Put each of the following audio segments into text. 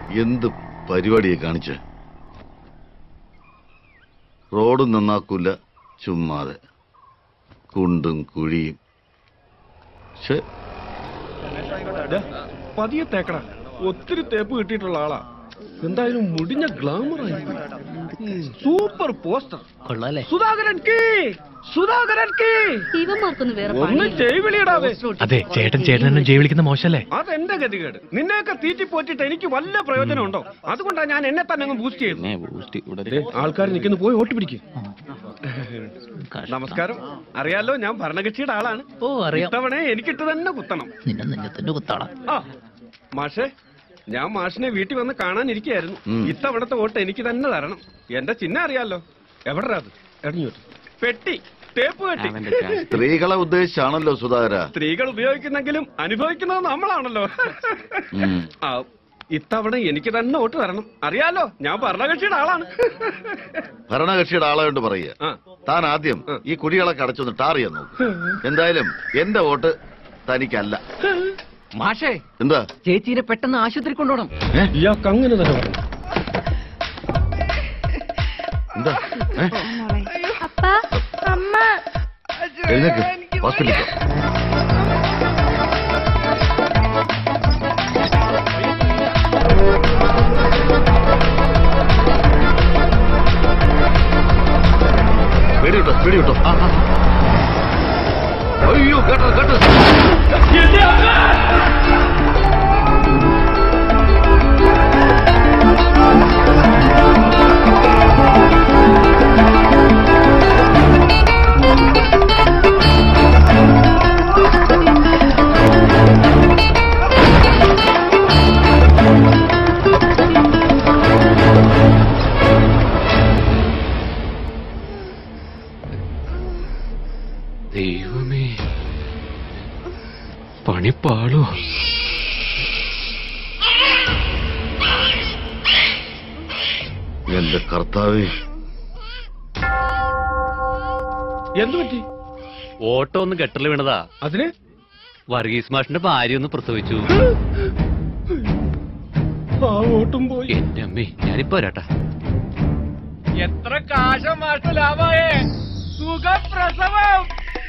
എന്ത് പരിപാടിയെ കാണിച്ച് റോഡ് നന്നാക്കൂല ചുമ്മാതെ കുണ്ടും കുഴിയും ശ്ശെ, പതിയെ തേക്കടാ ഒത്തിരി തേപ്പ് കിട്ടിയിട്ടുള്ള ആളാ എന്തായാലും മുടിഞ്ഞ ഗ്ലാമർ സൂപ്പർ പോസ്റ്റർ കൊള്ളാല്ലേ സുധാകരൻ കീ സുധാകരൻ കീ ഇവന്മാർക്കൊന്ന് വേറെ ഒന്ന് ജയ് വിളിയിടാവേ അതെ ചേട്ടൻ ചേട്ടനെ ജയ് വിളിക്കുന്ന മോശല്ലേ അതെന്റെ ഗതികേട് നിന്നെയൊക്കെ തീറ്റി പോറ്റിട്ട് എനിക്ക് വല്ല പ്രയോജനമുണ്ടോ അതുകൊണ്ടാ ഞാൻ എന്നെ തന്നെ അങ്ങ് ബൂസ്റ്റ് ചെയ്യുന്നു ആൾക്കാർ നിൽക്കുന്നു പോയി വോട്ട് പിടിക്കും നമസ്കാരം അറിയാലോ ഞാൻ ഭരണകക്ഷിയുടെ ആളാണ് ഓ അറിയാം ഇത്തവണ എനിക്കിട്ട് തന്നെ കുത്തണം നിന്നെ നെഞ്ഞത്തിന്റെ കുത്താളാ ആ മാഷേ ഞാൻ മാഷിനെ വീട്ടിൽ വന്ന് കാണാനിരിക്കായിരുന്നു ഉം. ഇത്തവണത്തെ വോട്ട് എനിക്ക് തന്നെ തരണം എന്റെ ചിഹ്നം അറിയാലോ എവിടെ അത് എറിഞ്ഞോട്ട് പെട്ടി തേപ്പ് പെട്ടി സ്ത്രീകളെ ഉദ്ദേശിച്ചാണല്ലോ സുധാകര സ്ത്രീകൾ ഉപയോഗിക്കുന്നെങ്കിലും അനുഭവിക്കുന്നത് നമ്മളാണല്ലോ ഉം. ആ ഇത്തവണ എനിക്ക് തന്നെ വോട്ട് തരണം അറിയാലോ ഞാൻ ഭരണകക്ഷിയുടെ ആളാണ് ഭരണകക്ഷിയുടെ ആളായോണ്ട് പറയുക ആ താൻ ആദ്യം ഈ കുഴികളൊക്കെ അടച്ചൊന്ന് ടാർ ചെയ്യാൻ നോക്ക് എന്തായാലും എന്റെ വോട്ട് തനിക്കല്ല മാഷേ എന്താ ചേച്ചീനെ പെട്ടെന്ന് ആശുപത്രി കൊണ്ടുപോകണം ഇയാൾക്ക് അങ്ങനെ തന്നെ പറഞ്ഞു എന്താ ഏ? അപ്പ അമ്മ എഴുന്നേക്ക് ഹോസ്പിറ്റലിൽ പോ. പേടി വിട്ടോ പേടി വിട്ടോ ആ, ആ. അയ്യോ കേട്ടോ കേട്ടോ ദൈവമേ പണിപ്പാളോ എന്റെ കർത്താവേ എന്തു പറ്റി ഓട്ടോ ഒന്ന് ഗട്ടറിൽ വീണതാ അതിന് വർഗീസ് മാഷിന്റെ ഭാര്യ ഒന്ന് പ്രസവിച്ചു ആ വോട്ടും പോയി എന്റെ അമ്മേ ഞാനിപ്പോ വരാട്ടാ എത്ര കാശ മാഷ്ട ലാഭായേ സുഖപ്രസവം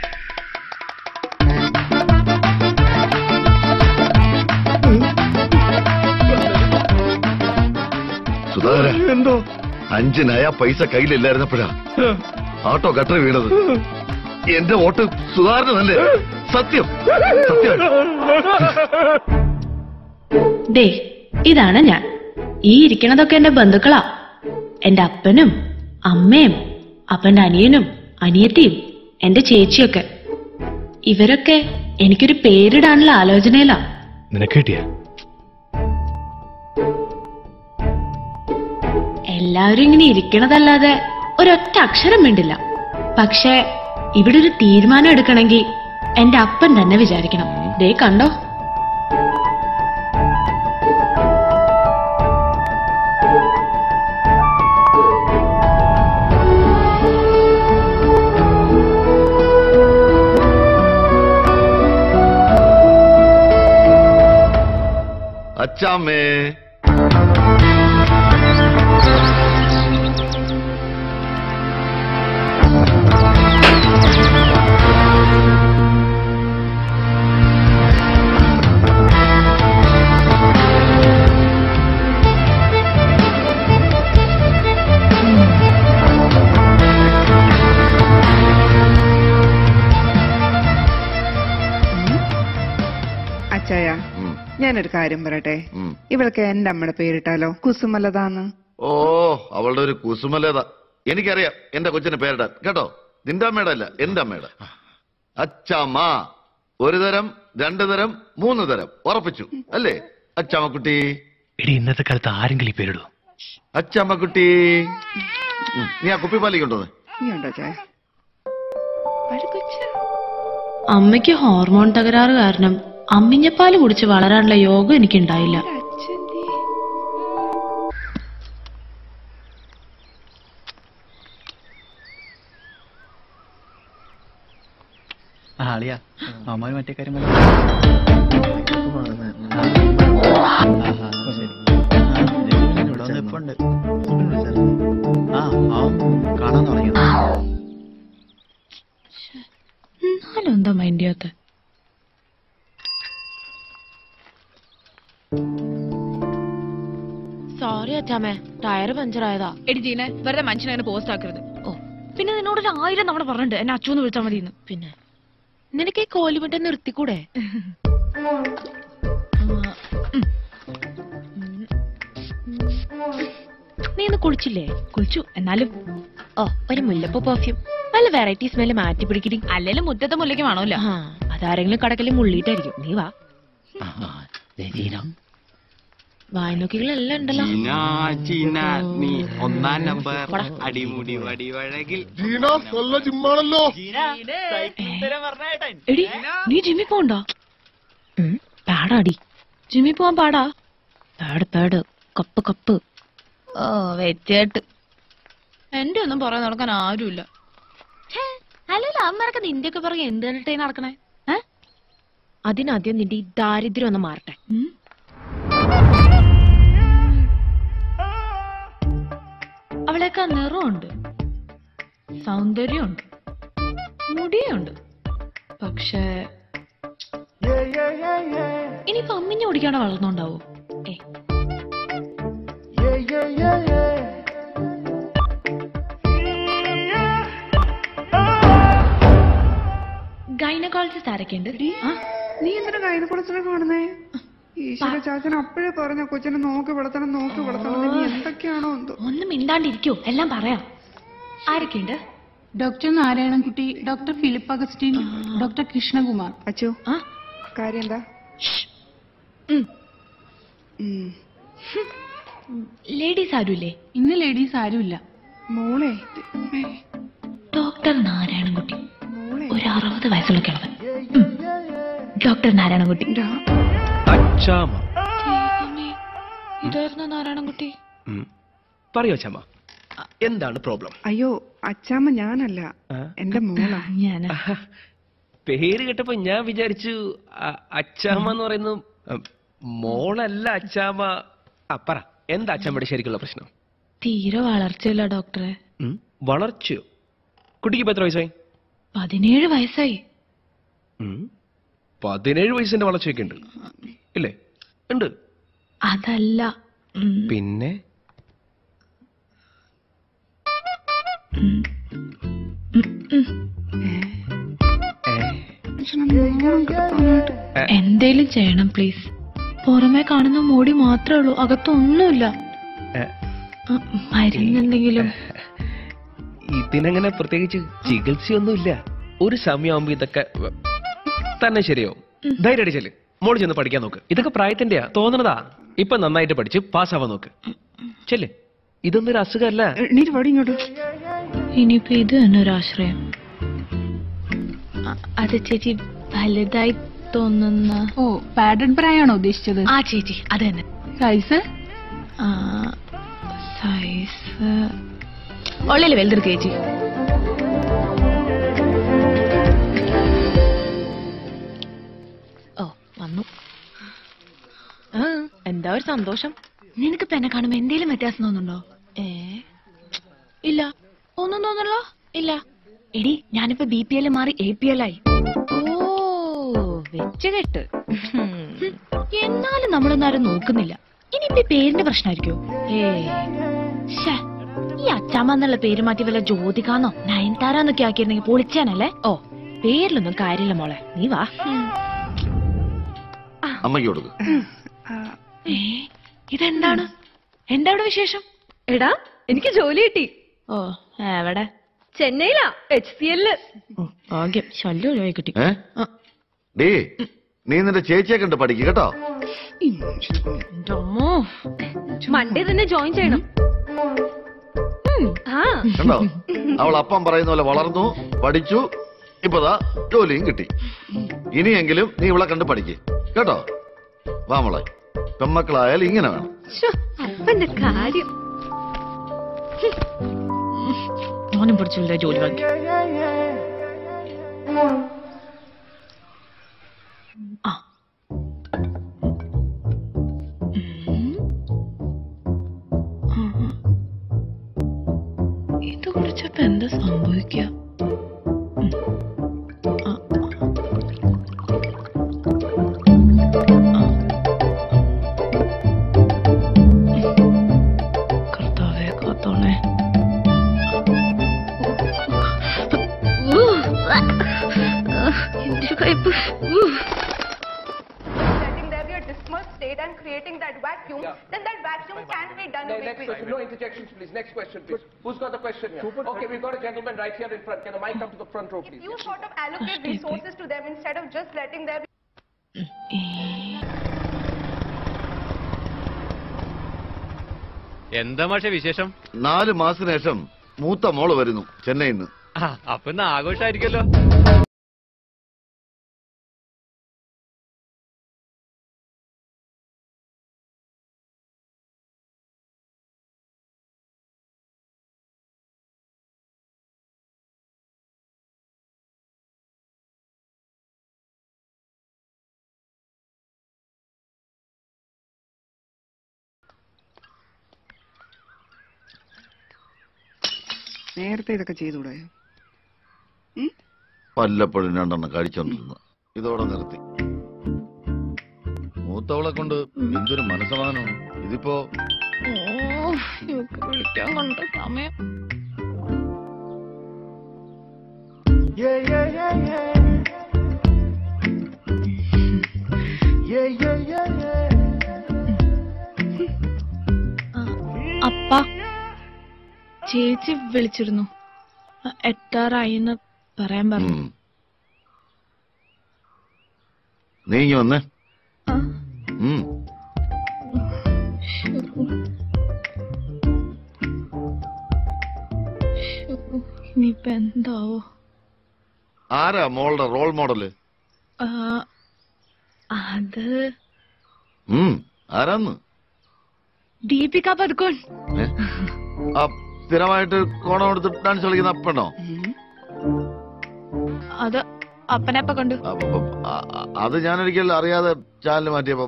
സുധാകര എന്തോ അഞ്ച് നയ പൈസ കയ്യിലില്ലായിരുന്നപ്പോഴാ ആട്ടോ ഗട്ടർ വീണത് എന്റെ വോട്ട് സുധാകരനല്ലേ സത്യം സത്യം ദേ ഇതാണ് ഞാൻ ഈ ഇരിക്കണതൊക്കെ എന്റെ ബന്ധുക്കളാ എന്റെ അപ്പനും അമ്മയും അപ്പന്റെ അനിയനും അനിയത്തിയും എന്റെ ചേച്ചിയൊക്കെ ഇവരൊക്കെ എനിക്കൊരു പേരിടാനുള്ള ആലോചനയിലാ നിനക്ക് കിട്ടിയ എല്ലാവരും ഇങ്ങനെ ഇരിക്കണതല്ലാതെ ഒരൊറ്റ അക്ഷരം വേണ്ടില്ല പക്ഷെ ഇവിടെ ഒരു തീരുമാനം എടുക്കണമെങ്കിൽ എന്റെ അപ്പൻ തന്നെ വിചാരിക്കണം ദേ കണ്ടോ അച്ചാമ്മേ അച്ചായ ഉം, ഞാനൊരു കാര്യം പറയട്ടെ ഉം. ഇവൾക്ക് എന്റെ അമ്മയുടെ പേരിട്ടാലോ കുസുമലതാന്ന് ഓ അവളുടെ ഒരു കുസുമലേത എനിക്കറിയാം എന്റെ കൊച്ചിന് പേരിടാൻ കേട്ടോ നിന്റെ അമ്മയുടെ അല്ല എന്റെ അമ്മയുടെ അച്ചാമ്മ ഒരു തരം രണ്ടു തരം മൂന്ന് തരം ഉറപ്പിച്ചു അല്ലേ അച്ചാമ്മക്കുട്ടി എടി ഇന്നത്തെ കാലത്ത് ആരെങ്കിലും ഈ പേരിടൂ അച്ചാമ്മക്കുട്ടി ഉം, നീ ആ കുപ്പിപ്പാലിക്ക് കൊണ്ടുവന്നേ നീ ഉണ്ടോ ചായ അമ്മയ്ക്ക് ഹോർമോൺ തകരാറ് കാരണം അമ്മിഞ്ഞപ്പാല് കുടിച്ച് വളരാനുള്ള യോഗം എനിക്കുണ്ടായില്ല ആളിയാ അമ്മാര് മറ്റേ കാര്യം നിപ്പുണ്ട് ആ അവൻ കാണാൻ തുടങ്ങി എന്നാലും എന്താ മൈൻഡ് ചെയ്യാത്ത സോറി അച്ചാമ്മേ ടയർ പഞ്ചറായതാ എടി ജീനെ വെറുതെ മനുഷ്യനെ അങ്ങനെ പോസ്റ്റ് ആക്കരുത് ഓ പിന്നെ നിന്നോട് ഒരു ആയിരം തവണ പറഞ്ഞിട്ടുണ്ട് എന്നെ അച്ചുന്ന് വിളിച്ചാൽ മതി പിന്നെ നിനക്ക് ഈ കോലിമിട്ട് നിർത്തിക്കൂടെ ആ, ഉം. ഉം. നീ ഇന്ന് കുളിച്ചില്ലേ കുളിച്ചു എന്നാലും ഓ ഒരു മുല്ലപ്പൂ പെർഫ്യൂം വല്ല വെറൈറ്റി സ്മെല്ല് മാറ്റി പിടിക്കടി അല്ലേലും മുറ്റത്തെ മുല്ലയ്ക്ക് വേണമല്ലോ ആ അതാരെങ്കിലും കടക്കല് മുള്ളിയിട്ടായിരിക്കും നീ വാ വായ്നോക്കികളെല്ലാം ഉണ്ടല്ലോ നീ ഒന്നാം നമ്പർ പോടാ. അടിമുടി വടിവഴകിൽ എടി നീ ജിമ്മി പോണ്ടോ പാടാടി ജിമ്മി പോവാൻ പാടാ പാട് പാട് കപ്പ് കപ്പ് ഓ വെച്ചേട്ട് എന്റെ ഒന്നും പുറകെ നടക്കാൻ ആരുമില്ല അല്ലല്ലോ അമ്മരൊക്കെ നിന്റെ ഒക്കെ പുറകെ എന്ത് കണ്ടിട്ടേ നടക്കണേ ഏ അതിനാദ്യം നിന്റെ ഈ ദാരിദ്ര്യം ഒന്ന് മാറട്ടെ ഉം? അവളെയൊക്കെ നിറമുണ്ട് സൗന്ദര്യമുണ്ട് മുടിയുണ്ട് പക്ഷേ ഇനിയിപ്പോ അമ്മിഞ്ഞ ഓടിക്കാണോ വളർന്നോണ്ടാവോ ഏ ഗൈനക്കോളജിസ്റ്റ് ആരൊക്കെയുണ്ട് ആ നീ എന്തിനാ ഗൈനക്കുളത്തിനെ കാണുന്നേ ഈശ്വര ചാച്ചൻ അപ്പോഴേ പറഞ്ഞ കൊച്ചിനെ നോക്കി വളർത്തണം നോക്കി വളർത്തണം എന്ന്. നീ എന്തൊക്കെയാണോ എന്തോ ഒന്നും മിണ്ടാണ്ടിരിക്കോ എല്ലാം പറയാം ആരൊക്കെയുണ്ട് doctor Narayanankutty doctor Philip Augustine doctor Krishnakumar Achu ആ കാര്യം എന്താ ഉം. ഉം. ലേഡീസ് ആരുമില്ലേ ഇന്ന് ലേഡീസ് ആരുമില്ല മോളെ ദൈവമേ, ഡോക്ടർ നാരായണൻകുട്ടി മോളെ ഒരു അറുപത് വയസ്സുള്ള കിളവൻ ഉം. ഡോക്ടർ നാരായണൻകുട്ടി രാ- അച്ചാമ ദൈവമേ, ഇതായിരുന്നു നാരായണൻകുട്ടി പറയോ അച്ചാമ എന്താണ് പ്രോബ്ലം അയ്യോ അച്ചാമ്മ ഞാനല്ല എന്റെ മോളാ ഞാൻ പേര് കേട്ടപ്പോ ഞാൻ വിചാരിച്ചു അ- അച്ചാമ്മ എന്ന് പറയുന്നു ഉം, മോളല്ല അച്ചാമ്മ ആ പറ എന്താ അച്ചാമ്മയുടെ ശരിക്കുള്ള പ്രശ്നം തീരെ വളർച്ചയില്ല ഡോക്ടറെ ഉം, വളർച്ചയോ കുട്ടിക്ക് ഇപ്പൊ എത്ര വയസ്സായി പതിനേഴ് വയസ്സായി ഉം, പതിനേഴ് വയസ്സിന്റെ വളർച്ചയൊക്കെ ഉണ്ട് ഇല്ലേ ഉണ്ട് അതല്ല ഉം, പിന്നെ ഉം, ഉം, ഉം. മനുഷ്യനെ നോക്കണം കിടത്താനായിട്ട്. എന്തേലും ചെയ്യണം പ്ലീസ് പുറമെ കാണുന്ന മുടി മാത്രമേ ഉള്ളൂ അകത്തൊന്നുമില്ല ഏ, ഉം, മരുന്നെന്തെങ്കിലും ഇതിനങ്ങനെ പ്രത്യേകിച്ച് ചികിത്സയൊന്നുമില്ല ഒരു സമയമാകുമ്പോ ഇതൊക്കെ വ- തന്നെ ശരിയാവും ധൈര്യമായിട്ട് ചെല്ല് മോള് ചെന്ന് പഠിക്കാൻ നോക്ക് ഇതൊക്കെ പ്രായത്തിന്റെയാ തോന്നണതാ ഇപ്പൊ നന്നായിട്ട് പഠിച്ച് പാസ്സാവാൻ നോക്ക് ചെല്ല് ഇതൊന്നും ഒരു അസുഖമല്ല എണീറ്റ് പാടി ഇങ്ങോട്ട് ഇനിയിപ്പോ ഇത് തന്നെ ഒരു ആശ്രയം അ- അത് ചേച്ചി വലുതായി തോന്നുന്ന ഓ പാഡഡ് ബ്രായാണോ ഉദ്ദേശിച്ചത് ആ ചേച്ചി അത് തന്നെ സൈസ് ആ, സൈസ് ഉള്ളില് വലുതെടുക്ക ചേച്ചി ഓ വന്നു ആ, എന്താ ഒരു സന്തോഷം നിനക്കിപ്പോ എന്നെ കാണുമ്പോ എന്തേലും വ്യത്യാസം തോന്നുന്നുണ്ടോ ഏ ഇല്ല ഒന്നും തോന്നണല്ലോ ഇല്ല എടി ഞാനിപ്പോ ബി പി എൽ മാറി എ പി എൽ ആയി ഓ വെച്ച് കെട്ട് ഹും. എന്നാലും നമ്മളൊന്നും ആരും നോക്കുന്നില്ല ഇനിയിപ്പോ ഈ പേരിന്റെ പ്രശ്നമായിരിക്കോ ഏ ശ്ശേ, ഈ അച്ചാമ്മ എന്നുള്ള പേര് മാറ്റി വല്ല ജ്യോതികാന്നോ നയൻതാരാന്നൊക്കെ ആക്കിയിരുന്നെങ്കിൽ പൊളിച്ചാനല്ലേ ഓ പേരിലൊന്നും കാര്യമില്ല മോളെ നീ വാ അമ്മയ്ക്ക് കൊടുക്ക് ആ, ഏ ഇതെന്താണ് എന്താ ഇവിടെ വിശേഷം എടാ എനിക്ക് ജോലി കിട്ടി ഓ എവിടെ ചെന്നൈയിലാ എച്ച് സി എല്ല് ഓ, ഭാഗ്യം ശല്യം ഒഴിവായി കിട്ടി ഏ ആ, ഡേ നീ നിന്റെ ചേച്ചിയെ കണ്ട് പഠിക്ക് കേട്ടോ ഈ മനുഷ്യനെ എൻ്റെ അമ്മോ. മൺഡേ തന്നെ ജോയിൻ ചെയ്യണം ഉം, ആ കണ്ടോ അവൾ അപ്പം പറയുന്ന പോലെ വളർന്നു പഠിച്ചു ഇപ്പതാ ജോലിയും കിട്ടി ഇനിയെങ്കിലും നീ ഇവളെ കണ്ട് പഠിക്ക് കേട്ടോ വാ മോളെ പെമ്മക്കളായാൽ ഇങ്ങനെ വേണം ശ്ശോ, അപ്പന്റെ കാര്യം മോനും പഠിച്ചില്ല ജോലി വാങ്ങി ആ ഉം. state and creating that vacuum, then that vacuum can be done away Next with. question. No interjections, please. Next question, please. Who's got the question here? Okay, we've got a gentleman right here in front. Can the mic come to the front row, please? You sort of allocate resources to them instead of just letting there be എന്താ മാഷെ വിശേഷം നാല് മാസത്തിന് ശേഷം മൂത്ത മോള് വരുന്നു ചെന്നൈയിൽ നിന്ന് ആ അപ്പൊ ഇന്ന് ആഘോഷമായിരിക്കല്ലോ നേരത്തെ ഇതൊക്കെ ചെയ്തൂടെ വല്ലപ്പോഴും രണ്ടെണ്ണം കഴിച്ചോണ്ടിരുന്നു ഇതോടെ നിർത്തി മൂത്തവളെ കൊണ്ട് എന്തൊരു മനസ്സമാനമാണ് ഇതിപ്പോ വിളിക്കാൻ കൊണ്ട് സമയം Yeah, yeah, yeah, yeah. Yeah, yeah, yeah, yeah. അപ്പ ചേച്ചി വിളിച്ചിരുന്നു അ, എത്താറായിന്ന് പറയാൻ പറഞ്ഞു ഉം. നീ ഇങ്ങ് വന്നേ ഉം. ഇനിയിപ്പൊ എന്താവോ ആരാ മോളുടെ റോൾ മോഡല് ആ, അത് ഉം ആരാന്ന് ദീപിക പതുക്കോൺ ഏ? ആ സ്ഥിരമായിട്ട് കോണം എടുത്ത് ഡാൻസ് കളിക്കുന്ന അപ്പണോ അത് അപ്പനെപ്പ കണ്ടു അപ്പം ആ- ആ- അത് ഞാനൊരിക്കൽ അറിയാതെ ചാനൽ മാറ്റിയപ്പോ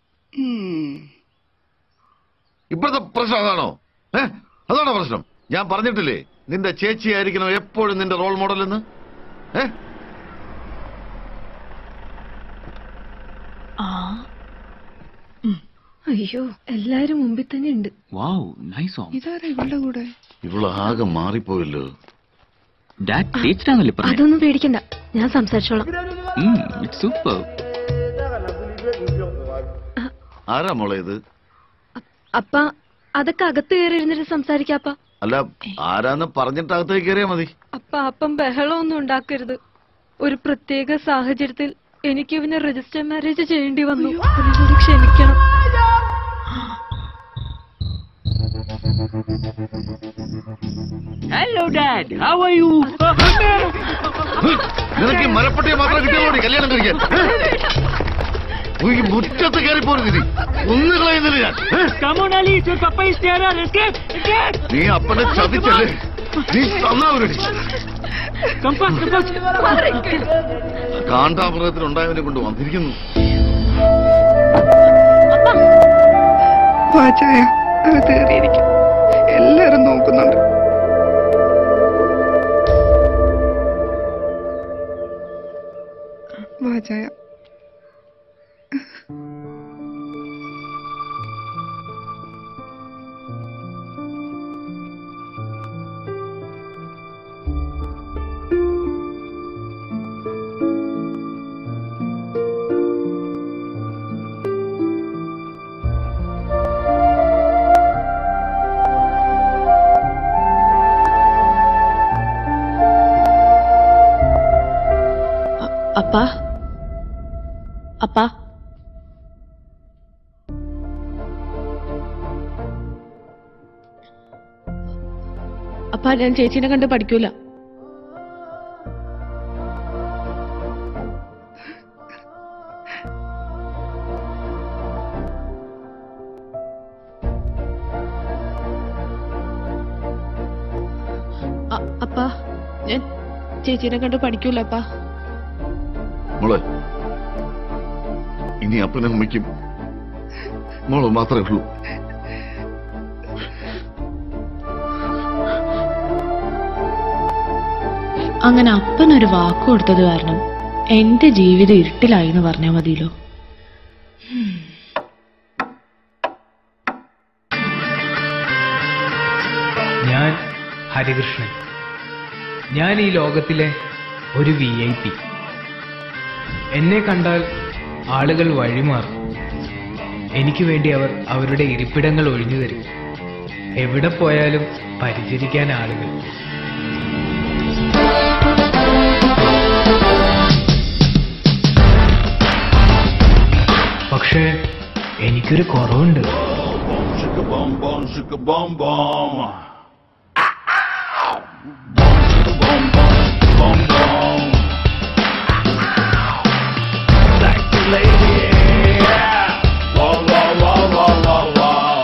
ഇപ്പോഴത്തെ പ്രശ്നം അതാണോ ഏ അതാണോ പ്രശ്നം ഞാൻ പറഞ്ഞിട്ടില്ലേ നിന്റെ ചേച്ചി ആയിരിക്കണം എപ്പോഴും നിന്റെ റോൾ മോഡൽ എന്ന് ഏ ആ അയ്യോ എല്ലാരും മുമ്പിൽ തന്നെ ഉണ്ട് Wow, nice song. ഇതാരാ ഇവളുടെ കൂടെ ഇവള് ആകെ മാറിപ്പോയല്ലോ Dad taste ആണല്ലേ പറഞ്ഞത് അതൊന്നും പേടിക്കണ്ട ഞാൻ സംസാരിച്ചോളാം Mm, it's super. ആരാ മോളെ ഇത് അപ്പ അതൊക്കെ അകത്ത് കയറി ഇരുന്നിട്ട് സംസാരിക്കാപ്പ അല്ല ആരാന്ന് പറഞ്ഞിട്ട് അകത്തേക്ക് കയറിയാ മതി അപ്പ അപ്പം ബഹളമൊന്നും ഉണ്ടാക്കരുത് ഒരു പ്രത്യേക സാഹചര്യത്തിൽ എനിക്ക് ഇവനെ രജിസ്റ്റർ മാരേജ് ചെയ്യേണ്ടി വന്നു അതിനോട് ക്ഷമിക്കണം Hello, Dad. How are you? നിനക്ക് ഈ മരപ്പട്ടിയെ മാത്രം കിട്ടിയോടി കല്യാണം കഴിക്കാൻ ഏ? ഈ മുറ്റത്ത് കയറി പോരുത് നീ ഒന്ന് കളയുന്നില്ല ഞാൻ ഏ? Come on, Ali. Your papa is there. Escape! Escape! നീ അപ്പനെ ചതിച്ചല്ലേ നീ തന്നാവരടി Come fast, come fast. കാണ്ടാമൃഗത്തിൽ ഉണ്ടായവനെ കൊണ്ട് വന്നിരിക്കുന്നു വാചായ അകത്ത് കയറിയിരിക്കും എല്ലാരും നോക്കുന്നുണ്ട് വാചായ അപ്പ അപ്പ അപ്പ ഞാൻ ചേച്ചീനെ കണ്ട് പഠിക്കൂല അ- അപ്പ ഞാൻ ചേച്ചീനെ കണ്ട് പഠിക്കൂല അപ്പ മോളെ ഇനി അപ്പനും അമ്മയ്ക്കും മോള് മാത്രമേ ഉള്ളൂ അങ്ങനെ അപ്പനൊരു വാക്ക് കൊടുത്തത് കാരണം എന്റെ ജീവിതം ഇരുട്ടിലായി എന്ന് പറഞ്ഞാൽ മതിയല്ലോ ഞാൻ ഹരികൃഷ്ണൻ ഞാൻ ഈ ലോകത്തിലെ ഒരു വി ഐ പി എന്നെ കണ്ടാൽ ആളുകൾ വഴിമാറും എനിക്ക് വേണ്ടി അവർ അവരുടെ ഇരിപ്പിടങ്ങൾ ഒഴിഞ്ഞു തരും എവിടെ പോയാലും പരിചരിക്കാൻ ആളുകൾ പക്ഷേ എനിക്കൊരു കുറവുണ്ട് Shaka bum bum, shaka bum bum. Bum bum. Sexy lady, yeah. Wow, wow, wow, wow, wow, wow.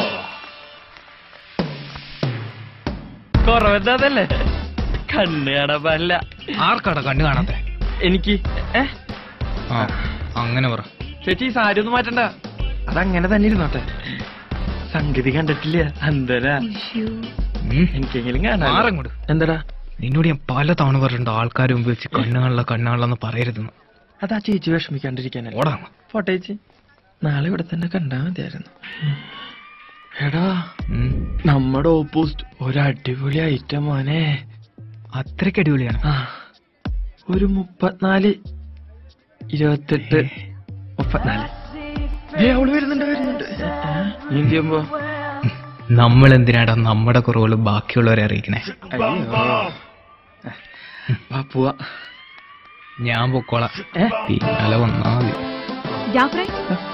കുറവെന്താന്നല്ലേ കണ്ണ് കാണാൻ പാടില്ല ആർക്കാടാ കണ്ണു കാണാത്തെ എനിക്ക് ഏ ആ അങ്ങനെ പറ ചേച്ചി ഈ സാരി ഒന്നും മാറ്റണ്ട അതങ്ങനെ തന്നെ ഇരുന്നോട്ടെ സംഗതി കണ്ടിട്ടില്ല അന്തരാ എനിക്കെങ്കിലും കാണാം മാറങ്ങോട്ട് എന്താടാ നിന്നോട് ഞാൻ പല തവണ പറഞ്ഞിട്ടുണ്ട് ആൾക്കാർ മുമ്പ് വെച്ച് കണ്ണുകളില കണ്ണുകളിലെന്ന് പറയരുതെന്ന് അതാ ചേച്ചി വിഷമിക്കാണ്ടിരിക്കാനല്ല ഓടാ പോട്ടെ ചേച്ചി നാളെ ഇവിടെ തന്നെ കണ്ടാ മതിയായിരുന്നു എടാ നമ്മുടെ ഓപ്പോസിറ്റ് ഒരു അടിപൊളി ഐറ്റം മോനെ അത്രയ്ക്ക് അടിപൊളിയാണ് ആ ഒരു മുപ്പത്തിനാല് ഇരുപത്തെട്ട് മുപ്പത്തിനാല് ഏ അവള് വരുന്നുണ്ട് വരുന്നുണ്ട് നീ എന്ത് ചെയ്യുമ്പോ നമ്മൾ എന്തിനാടാ നമ്മുടെ കുറവുകൾ ബാക്കിയുള്ളവരെ അറിയിക്കണേ വാ പോവാ ഞാൻ പൊക്കോളാം പിന്നാലെ വന്നാ മതി ജാഫ്രെ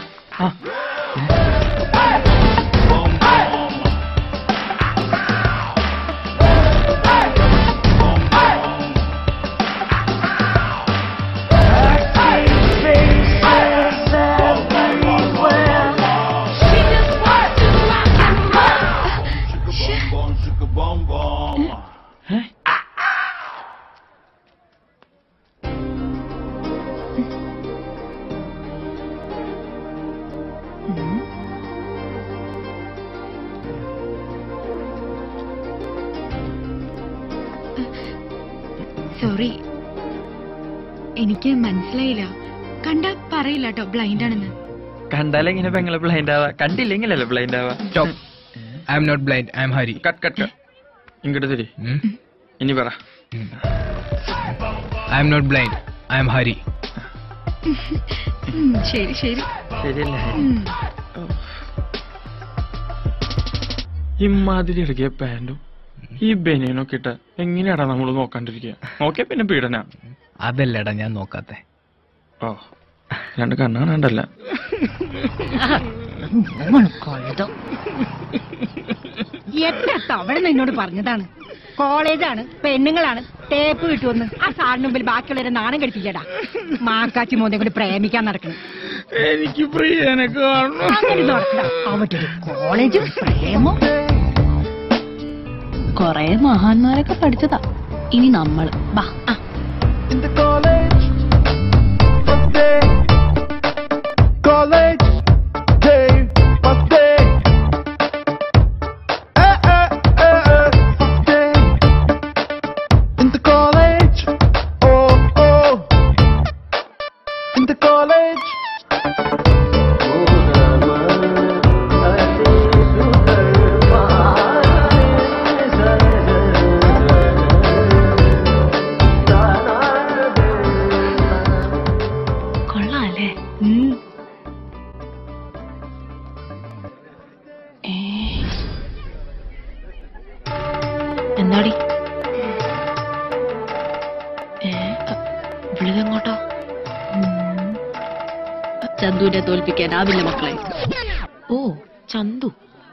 Bum, shaka bum bum. Sorry എനിക്ക് മനസ്സിലായില്ല കണ്ട പറയില്ല കേട്ടോ ബ്ലൈൻഡ് ആണെന്ന് കണ്ടാലെങ്ങനെ പെങ്ങളെ ബ്ലൈൻഡ് ആവാ കണ്ടില്ലെങ്കിലല്ലേ ബ്ലൈൻഡ് ആവാ stop I'm not blind I'm Hari cut cut cut ഇങ്ങോട്ട് തിരി ഇനി പറ I'm not blind I'm Hari ഉം, ശരി ശരി ശരിയല്ലേ ഉം. ഇമാതിരി ഇറങ്ങിയ പാന്റും ഈ ബനിയനൊക്കെ ഇട്ട എങ്ങനെയാടാ നമ്മൾ നോക്കാണ്ടിരിക്കുക നോക്കിയ പിന്നെ പീഡന അതല്ലടാ ഞാൻ നോക്കാത്തെ ഓ രണ്ട് കണ്ണാണണ്ടല്ല എത്ര തവണ നിന്നോട് പറഞ്ഞതാണ് കോളേജാണ് പെണ്ണുങ്ങളാണ് ടേപ്പ് കിട്ടുമെന്ന് ആ സാറിന് മുമ്പിൽ ബാക്കിയുള്ളവരെ നാണം കടിപ്പിക്കടാ മാക്കാച്ചി മോനെ കൊണ്ട് പ്രേമിക്കാൻ നടക്കണം എനിക്ക് പ്രിയനെ കാണണം അങ്ങനെ നടക്കടാ അവന്റെ ഒരു കോളേജ് പ്രേമോ കൊറേ മഹാന്മാരൊക്കെ പഠിച്ചതാ ഇനി നമ്മള് ബാ ആ. College day, first day. Eh, eh, eh, eh, first day. In the college, oh, oh. In the college. കൊള്ളാല്ലേ ഏ. എന്താടി ഏ, ഇവിളിതെങ്ങോട്ടോ ചന്തുവിനെ തോൽപ്പിക്കാനാവില്ല മക്കളെ ഓ ചന്തു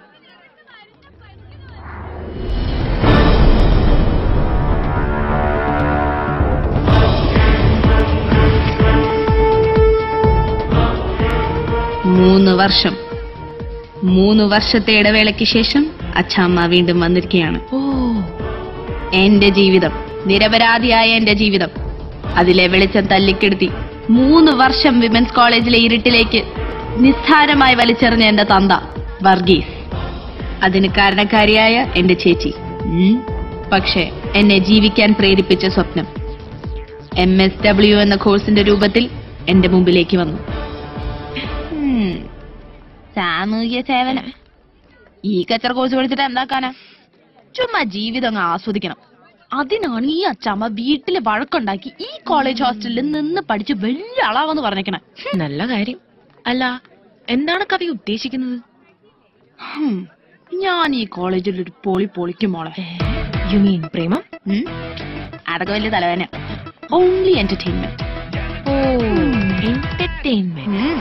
മൂന്ന് വർഷം മൂന്ന് വർഷത്തെ ഇടവേളയ്ക്ക് ശേഷം അച്ഛാമ്മ വീണ്ടും വന്നിരിക്കുകയാണ് ഓ എന്റെ ജീവിതം നിരപരാധിയായ എന്റെ ജീവിതം അതിലെ വെളിച്ചം തല്ലിക്കെടുത്തി മൂന്ന് വർഷം വിമൻസ് കോളേജിലെ ഇരുട്ടിലേക്ക് നിസ്സാരമായി വലിച്ചെറിഞ്ഞ എന്റെ തന്ത വർഗീസ് അതിന് കാരണക്കാരിയായ എന്റെ ചേച്ചി ഉം. പക്ഷേ എന്നെ ജീവിക്കാൻ പ്രേരിപ്പിച്ച സ്വപ്നം എം എസ് ഡബ്ല്യു എന്ന കോഴ്സിന്റെ രൂപത്തിൽ എന്റെ മുമ്പിലേക്ക് വന്നു ഉം. സാമൂഹിക സേവനം ഈ കച്ചറ കോഴ്സ് പഠിച്ചിട്ട് എന്താക്കാനാ ചുമ്മാ ജീവിതം അങ്ങ് ആസ്വദിക്കണം അതിനാണ് ഈ അച്ചാമ്മ വീട്ടില് വഴക്കുണ്ടാക്കി ഈ കോളേജ് ഹോസ്റ്റലിൽ നിന്ന് പഠിച്ച് വലിയ ആളാവെന്ന് പറഞ്ഞേക്കണേ നല്ല കാര്യം അല്ല എന്താണ് കവി ഉദ്ദേശിക്കുന്നത് ഹും, ഞാൻ ഈ കോളേജിൽ ഒരു പൊളി പൊളിക്കും മോളെ യു മീൻ പ്രേമം ഉം? അതൊക്കെ വലിയ തലവേന only entertainment oh entertainment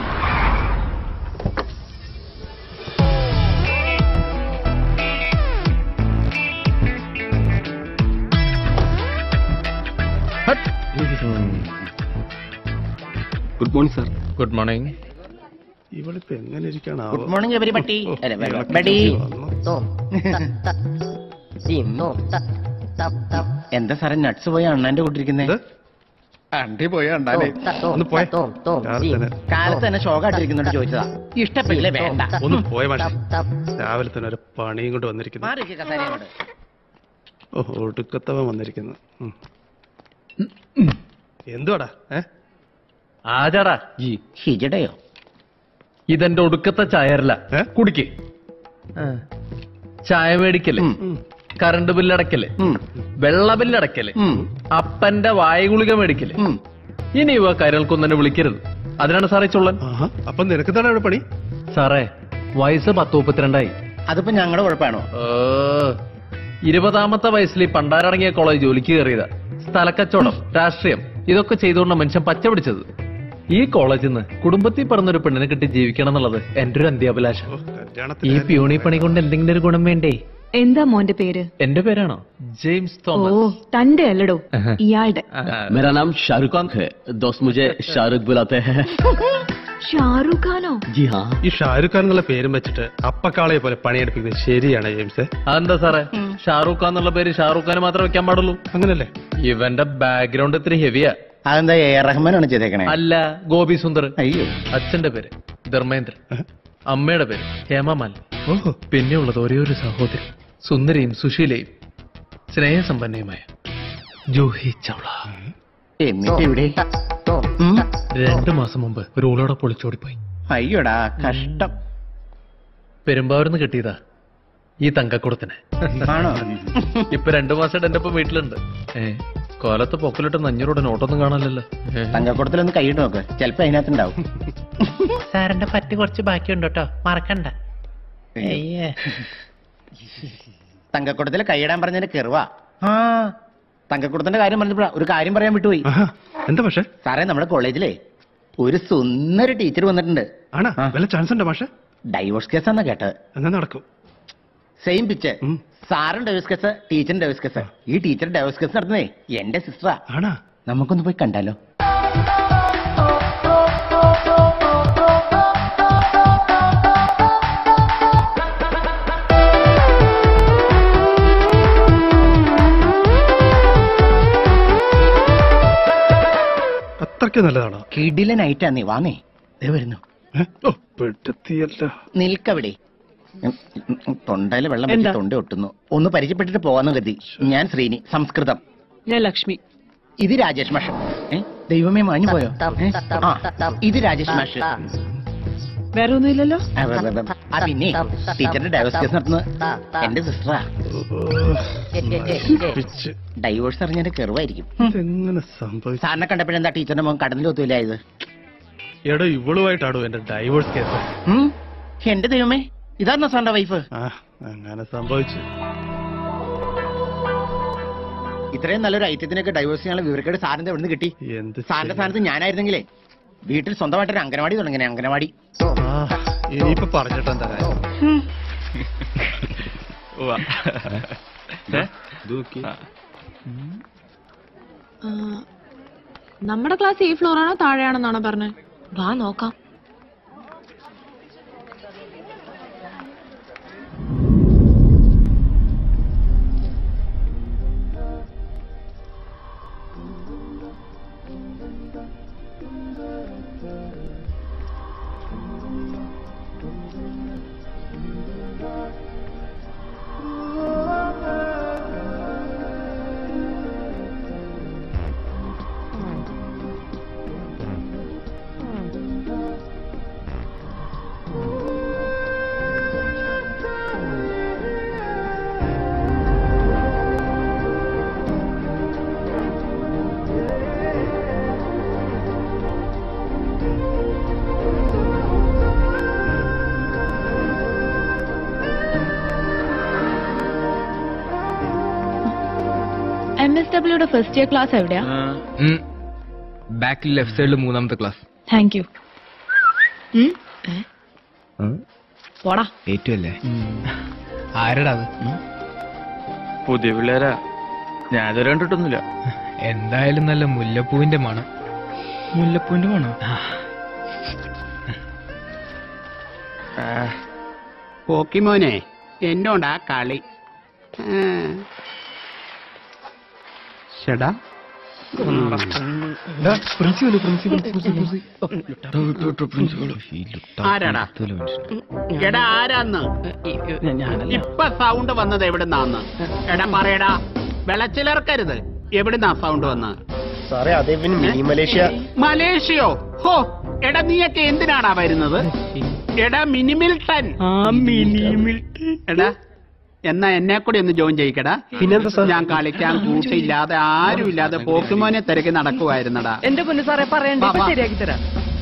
good morning sir good morning ഇവളിപ്പോ എങ്ങനെ ഇരിക്കണം ഗുഡ് മോർണിംഗ് എവരി പട്ടി ബഡി എന്താ സാറേ നട്സ് പോയി അണ്ണാന്റെ കൂട്ടിരിക്കുന്നേ അണ്ടി പോയി അണ്ണാനെ ഒന്ന് പോയെ. കാലത്ത് തന്നെ ഷോക്കായിട്ടിരിക്കുന്നോണ്ട് ചോദിച്ചതാ ഇഷ്ടപ്പെട്ടില്ലേ വേണ്ട ഒന്ന് പോയ മാഷെ രാവിലെ തന്നെ ഒരു പണിയും കൊണ്ട് വന്നിരിക്കുന്നു മാറി നിൽക്ക് കസേരയും കൊണ്ട്. ഓ ഒടുക്കത്തവൻ വന്നിരിക്കുന്നു ഉം. എന്തുവാടാ ഏ ആചാടാ ഈ ഹിജടയോ ഇതെന്റെ ഒടുക്കത്തെ ചായരല്ല കുടിക്ക് ചായ മേടിക്കല് കറണ്ട് ബില്ലടക്കല് വെള്ള ബില്ലടക്കല് അപ്പന്റെ വായ ഗുളിക മേടിക്കല് ഇനി ഇവ കാര്യങ്ങൾക്കൊന്നും തന്നെ വിളിക്കരുത് അതിനാണ് സാറേ ചുള്ളൻ അപ്പൊ നിനക്ക് തന്നെ ഇവിടെ പണി സാറേ വയസ്സ് പത്ത് മുപ്പത്തിരണ്ടായി അതിപ്പോ ഞങ്ങളുടെ കുഴപ്പമാണോ ഏ, ഇരുപതാമത്തെ വയസ്സിൽ ഈ പണ്ടാരടങ്ങിയ കോളേജ് ജോലിക്ക് കയറിയതാ സ്ഥലക്കച്ചവടം രാഷ്ട്രീയം ഇതൊക്കെ ചെയ്തുകൊണ്ട് മനുഷ്യൻ പച്ച പിടിച്ചത് ഈ കോളേജിൽ നിന്ന് കുടുംബത്തിൽ പറഞ്ഞൊരു പെണ്ണിനെ കിട്ടി ജീവിക്കണം എന്നുള്ളത് എന്റെ ഒരു അന്ത്യാഭിലാഷം ഈ പ്യൂണി പണി കൊണ്ട് എന്തെങ്കിലും ഒരു ഗുണം വേണ്ടേ എന്താ മോന്റെ പേര് എന്റെ പേരാണോ ജെയിംസ് ഓ തോമസ് തന്റെ അല്ലടോ ഇയാളുടെ मेरा नाम शाहरुख खान है दोस्त मुझे शाहरुख बुलाते हैं ഷാറൂഖ് ഖാനോ जी हाँ ഈ ഷാരൂഖ് ഖാൻ എന്നുള്ള പേരും വെച്ചിട്ട് അപ്പക്കാളെ പോലെ പണിയെടുപ്പിക്കുന്നത് ശരിയാണ് ജെയിംസ് അതെന്താ സാറേ ഷാറൂഖ് ഖാൻ എന്നുള്ള പേര് ഷാറൂഖ് ഖാൻ മാത്രമേ വെക്കാൻ പാടുള്ളൂ അങ്ങനല്ലേ ഇവന്റെ ബാക്ക്ഗ്രൗണ്ട് ഇത്തിരി ഹെവിയാ അതെന്താ എ ആർ റഹ്മാനാണ് ചെയ്തേക്കണേ അല്ല ഗോപി സുന്ദർ അയ്യോ അച്ഛന്റെ പേര് ധർമ്മേന്ദ്രൻ അമ്മയുടെ പേര് ഹേമമാൽ പിന്നെ ഉള്ളത് ഒരേ ഒരു സഹോദരി സുന്ദരിയും സുശീലയും സ്നേഹസമ്പന്നയുമായ ജൂഹി ചൗള എന്നിട്ട് ഇവിടെ രണ്ടു മാസം മുമ്പ് ഒരു ഊളോടെ പൊളിച്ചോടിപ്പോയി അയ്യോടാ കഷ്ടം പെരുമ്പാവൂർന്ന് കിട്ടിയതാ ഈ തങ്കക്കുടത്തിന് ആണോ ഇപ്പൊ രണ്ടു മാസമായിട്ട് എന്റെ ഒപ്പം വീട്ടിലുണ്ട് ഏ കോലത്ത് പൊക്കലിട്ട് അഞ്ഞൂറോടെ നോട്ടൊന്നും കാണാനല്ലോ തങ്കക്കുടത്തിലൊന്ന് കൈയിട്ട് നോക്ക് ചെലപ്പോ അതിനകത്തുണ്ടാവും സാറിന്റെ പറ്റ് കുറച്ച് ബാക്കിയുണ്ട് കേട്ടോ മറക്കണ്ട അയ്യേ തങ്കക്കുടത്തിൽ കൈയിടാൻ പറഞ്ഞതിന് കെറുവാ ആ തങ്കക്കുടത്തിന്റെ കാര്യം പറഞ്ഞപ്പോഴാ ഒരു കാര്യം പറയാൻ വിട്ടുപോയി എന്താ പക്ഷേ സാറേ നമ്മുടെ കോളേജിലെ ഒരു സുന്ദര ടീച്ചർ വന്നിട്ടുണ്ട് ആണാ വല്ല ചാൻസ് ഉണ്ടോ പക്ഷേ ഡൈവോഴ്സ് കേസാന്നാ കേട്ടത് എന്നാ നടക്കും സെയിം പിച്ച് സാറും ഡൈവോഴ്സ് കേസ് ടീച്ചറും ഡൈവോഴ്സ് കേസ് ഈ ടീച്ചർ ഡൈവോഴ്സ് കേസ് നടത്തുന്നേ എന്റെ സിസ്റ്ററാ ആണാ നമുക്കൊന്ന് പോയി കണ്ടാലോ അത്രയ്ക്ക് നല്ലതാണോ കിടില നൈറ്റാ നീ വാന്നേ ദേ വരുന്നു ഓ പെട്ടെത്തിയല്ല നിൽക്കവിടെ ഉം, ഉം, ഉം, തൊണ്ടയില് വെള്ളം എന്താ? വെച്ച് തൊണ്ട ഒട്ടുന്നു ഒന്ന് പരിചയപ്പെട്ടിട്ട് പോവാന്ന് കരുതി ഞാൻ ശ്രീനി സംസ്കൃതം ഞാൻ ലക്ഷ്മി ഇത് രാജേഷ് മാഷ് ഏ? ദൈവമേ മാഞ്ഞു പോയോ ഏ? ആ, ഇത് രാജേഷ് മാഷ് വേറെ ഒന്നുമില്ലല്ലോ ആ, വ- വ- വ- ആ പിന്നെ ടീച്ചറിന്റെ ഡൈവേഴ്സ് കേസ് നടത്തുന്നത് എന്റെ സിസ്റ്ററാ ഡൈവോഴ്സ് അറിഞ്ഞതിന്റെ കെറുവായിരിക്കും എങ്ങനെ സംഭവിച്ചു സാറിനെ കണ്ടപ്പോഴെന്താ ടീച്ചറിന്റെ മോൻ കടന്നിൽ ഒത്തുമില്ലായത് എടോ ഇവളുമായിട്ടാടോ എന്റെ ഡൈവോഴ്സ് കേസ് ഉം? എന്റെ ദൈവമേ ഇതാണോ സാറിന്റെ വൈഫ് ആ അങ്ങനെ സംഭവിച്ചു ഇത്രയും നല്ലൊരു ഐറ്റത്തിനൊക്കെ ഡൈവോഴ്സ് ചെയ്യാനുള്ള വിവരക്കേട് സാറിന്റെ എവിടെ നിന്ന് കിട്ടി എന്ത് സാറിന്റെ സ്ഥാനത്ത് ഞാനായിരുന്നെങ്കിലേ വീട്ടിൽ സ്വന്തമായിട്ടൊരു അംഗനവാടി തുടങ്ങിയ അംഗനവാടി ആ ഇനിയിപ്പൊ പറഞ്ഞിട്ട് എന്താ കാര്യം ഉവ്വ. ഏ? ഇത് നോക്കി. നമ്മുടെ ക്ലാസ് ഈ ഫ്ലോറാണോ താഴെയാണെന്നാണോ പറഞ്ഞത് വാ നോക്കാം ഡബ്ല്യൂടെ ഫസ്റ്റ് ഇയർ ക്ലാസ് എവിടെയാ ബാക്കിൽ ലെഫ്റ്റ് സൈഡിൽ മൂന്നാമത്തെ ക്ലാസ് താങ്ക് യു പോടാ ഏറ്റവും അല്ലേ ആരടാ അത് പുതിയ പിള്ളേരാ ഞാൻ ഇതുവരെ കണ്ടിട്ടൊന്നുമില്ല എന്തായാലും നല്ല മുല്ലപ്പൂവിന്റെ മണം മുല്ലപ്പൂവിന്റെ മണോ പോക്കിമോനെ എന്നോടാ കളി ചേടാ പ്രിൻസിപ്പൽ പ്രിൻസിപ്പൽ ആരാടാ എടാ ആരാന്ന് ഇപ്പൊ സൗണ്ട് വന്നത് എവിടുന്നാന്ന് എടാ പറയടാ വെളച്ചിലിറക്കരുത് എവിടുന്നാ സൗണ്ട് വന്നത് സാറേ അതേ പിന്നെ മിനി മലേഷ്യ മലേഷ്യയോ ഹോ എടാ നീയൊക്കെ എന്തിനാടാ വരുന്നത് എടാ മിനിമിൽട്ടൺ എടാ എന്നാ എന്നെ കൂടി ഒന്ന് ജോയിൻ ചെയ്യിക്കടാ പിന്നെന്താ ഞാൻ കളിക്കാൻ കൂട്ടില്ലാതെ ആരും ഇല്ലാതെ പോക്കുമോനെ തിരക്കി നടക്കുവായിരുന്നടാ എന്റെ പൊന്നു സാറേ പറയണ്ട ഇപ്പൊ വാ, വാ. ശരിയാക്കി തരാം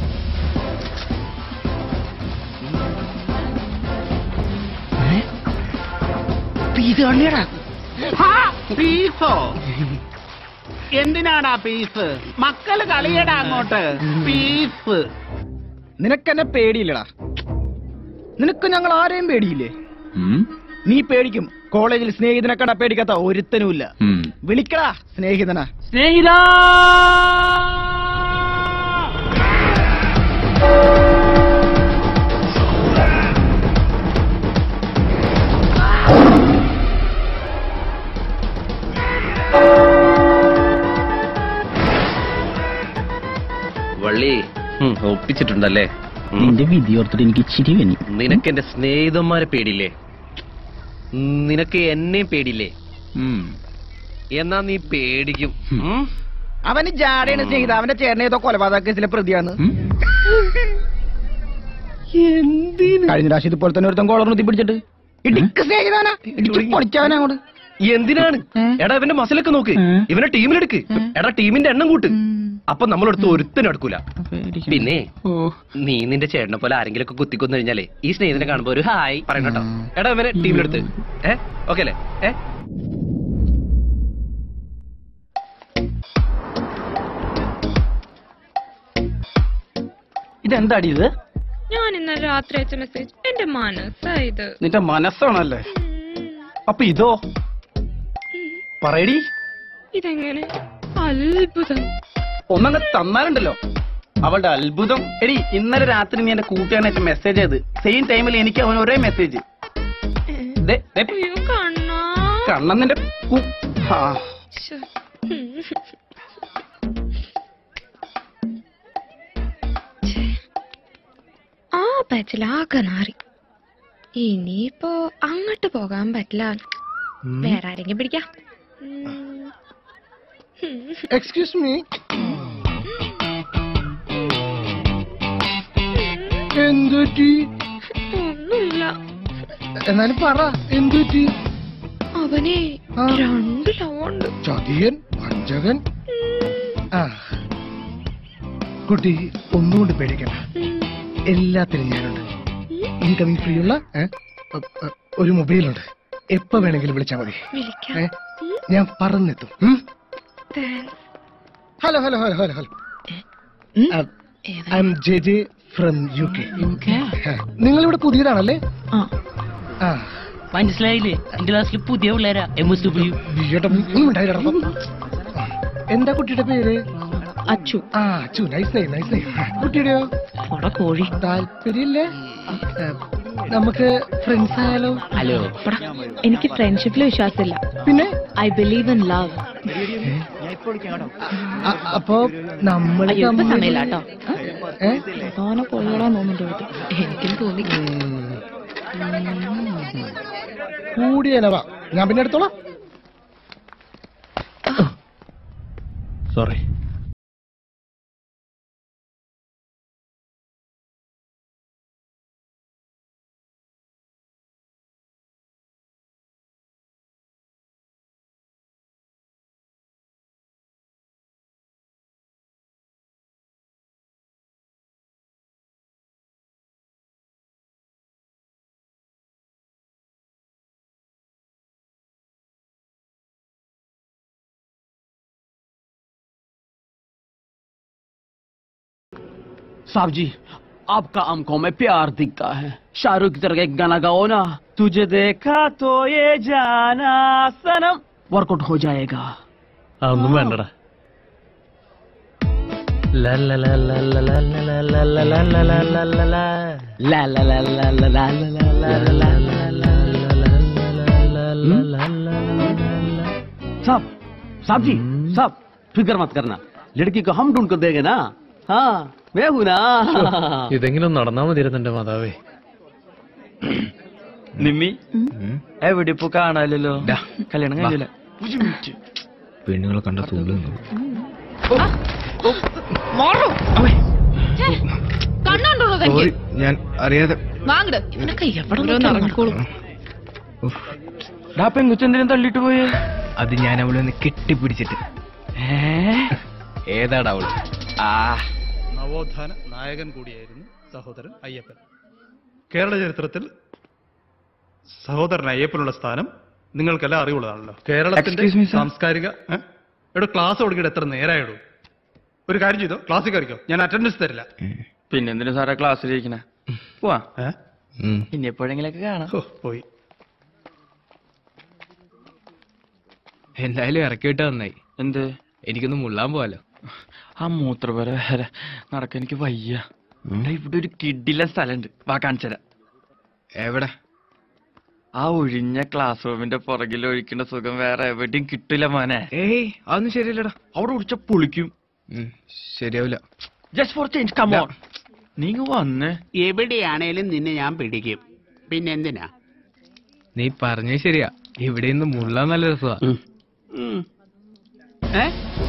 ഹാ, പീസോ എന്തിനാടാ പീസ് മക്കള് കളിയടാ അങ്ങോട്ട് പീസ് നിനക്കെന്നെ പേടിയില്ലടാ നിനക്ക് ഞങ്ങൾ ആരെയും പേടിയില്ലേ നീ പേടിക്കും കോളേജിൽ സ്നേഹിതനെ കണ്ട പേടിക്കാത്ത ഒരുത്തനുമില്ല വിളിക്കടാ സ്നേഹിതനാ സ്നേഹിതാ വള്ളി ഉം, ഒപ്പിച്ചിട്ടുണ്ടല്ലേ ഉം. നിന്റെ വിധി ഓർത്തിട്ട് എനിക്ക് ചിരി വന്നി നിനക്ക് എന്റെ സ്നേഹിതന്മാരെ പേടിയില്ലേ നിനക്ക് എന്നെ പേടിയില്ലേ എന്നാ നീ പേടിക്കും ഉം? അവന് ജാടയാണ് സ്നേഹിത അവന്റെ ചേട്ടനെ ഏതോ കൊലപാതക കേസിലെ പ്രതിയാണ് കഴിഞ്ഞ പ്രാവശ്യം ഇതുപോലെ തന്നെ ഒരുത്തൻ കോളർ കുത്തി പിടിച്ചിട്ട് ഇടിക്ക് സ്നേഹിതാനാ ഇടിച്ച് പൊളിച്ചവനാ അങ്ങോട്ട് എന്തിനാണ് എടാ ഇവന്റെ മസിലൊക്കെ നോക്ക് ഇവനെ ടീമിലെടുക്ക് എടാ ടീമിന്റെ എണ്ണം കൂട്ട് അപ്പൊ നമ്മളെടുത്ത് ഒരുത്തനും എടുക്കൂല പിന്നെ നീ നിന്റെ ചേട്ടനെ പോലെ ആരെങ്കിലും ഒക്കെ കുത്തിക്കൊന്നു കഴിഞ്ഞാലേ ഈ സ്നേഹിതനെ കാണുമ്പോ ഒരു ഹായ് പറയണം കേട്ടോ എടാ ഇവനെ ടീമിലെടുത്ത് ഏ ഓക്കെ അല്ലേ ഏ ഇതെന്താടി ഇത് ഞാൻ ഇന്നലെ രാത്രി അയച്ച മെസ്സേജ് എന്റെ മനസ്സാ ഇത് നിന്റെ മനസ്സാണല്ലേ അപ്പൊ ഇതോ പറയടി ഇതെങ്ങനെ അത്ഭുതം ഒന്നങ്ങ് തന്നാലുണ്ടല്ലോ അവളുടെ അത്ഭുതം എടി ഇന്നലെ രാത്രി നീ എന്റെ കൂട്ടുകാരനായിട്ട് മെസ്സേജ് ചെയ്ത് സെയിം ടൈമിൽ എനിക്ക് അവൻ ഒരേ മെസ്സേജ് അയ്യോ കണ്ണാ കണ്ണൻ നിന്റെ കു- ആ. ശ്ശെ. ഛെ. ആ പറ്റിലാകെ നാറി ഇനിയിപ്പോ അങ്ങോട്ട് പോകാൻ പറ്റില്ല വേറെ ആരെങ്കിലും പിടിക്കാം എക്സ്ക്യൂസ് മീ എന്തുപറ്റി ഒന്നുമില്ല എന്നാലും പറ എന്തുപറ്റി അവനെ രണ്ട് ലവുണ്ട് ചതിയൻ വഞ്ചകൻ ആ കുട്ടി ഒന്നുകൊണ്ട് പേടിക്കണ്ട എല്ലാത്തിനും ഞാനുണ്ട് ഇൻകമിങ് ഫ്രീ ഉള്ള ഏ, അ, അ, ഒരു മൊബൈലുണ്ട് എപ്പോ വേണമെങ്കിലും വിളിച്ചാൽ മതി വിളിക്കാം ഏ, ഞാൻ പറന്നെത്തും ഉം? Thanks. Hello hello hello hello hello I'm J J from U K നിങ്ങൾ ഇവിടെ പുതിയതാണല്ലേ ആ മനസ്സിലായില്ലേ എന്റെ ക്ലാസ്സിൽ പുതിയ പിള്ളേരാ എം എസ് ഡബ്ല്യു ബിയേട്ട ഒന്നും ഉണ്ടായില്ല എന്താ കുട്ടിയുടെ പേര് അച്ചു ആ അച്ചു നൈസ് നെയ് നൈസ് നെയ് കുട്ടിയുടെയോ കോഴി താല്പര്യമില്ലേ ഏ, നമുക്ക് ഫ്രണ്ട്സ് ആയാലോ ഹലോ എനിക്ക് ഫ്രണ്ട്ഷിപ്പിൽ വിശ്വാസമില്ല പിന്നെ ഐ ബിലീവ് ഇൻ ലവ് അ- അപ്പൊ നമ്മൾ അയ്യോ ഇപ്പൊ തമ്മിൽ- സമയമില്ല കേട്ടോ ഏ? തോനെ കൊള്ളാൻ തോന്നുന്നുണ്ട് എനിക്കും തോന്നി കൂടിയ ഇലവാ ഞാൻ പിന്നെ എടുത്തോളാം സോറി साहब जी आपका आंखों में प्यार दिखता है शाहरुख की तरह एक गाना गाओ ना तुझे देखा तो ये जाना सनम वर्कआउट हो जाएगा അതൊന്നും വേണ്ടടാ ला ला ला ला ला ला ला ला ला साहब साहब जी साहब फिक्र मत करना लड़की को हम ढूंढ कर देंगे ना हाँ मैं हूं ना ഇതെങ്കിലും നടന്നാ മതിയായിരുന്നു എന്റെ മാതാവേ നിമ്മി എവിടെ ഇപ്പൊ കാണാലല്ലോ കല്യാണം കഴിഞ്ഞില്ല പെണ്ണുങ്ങളെ കണ്ട തൂള് കണ്ണുണ്ടോ തനിക്ക് ഞാൻ അറിയാതെ വാങ്ങട് ഇവനൊക്കെ എവിടെ ഇറങ്ങിക്കോളും ഡാ പെങ്കുച്ചെന്തിനും തള്ളിട്ട് പോയേ അത് ഞാൻ അവളെ ഒന്ന് കെട്ടിപ്പിടിച്ചിട്ട് ഏതാടാ അവള് ആ നവോത്ഥാന നായകൻ കൂടിയായിരുന്നു സഹോദരൻ അയ്യപ്പൻ കേരള ചരിത്രത്തിൽ സഹോദരൻ അയ്യപ്പനുള്ള സ്ഥാനം നിങ്ങൾക്കെല്ലാം അറിവുള്ളതാണല്ലോ കേരളത്തിന്റെ Excuse me, sir. സാംസ്കാരിക ഏ? എടോ ക്ലാസ് കൊടുക്കിട്ട് എത്ര നേരമായിടൂ ഒരു കാര്യം ചെയ്തോ ക്ലാസ്സിൽ കയറിക്കോ ഞാൻ അറ്റൻഡൻസ് തരില്ല പിന്നെന്തിനു സാറേ ക്ലാസ്സിലിരിക്കണേ പോവാ ഇനി എപ്പോഴെങ്കിലൊക്കെ കാണാം പോയി എന്തായാലും ഇറക്കി വിട്ടാ നന്നായി എന്ത് എനിക്കൊന്ന് മുള്ളാൻ പോവാലോ ആ മൂത്രപര വരെ നടക്കാൻ എനിക്ക് വയ്യ ദാ ഇവിടെ ഒരു കിഡിലെ സ്ഥലമുണ്ട് വാ കാണിച്ചുതരാം എവിടെ ആ ഒഴിഞ്ഞ ക്ലാസ് റൂമിന്റെ പുറകിൽ ഒഴിക്കുന്ന സുഖം വേറെ എവിടെയും കിട്ടില്ല മോനെ ഏയ് അതൊന്നും ശരിയല്ലടാ അവിടെ ഒഴിച്ച പൊളിക്കും ശരിയാവില്ല ജസ്റ്റ് ഫോർ ചേഞ്ച് കമോൺ നീങ്ങ വന്ന് എവിടെയാണേലും നിന്നെ ഞാൻ പിടിക്കും പിന്നെന്തിനാ നീ പറഞ്ഞത് ശരിയാ ഇവിടെ നിന്ന് മുള്ളാൻ നല്ല രസമാ ഏ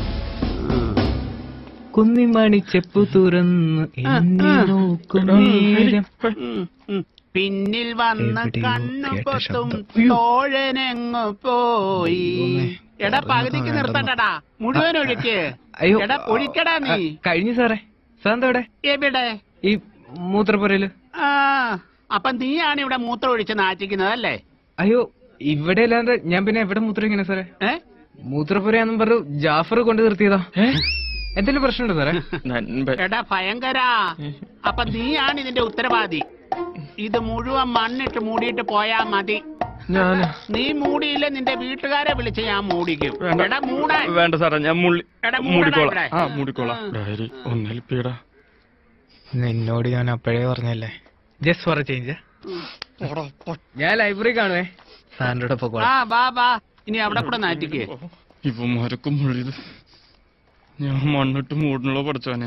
കുന്നിമണി ചെപ്പു തുറന്ന് എന്നെ നോക്കും നേരം ഉം, ഉം. പിന്നിൽ വന്ന എവിടെയോ കണ്ണു കേട്ട കൊത്തും ശബ്ദം. തോഴനെങ്ങു പോയി എടാ പകുതിക്ക് നിർത്തണ്ടടാ മുഴുവൻ ഒഴുക്ക് അയ്യോ എടാ ഒഴിക്കടാ നീ കഴിഞ്ഞു സാറേ സാർ എന്താ ഇവിടെ എവിടെ ഈ മൂത്രപ്പുരയില് ആ അപ്പൊ നീയാണ് ഇവിടെ മൂത്രം ഒഴിച്ച് നാറ്റിക്കുന്നത് അല്ലേ അയ്യോ ഇവിടെ അല്ലാണ്ട് ഞാൻ പിന്നെ എവിടെ മൂത്രമൊഴിക്കണേ സാറേ ഏ മൂത്രപ്പുരയാന്നും പറഞ്ഞു ജാഫർ കൊണ്ട് നിർത്തിയതാ എന്തെങ്കിലും പ്രശ്നമുണ്ടോ സാറേ എടാ ഭയങ്കര അപ്പൊ നീയാണ് ഇതിന്റെ ഉത്തരവാദി ഇത് മുഴുവൻ മണ്ണിട്ട് മൂടിയിട്ട് പോയാ മതി ഞാന് നീ മൂടിയില്ല നിന്റെ വീട്ടുകാരെ വിളിച്ച് ഞാൻ മൂടിക്കും വേണ്ട. എടാ മൂടാൻ വേണ്ട സാറേ ഞാൻ മുള്ളി എടാ, മൂടടാ മൂടിക്കോളാം ഇവിടെ. ആ മൂടിക്കോളാം ഡയറി ഒന്നേൽപ്പിയടാ നിന്നോട് ഞാൻ അപ്പോഴേ പറഞ്ഞല്ലേ ജസ്റ്റ് ഫോർ ചേഞ്ച് ഞാൻ ലൈബ്രറി കാണുവേ സാറിന്റെ കൂടെ പോകോളാം ആ വാ വാ ഇനി അവിടെ കൂടെ നാറ്റിക്കേ ഇവന്മാരൊക്കെ മുള്ളിയത് ഞാൻ മണ്ണിട്ട് മൂടണല്ലോ പഠിച്ചോനെ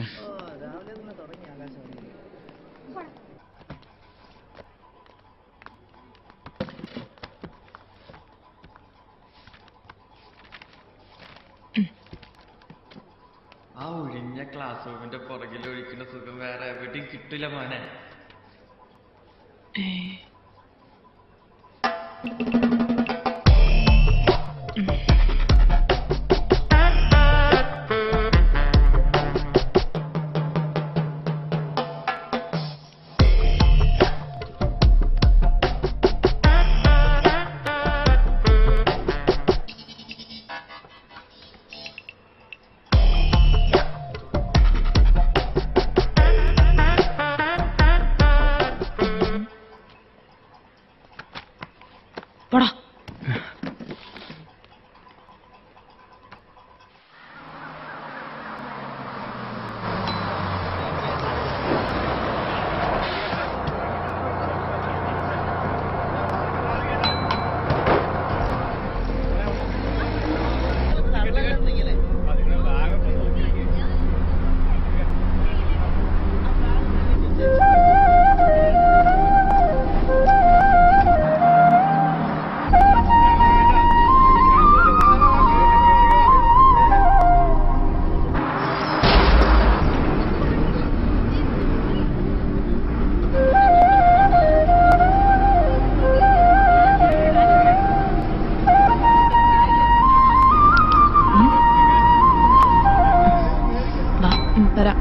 ആ ഒഴിഞ്ഞ ക്ലാസ് റൂമിന്റെ പുറകിൽ ഒഴിക്കുന്ന സുഖം വേറെ എവിടെയും കിട്ടില്ല മോനെ പോടാ വാ ഉം, വരാം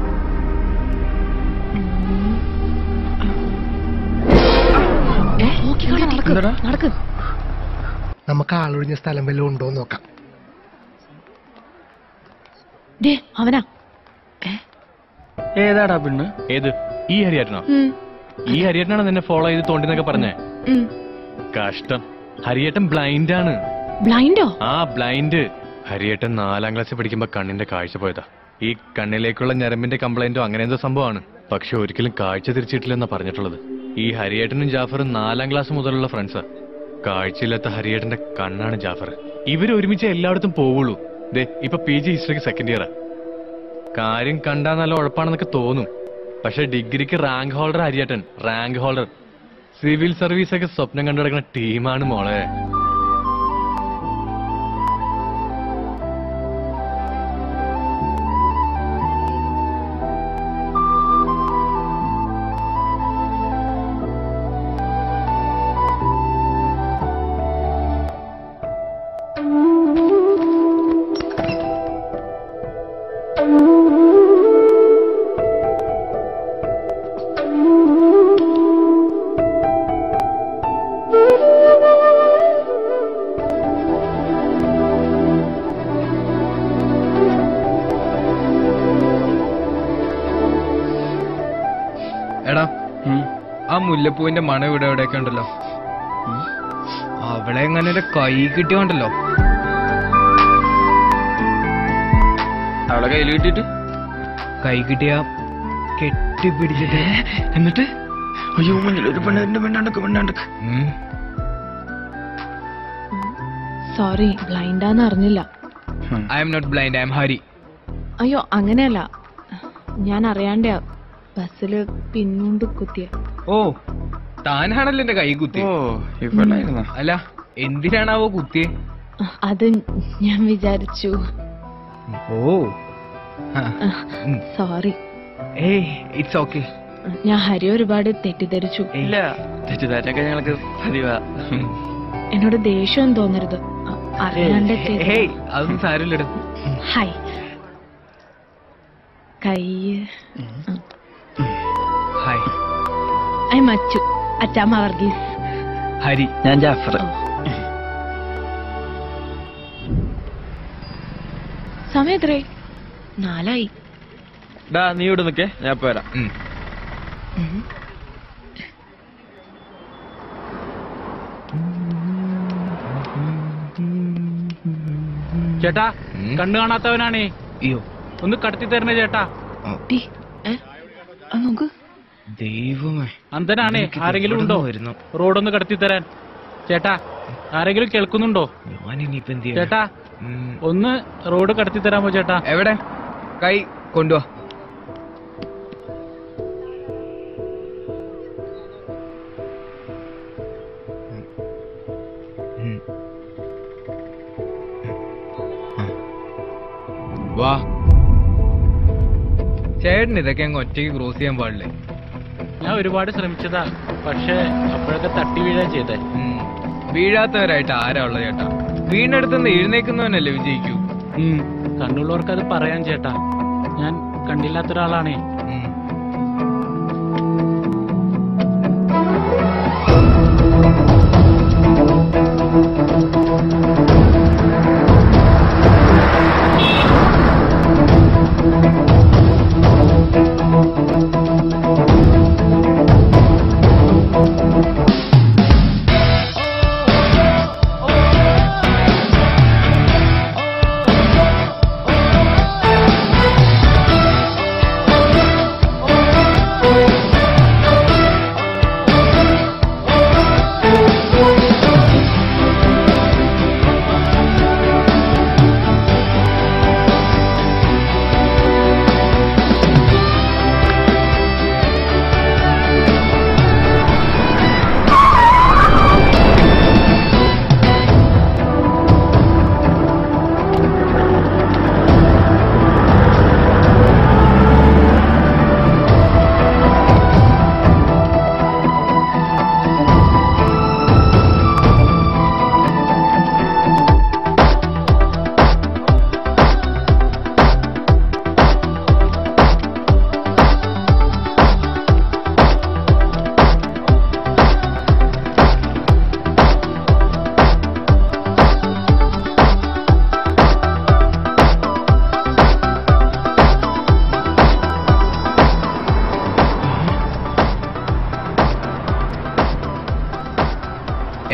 ഏ, നോക്കിക്കോളെ, നടക്ക് നടക്ക് നമുക്ക് ആളൊഴിഞ്ഞ സ്ഥലം വല്ലതും ഉണ്ടോ എന്ന് നോക്കാം ഡേ അവനാ ഏതാടാ പെണ്ണ് ഏത് ഈ ഹരിയേട്ടനോ ഉം, ഈ ഹരിയേട്ടനാണ് നിന്നെ ഫോളോ ചെയ്ത് തോണ്ടിന്നൊക്കെ പറഞ്ഞേ ഉം. കഷ്ടം ഹരിയേട്ടൻ ബ്ലൈൻഡ് ആണ് ബ്ലൈൻഡോ ആ ബ്ലൈൻഡ് ഹരിയേട്ടൻ നാലാം ക്ലാസ്സിൽ പഠിക്കുമ്പോ കണ്ണിന്റെ കാഴ്ച പോയതാ ഈ കണ്ണിലേക്കുള്ള ഞരമ്പിന്റെ കംപ്ലൈന്റോ അങ്ങനെ എന്തോ സംഭവമാണ് പക്ഷെ ഒരിക്കലും കാഴ്ച തിരിച്ചിട്ടില്ലെന്നാ പറഞ്ഞിട്ടുള്ളത് ഈ ഹരിയേട്ടനും ജാഫറും നാലാം ക്ലാസ് മുതലുള്ള ഫ്രണ്ട്സാ കാഴ്ചയില്ലാത്ത ഹരിയേട്ടന്റെ കണ്ണാണ് ജാഫർ ഇവര് ഒരുമിച്ച് എല്ലായിടത്തും പോവുള്ളൂ ദേ ഇപ്പൊ പി ജി ഹിസ്റ്ററിക്ക് സെക്കൻഡ് ഇയറാ കാര്യം കണ്ടാ നല്ല ഉഴപ്പാണെന്നൊക്കെ തോന്നും പക്ഷെ ഡിഗ്രിക്ക് റാങ്ക് ഹോൾഡർ ഹരിയേട്ടൻ റാങ്ക് ഹോൾഡർ സിവിൽ സർവീസ് ഒക്കെ സ്വപ്നം കണ്ടു കിടക്കുന്ന ടീമാണ് മോളെ എടാ ആ മുല്ലപ്പൂവിന്റെ മണം ഇവിടെ എവിടെയൊക്കെ ഉണ്ടല്ലോ അവളെ എങ്ങനെ ഒരു കൈ കിട്ടിയോണ്ടല്ലോ അവളെ കയ്യിൽ കിട്ടിയിട്ട് കൈ കിട്ടിയ കെട്ടിപ്പിടിച്ചിട്ട് എന്നിട്ട് അയ്യോ മുന്നിൽ ഒരു പെണ്ണിന്റെ പെണ്ണാണ്ടക്ക് പെണ്ണാണ്ടക്ക് സോറി ബ്ലൈൻഡാന്ന് അറിഞ്ഞില്ല I'm not blind I'm Hari അയ്യോ അങ്ങനെയല്ല ഞാൻ അറിയാണ്ടാ ബസ്സില് പിന്നുകൊണ്ട് കുത്തിയ ഓ താനാണല്ലോ എന്റെ കൈ കുത്തി ഓ ഇവളായിരുന്നോ അല്ല എന്തിനാണാവോ കുത്തിയേ അത് ഞാൻ വിചാരിച്ചു ഓ സോറി ഏയ് ഇറ്റ്സ് ഓക്കെ ഞാൻ ഹരി ഒരുപാട് തെറ്റിദ്ധരിച്ചു ഇല്ല തെറ്റിദ്ധാരണയൊക്കെ ഞങ്ങൾക്ക് പതിവാ എന്നോട് ദേഷ്യം തോന്നരുത് അ- അറിയാണ്ട് ചെയ്ത- ഹേയ് അതൊന്നും സാരമില്ലട ഹായ് കൈ ഹായ് ഐ മച്ചു അച്ചാമ്മ വർഗീസ് ഹരി ഞാൻ ജാഫർ സമയം എത്രേ നാലായി ഡാ നീ ഇവിടെ നിക്കേ ഞാൻ ഇപ്പൊ വരാം ചേട്ടാ കണ്ണു കാണാത്തവനാണേ അയ്യോ ഒന്ന് കടത്തി തരണേ ചേട്ടാ നോക്ക് ദൈവമേ അന്തനാണേ ഇവനൊക്കെ ആരെങ്കിലും ഉണ്ടോ എവിടുന്ന് വരുന്നു? റോഡൊന്ന് കടത്തി തരാൻ ചേട്ടാ ആരെങ്കിലും കേൾക്കുന്നുണ്ടോ ഞാൻ ഇനിയിപ്പോ എന്ത് ചെയ്യണം? ചേട്ടാ ഉം. ഒന്ന് റോഡ് കടത്തി തരാമോ ചേട്ടാ എവിടെ കൈ കൊണ്ടുവാ ഉം. വാ ചേട്ടൻ ഇതൊക്കെ അങ്ങ് ഒറ്റയ്ക്ക് ക്രോസ് ചെയ്യാൻ പാടില്ലേ ഞാൻ ഒരുപാട് ശ്രമിച്ചതാ പക്ഷേ അപ്പോഴൊക്കെ തട്ടി വീഴാൻ ചെയ്തേ ഉം. വീഴാത്തവരായിട്ട് ആരാ ഉള്ളത് ചേട്ടാ വീണെടുത്തുനിന്ന് എഴുന്നേക്കുന്നവനല്ലേ വിജയിക്കൂ ഉം. കണ്ണുള്ളവർക്ക് അത് പറയാൻ ചേട്ടാ ഞാൻ കണ്ടില്ലാത്ത ഒരാളാണേ Oh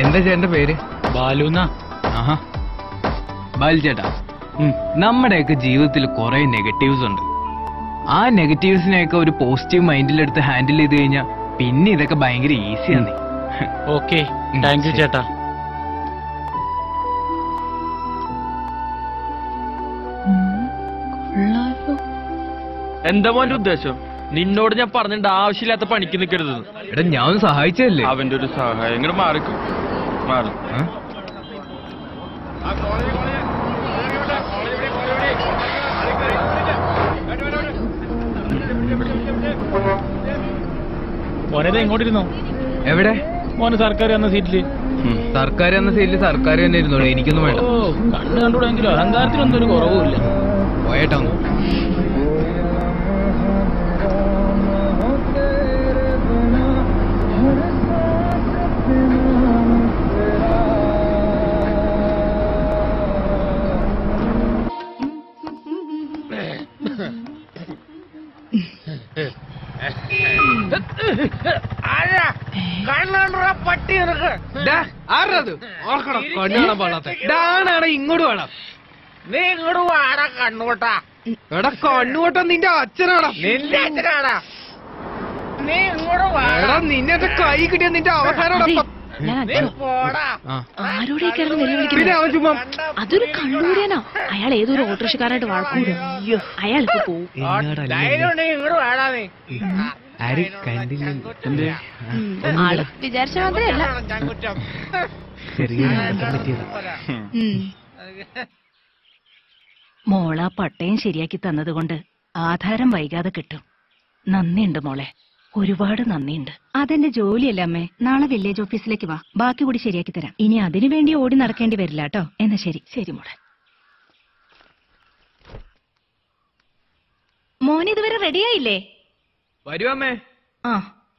എന്താ ചേട്ടന്റെ പേര് ബാലുന്നാ ആഹാ ബാലു ചേട്ടാ നമ്മുടെയൊക്കെ ജീവിതത്തിൽ കുറെ നെഗറ്റീവ്സ് ഉണ്ട് ആ നെഗറ്റീവ്സിനെയൊക്കെ ഒരു പോസിറ്റീവ് മൈൻഡിലെടുത്ത് ഹാൻഡിൽ ചെയ്ത് കഴിഞ്ഞാൽ പിന്നെ ഇതൊക്കെ ഭയങ്കര ഈസിയാണ് ഓക്കെ താങ്ക് യു ചേട്ടാ എന്താ മോന്റെ ഉദ്ദേശം നിന്നോട് ഞാൻ പറഞ്ഞിട്ട് ആവശ്യമില്ലാത്ത പണിക്ക് നിൽക്കരുത് എടാ ഞാൻ സഹായിച്ചതല്ലേ അവന്റെ ഒരു സഹായം ഇങ്ങോട്ട് മാറിക്കും മാറി മോനെ എങ്ങോട്ടിരുന്നോ എവിടെ മോന് സർക്കാർ എന്ന സീറ്റില് സർക്കാർ എന്ന സൈഡിൽ സർക്കാർ തന്നെ ഇരുന്നോളൂ എനിക്കൊന്നും വേണ്ട ഓ കണ്ണ് കണ്ടുകൂടെങ്കിലും അഹങ്കാരത്തിനൊന്നും ഒരു കുറവുമില്ല പോയേട്ടാ പട്ടി ആരത് ഓർക്കണം കണ്ണാണാൻ പാടാത്ത ഡാണാണ് ഇങ്ങോട്ട് വേണം നീ ഇങ്ങോട്ട് വാടാ കണ്ണുകൊട്ടാ എടാ കണ്ണുകൊട്ട നിന്റെ അച്ഛനാടാ നിന്റെ അച്ഛനാടാ നീ ഇങ്ങോട്ട് എടാ നിന്നെ എന്റെ കൈ കിട്ടിയ നിന്റെ അവസാനം ആരോടെ കിടന്ന് പിന്നെ അവൻ ചുമ്മാ അതൊരു കണ്ണൂരനാ അയാൾ ഏതൊരു ഓട്ടോറിക്ഷക്കാരായിട്ട് വഴക്കൂടും അയാൾക്ക് പോവും ധൈര്യം ഇങ്ങോട്ട് വാടാ നീ ആര് കണ്ടില്ലല്ലോ എന്തേ ആള് വിചാരിച്ച മാത്രമല്ല ചെറിയൊരു അബദ്ധം പറ്റിയതാ മോളാ പട്ടയം ശരിയാക്കി തന്നതുകൊണ്ട് ആധാരം വൈകാതെ കിട്ടും നന്ദിയുണ്ട് മോളെ ഒരുപാട് നന്ദിയുണ്ട് അതെന്റെ ജോലിയല്ല അമ്മേ നാളെ വില്ലേജ് ഓഫീസിലേക്ക് വാ ബാക്കി കൂടി ശരിയാക്കി തരാം ഇനി അതിനു വേണ്ടി ഓടി നടക്കേണ്ടി വരില്ല കേട്ടോ എന്നാ ശരി ശരി മോളെ മോൻ ഇതുവരെ റെഡിയായില്ലേ വരുവമ്മേ ആ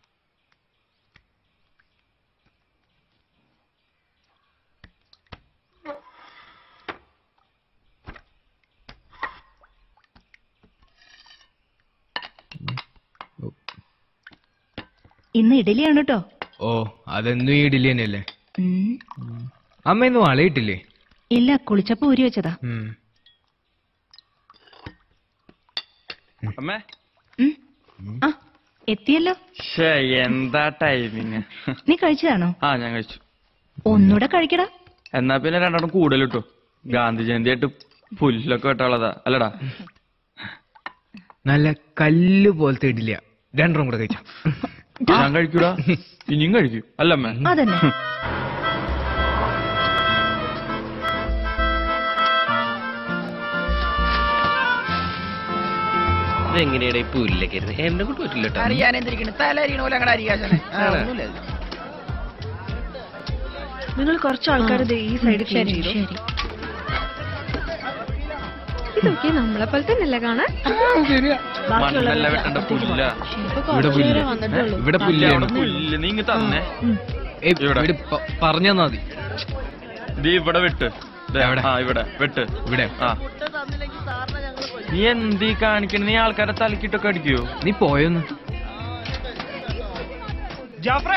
ഇന്ന് ഇഡലിയാണ് കേട്ടോ ഓ അതെന്നും ഈ ഇഡലി തന്നെയല്ലേ അമ്മ ഇന്ന് വളയിട്ടില്ലേ ഇല്ല കുളിച്ചപ്പോ ഊരി വെച്ചതാ ഉം. അമ്മേ ആ എത്തിയല്ലോ ശ്ശേ, എന്താ ടൈമിങ് നീ കഴിച്ചതാണോ ആ ഞാൻ കഴിച്ചു ഒന്നൂടെ കഴിക്കടാ എന്നാ പിന്നെ രണ്ടെണ്ണം കൂടുതൽ കിട്ടും ഗാന്ധി ജയന്തി ആയിട്ട് പുല്ലൊക്കെ വെട്ടാളതാ അല്ലടാ നല്ല കല്ല് പോലത്തെ ഇഡലിയ രണ്ടെണ്ണം കൂടെ കഴിച്ചു ഞാൻ കഴിക്കൂടാ ഇനിയും കഴിക്കും അല്ലമ്മേ അതന്നെ ഇതെങ്ങനെയാണ് ഈ പുല്ലൊക്കെ ഇരുന്ന് എന്നെ കൊണ്ട് പറ്റില്ല കേട്ടോ അറിയാൻ എന്തിരിക്കണ തല അരിയണ പോലെ അങ്ങനെ അരിയാശനെ നിങ്ങൾ കുറച്ച് ആൾക്കാർ ഈ സൈഡ് ക്ലീൻ ശരി, ചെയ്തു ശരി. ഇതൊക്കെ നമ്മളെ പോലെ തന്നെയല്ലേ കാണാൻ മണ്ണല്ല വെട്ടേണ്ട പുല്ല ഇവിടെ പുല്ല് ഇവിടെ പുല്ല് അവിടെ പുല്ല് നീ ഇങ്ങ് തന്നെ ഏയ്, ഇവിടെ പ- പറഞ്ഞാ മതി ദേ ഇവിടെ വെട്ട് ദേ, ആ ഇവിടെ വെട്ട് ഇവിടെ ആ നീ എന്തീ കാണിക്കണ നീ ആൾക്കാരെ തലക്കിട്ടൊക്കെ അടിക്കോ നീ പോയൊന്ന് ജാഫ്രേ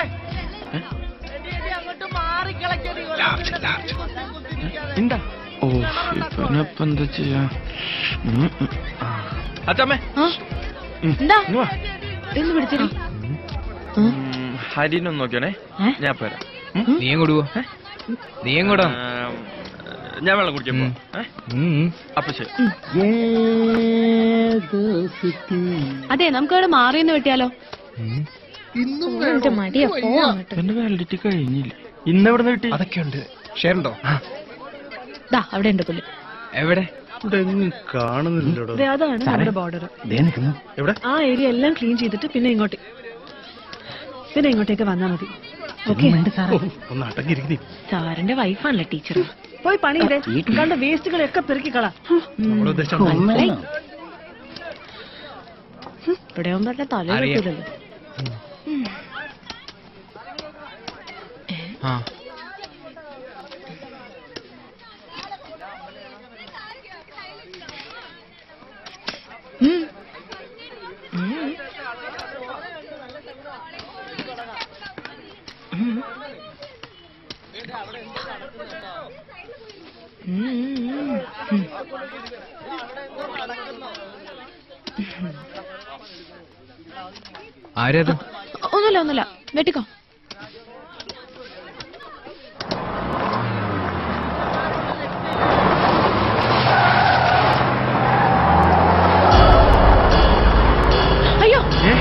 എന്താ ഓ ഇപ്പൊ എന്താ ചെയ്യാ അച്ഛമ്മേ എന്താ എന്ന് പിടിച്ചടി ഹരിനൊന്ന് നോക്കിയാണേ ഞാൻ പോരാ നീ എങ്ങോട്ട് പോവാ നീ എങ്ങോട്ടാ ഞാൻ വെള്ളം കുടിക്കാൻ പോവാം ഏ? അപ്പൊ ശരി അതെ നമുക്ക് അവിടെ മാറിയെന്ന് വെട്ടിയാലോ എന്റെ മടിയാ പോവാൻ എന്റെ വാലിഡിറ്റി കഴിഞ്ഞില്ല ഇന്ന് എവിടെ കിട്ടി അതൊക്കെ ഉണ്ട് ഷെയർ ഉണ്ടോ ദാ അവിടെ ഉണ്ട് പുല്ല് എവിടെ കാണുന്നില്ലടോ ദേ, അതാണ് നമ്മുടെ ബോർഡർ എവിടെ ആ ഏരിയ എല്ലാം ക്ലീൻ ചെയ്തിട്ട് പിന്നെ ഇങ്ങോട്ട് പിന്നെ ഇങ്ങോട്ടേക്ക് വന്നാ മതി ഓക്കെ ഒന്ന് അടങ്ങിയിരിക്കുന്നേ സാറിന്റെ വൈഫാണല്ലോ ടീച്ചർ പോയി പണി ഇതേ കണ്ട വേസ്റ്റുകളൊക്കെ പെറുക്കിക്കളാ നമ്മുടെ ഉദ്ദേശം ഇവിടെ ആവുമ്പോ അല്ല തല അറിയാം. കിട്ടൂലല്ലോ ആ ആരത് ഒന്നുമില്ല ഒന്നുമില്ല വെട്ടിക്കോ അയ്യോ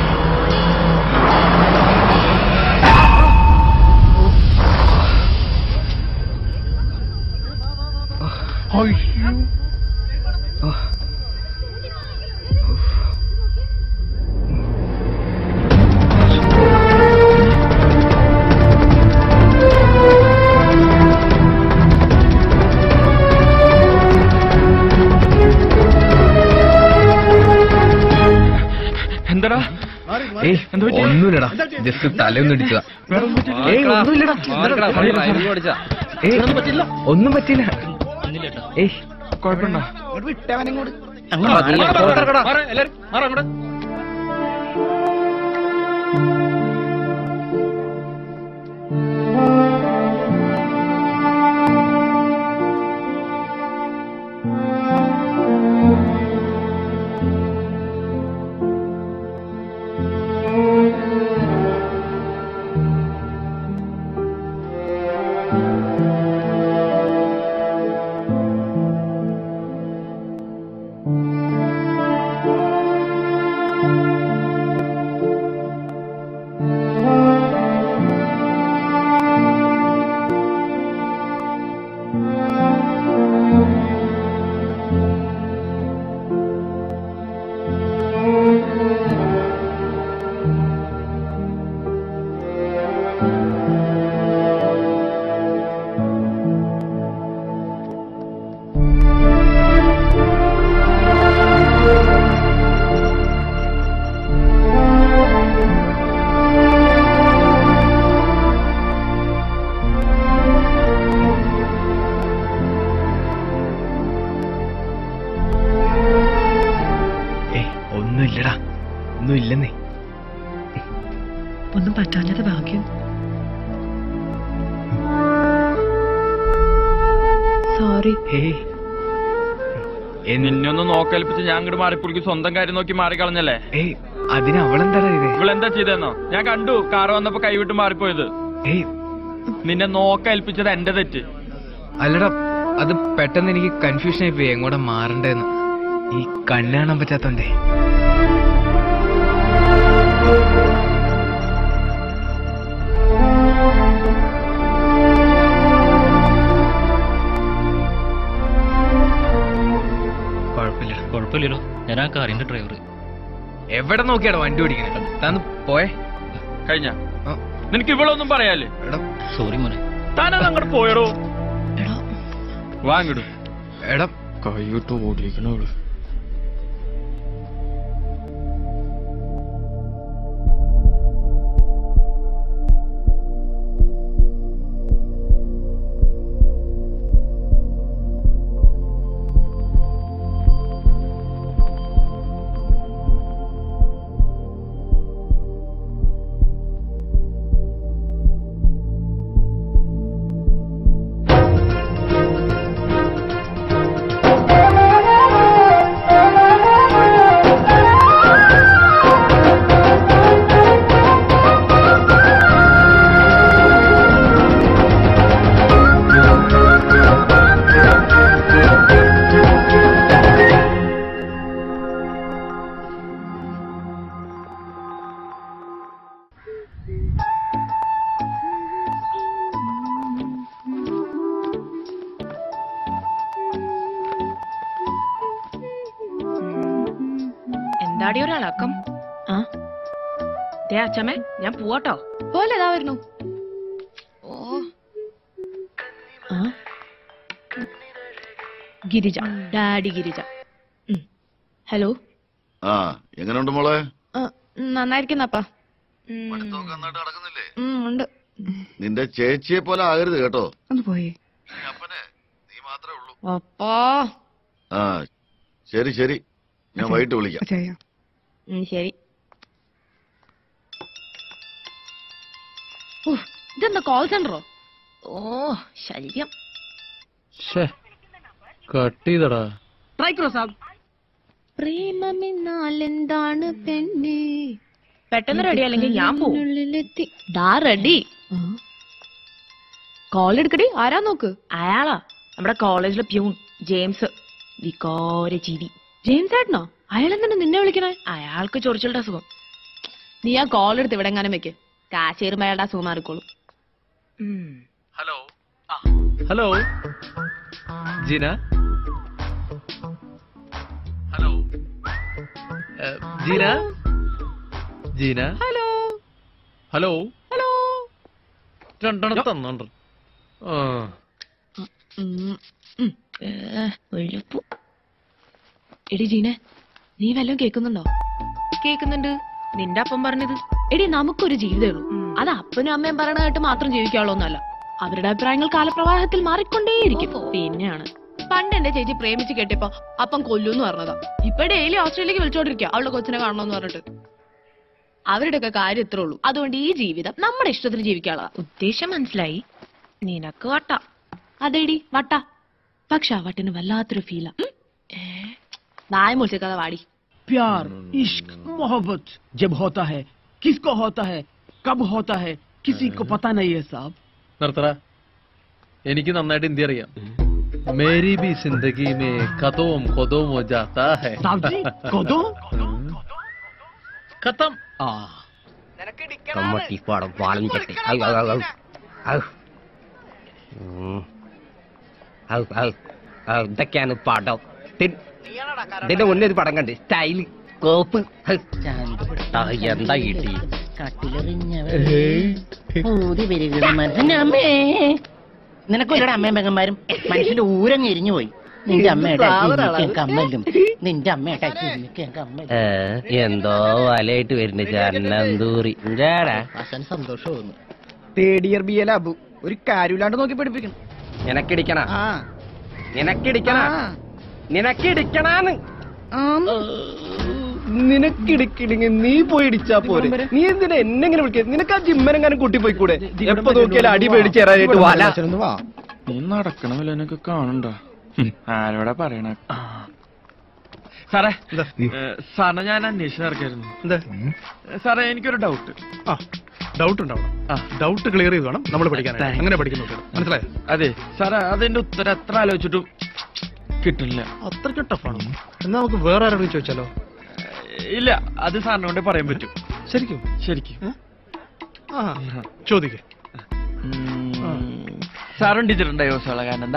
എന്താടാ ഏയ് ഒന്നുമില്ലടാ ജസ്റ്റ് തലയൊന്നും ഇടിച്ചതാ ഏയ് ഒന്നുമില്ലടാ ഏയ് ഒന്നും പറ്റില്ല ഏയ് കുഴപ്പമുണ്ടോ ഏയ് ഒന്നുമില്ലടാ ഒന്നുമില്ലെന്നേ ഒന്നും പറ്റാഞ്ഞത് ഭാഗ്യം സോറി ഏയ് നിന്നെ ഒന്ന് നോക്കേൽപ്പിച്ച് ഞാൻ അങ്ങോട്ട് മാറിപ്പോൾക്ക് സ്വന്തം കാര്യം നോക്കി മാറിക്കളഞ്ഞല്ലേ ഏയ് അതിന് അവളെന്താടാ ഇത് ഇവളെന്താ ചെയ്തെന്നോ ഞാൻ കണ്ടു കാറ് വന്നപ്പോ കൈവിട്ട് മാറിപ്പോയത് ഏയ് നിന്നെ നോക്കേൽപ്പിച്ചത് എന്റെ തെറ്റ് അല്ലടാ അത് പെട്ടെന്ന് എനിക്ക് കൺഫ്യൂഷൻ ആയി പോയി എങ്ങോട്ടാ മാറണ്ടേന്ന് ഈ കണ്ണ് കാണാൻ പറ്റാത്തോണ്ടേ കുഴപ്പമില്ല കുഴപ്പമില്ലല്ലോ ഞാൻ ആ കാറിന്റെ ഡ്രൈവർ എവിടെ നോക്കിയാടാ വണ്ടി ഓടിക്കണേ താന്ന് പോയേ കഴിഞ്ഞ നിനക്ക് ഇവളൊന്നും പറയാല്ലേ സോറി മോനെ താനത് അങ്ങോട്ട് പോയടോ വാങ്ങിടും എടാ കൈയിട്ട് ഓടിക്കണവള് എന്താടി ഒരാളക്കം ആ ദേ അച്ഛമ്മേ ഞാൻ പോവാട്ടോ പോലെ ഇതാ വരുന്നു ഓ ആ ഗിരിജ ഡാഡി ഗിരിജ ഉം. ഹലോ ആ എങ്ങനെയുണ്ട് മോളെ ആ, നന്നായിരിക്കുന്നപ്പാ ഉം, ഉണ്ട് നിന്റെ ചേച്ചിയെ പോലെ ആകരുത് കേട്ടോ ഒന്ന് പോയേ അപ്പാ ആ ശരി ശരി ഞാൻ വൈകിട്ട് വിളിക്കാം അച്ചായ ഉം, ശരി ഉഫ്, ഇതെന്താ കോൾ സെന്ററോ ഓ ശല്യം കട്ട് ചെയ്തടാ ट्राई करो साहब പ്രേമമെന്നാൽ എന്താണ് പെണ്ണേ പെട്ടെന്ന് റെഡി അല്ലെങ്കിൽ ഞാൻ പോവും ദാ റെഡി കോൾ എടുക്കടി ആരാ നോക്ക് അയാളാ നമ്മുടെ കോളേജിലെ പ്യൂൺ ജെയിംസ് വികോര ജീവി ജെയിംസ് ഏട്ടനോ അയാൾ എന്തിനാ നിന്നെ വിളിക്കണേ അയാൾക്ക് ചൊറിച്ചിളുടെ അസുഖം നീ ആ കോൾ എടുത്ത് ഇവിടെ എങ്ങാനും വെക്ക് കാശേറുമ്പോ അയാളുടെ അസുഖം മാറിക്കോളും ഹലോ ഹലോ ജീന ഹലോ ഏ, Jeena Jeena hello hello hello രണ്ടെണ്ണം തന്നുണ്ട് ആ ഒഴുപ്പു എടി ജീനെ നീ വല്ലതും കേൾക്കുന്നുണ്ടോ കേൾക്കുന്നുണ്ട് നിന്റെ അപ്പം പറഞ്ഞത് എടി നമുക്കൊരു ജീവിതമേ ഉള്ളൂ അത് അപ്പനും അമ്മയും പറയണ കേട്ട് മാത്രം ജീവിക്കാനുള്ളതൊന്നല്ല അവരുടെ അഭിപ്രായങ്ങൾ കാലപ്രവാഹത്തിൽ മാറിക്കൊണ്ടേയിരിക്കും പിന്നെയാണ് പണ്ട് എന്റെ ചേച്ചി പ്രേമിച്ച് കേട്ടിയപ്പോ അപ്പം കൊല്ലൂന്ന് പറഞ്ഞതാ ഇപ്പൊ ഡെയിലി ഓസ്ട്രേലിയക്ക് വിളിച്ചോണ്ടിരിക്കുക അവളുടെ കൊച്ചിനെ കാണണമെന്ന് പറഞ്ഞിട്ട് അവരുടെയൊക്കെ കാര്യം ഇത്രേ ഉള്ളൂ അതുകൊണ്ട് ഈ ജീവിതം നമ്മുടെ ഇഷ്ടത്തിന് ജീവിക്കാനുള്ള ഉദ്ദേശം മനസ്സിലായി നിനക്ക് വട്ട അതേടി വട്ട പക്ഷെ ആ വട്ടിന് വല്ലാത്തൊരു ഫീലാ നായ മുളിച്ചേക്കാതെ വാടി प्यार इश्क मोहब्बत जब होता है किसको होता है कब होता है किसी को पता नहीं है साहब നിർത്തറ എനിക്ക് നന്നായിട്ട് ഹിന്ദി അറിയാം മേരി ബി സിന്ദഗി മേ കഥവും കൊതവും ഹോ ജാതാ ഹൈ साहब जी कदो ഖത്തം ആ കമ്മട്ടി പാടം പാളം ചട്ടി ഔ, ഔ, ഔ, ഔ. ഔ. ഉം. ഔ, ഔ, ഔ, ഇതൊക്കെയാണ് പടം തി- ഇതിന്റെ മുന്നേ ഒരു പടം കണ്ട് സ്റ്റൈല് കോപ്പ് ഹ്. ആ, എന്താ കിട്ടി അമ്മേ നിനക്കൊരു അമ്മയും പെങ്ങന്മാരും മനുഷ്യന്റെ ഊരങ്ങ് എരിഞ്ഞു പോയി നിന്റെ അമ്മയുടെ കമ്മലും നിന്റെ അമ്മയുടെ കമ്മലും എന്തോ വലയിട്ട് വരുന്നുണ്ട് ചന്നന്തൂറി എന്താടാ സന്തോഷം third year B A lab ഒരു കാര്യമില്ലാണ്ട് നോക്കി പഠിപ്പിക്കണം നിനക്കിടിക്കണ ആ നിനക്കിടിക്കണ നിനക്കിടിക്കണാന്ന് നിനക്കിടിക്കിടിങ്ങി നീ പോയി ഇടിച്ചാ പോരെ നീ എന്തിനാ എന്നെ ഇങ്ങനെ വിളിക്കുക നിനക്ക് ആ ജിമ്മനെങ്ങാനും കൂട്ടി പോയിക്കൂടെ എപ്പോ നോക്കിയാലും അടി പേടിച്ച് തരാനായിട്ട് വല വാ നീ നടക്കണ വിലനൊക്കെ കാണണ്ട ആരോടാ പറയണ സാറേ സാറിനെ ഞാൻ അന്വേഷിച്ച് നടക്കായിരുന്നു എന്താ സാറേ എനിക്കൊരു ഡൗട്ട് ആ ഡൗട്ട് ഉണ്ടാവണം ആ ഡൗട്ട് ക്ലിയർ ചെയ്ത് വേണം നമ്മൾ പഠിക്കാനായിട്ട് Thanks. അങ്ങനെ പഠിക്കുന്നു കുട്ടികൾ. മനസ്സിലായോ അതെ സാറേ അതിന്റെ ഉത്തരം എത്ര ആലോചിച്ചിട്ടും കിട്ടില്ല അത്രയ്ക്ക് ടഫാണ് എന്നാ നമുക്ക് വേറെ ആരോടും ചോദിച്ചാലോ ഇല്ല അത് സാറിനെ കൊണ്ടേ പറയാൻ പറ്റും ശരിക്കും ശരിക്കും ആ ചോദിക്കേ സാറും ടീച്ചറും ഡൈവോഴ്സ് ഉള്ള കാരണം എന്താ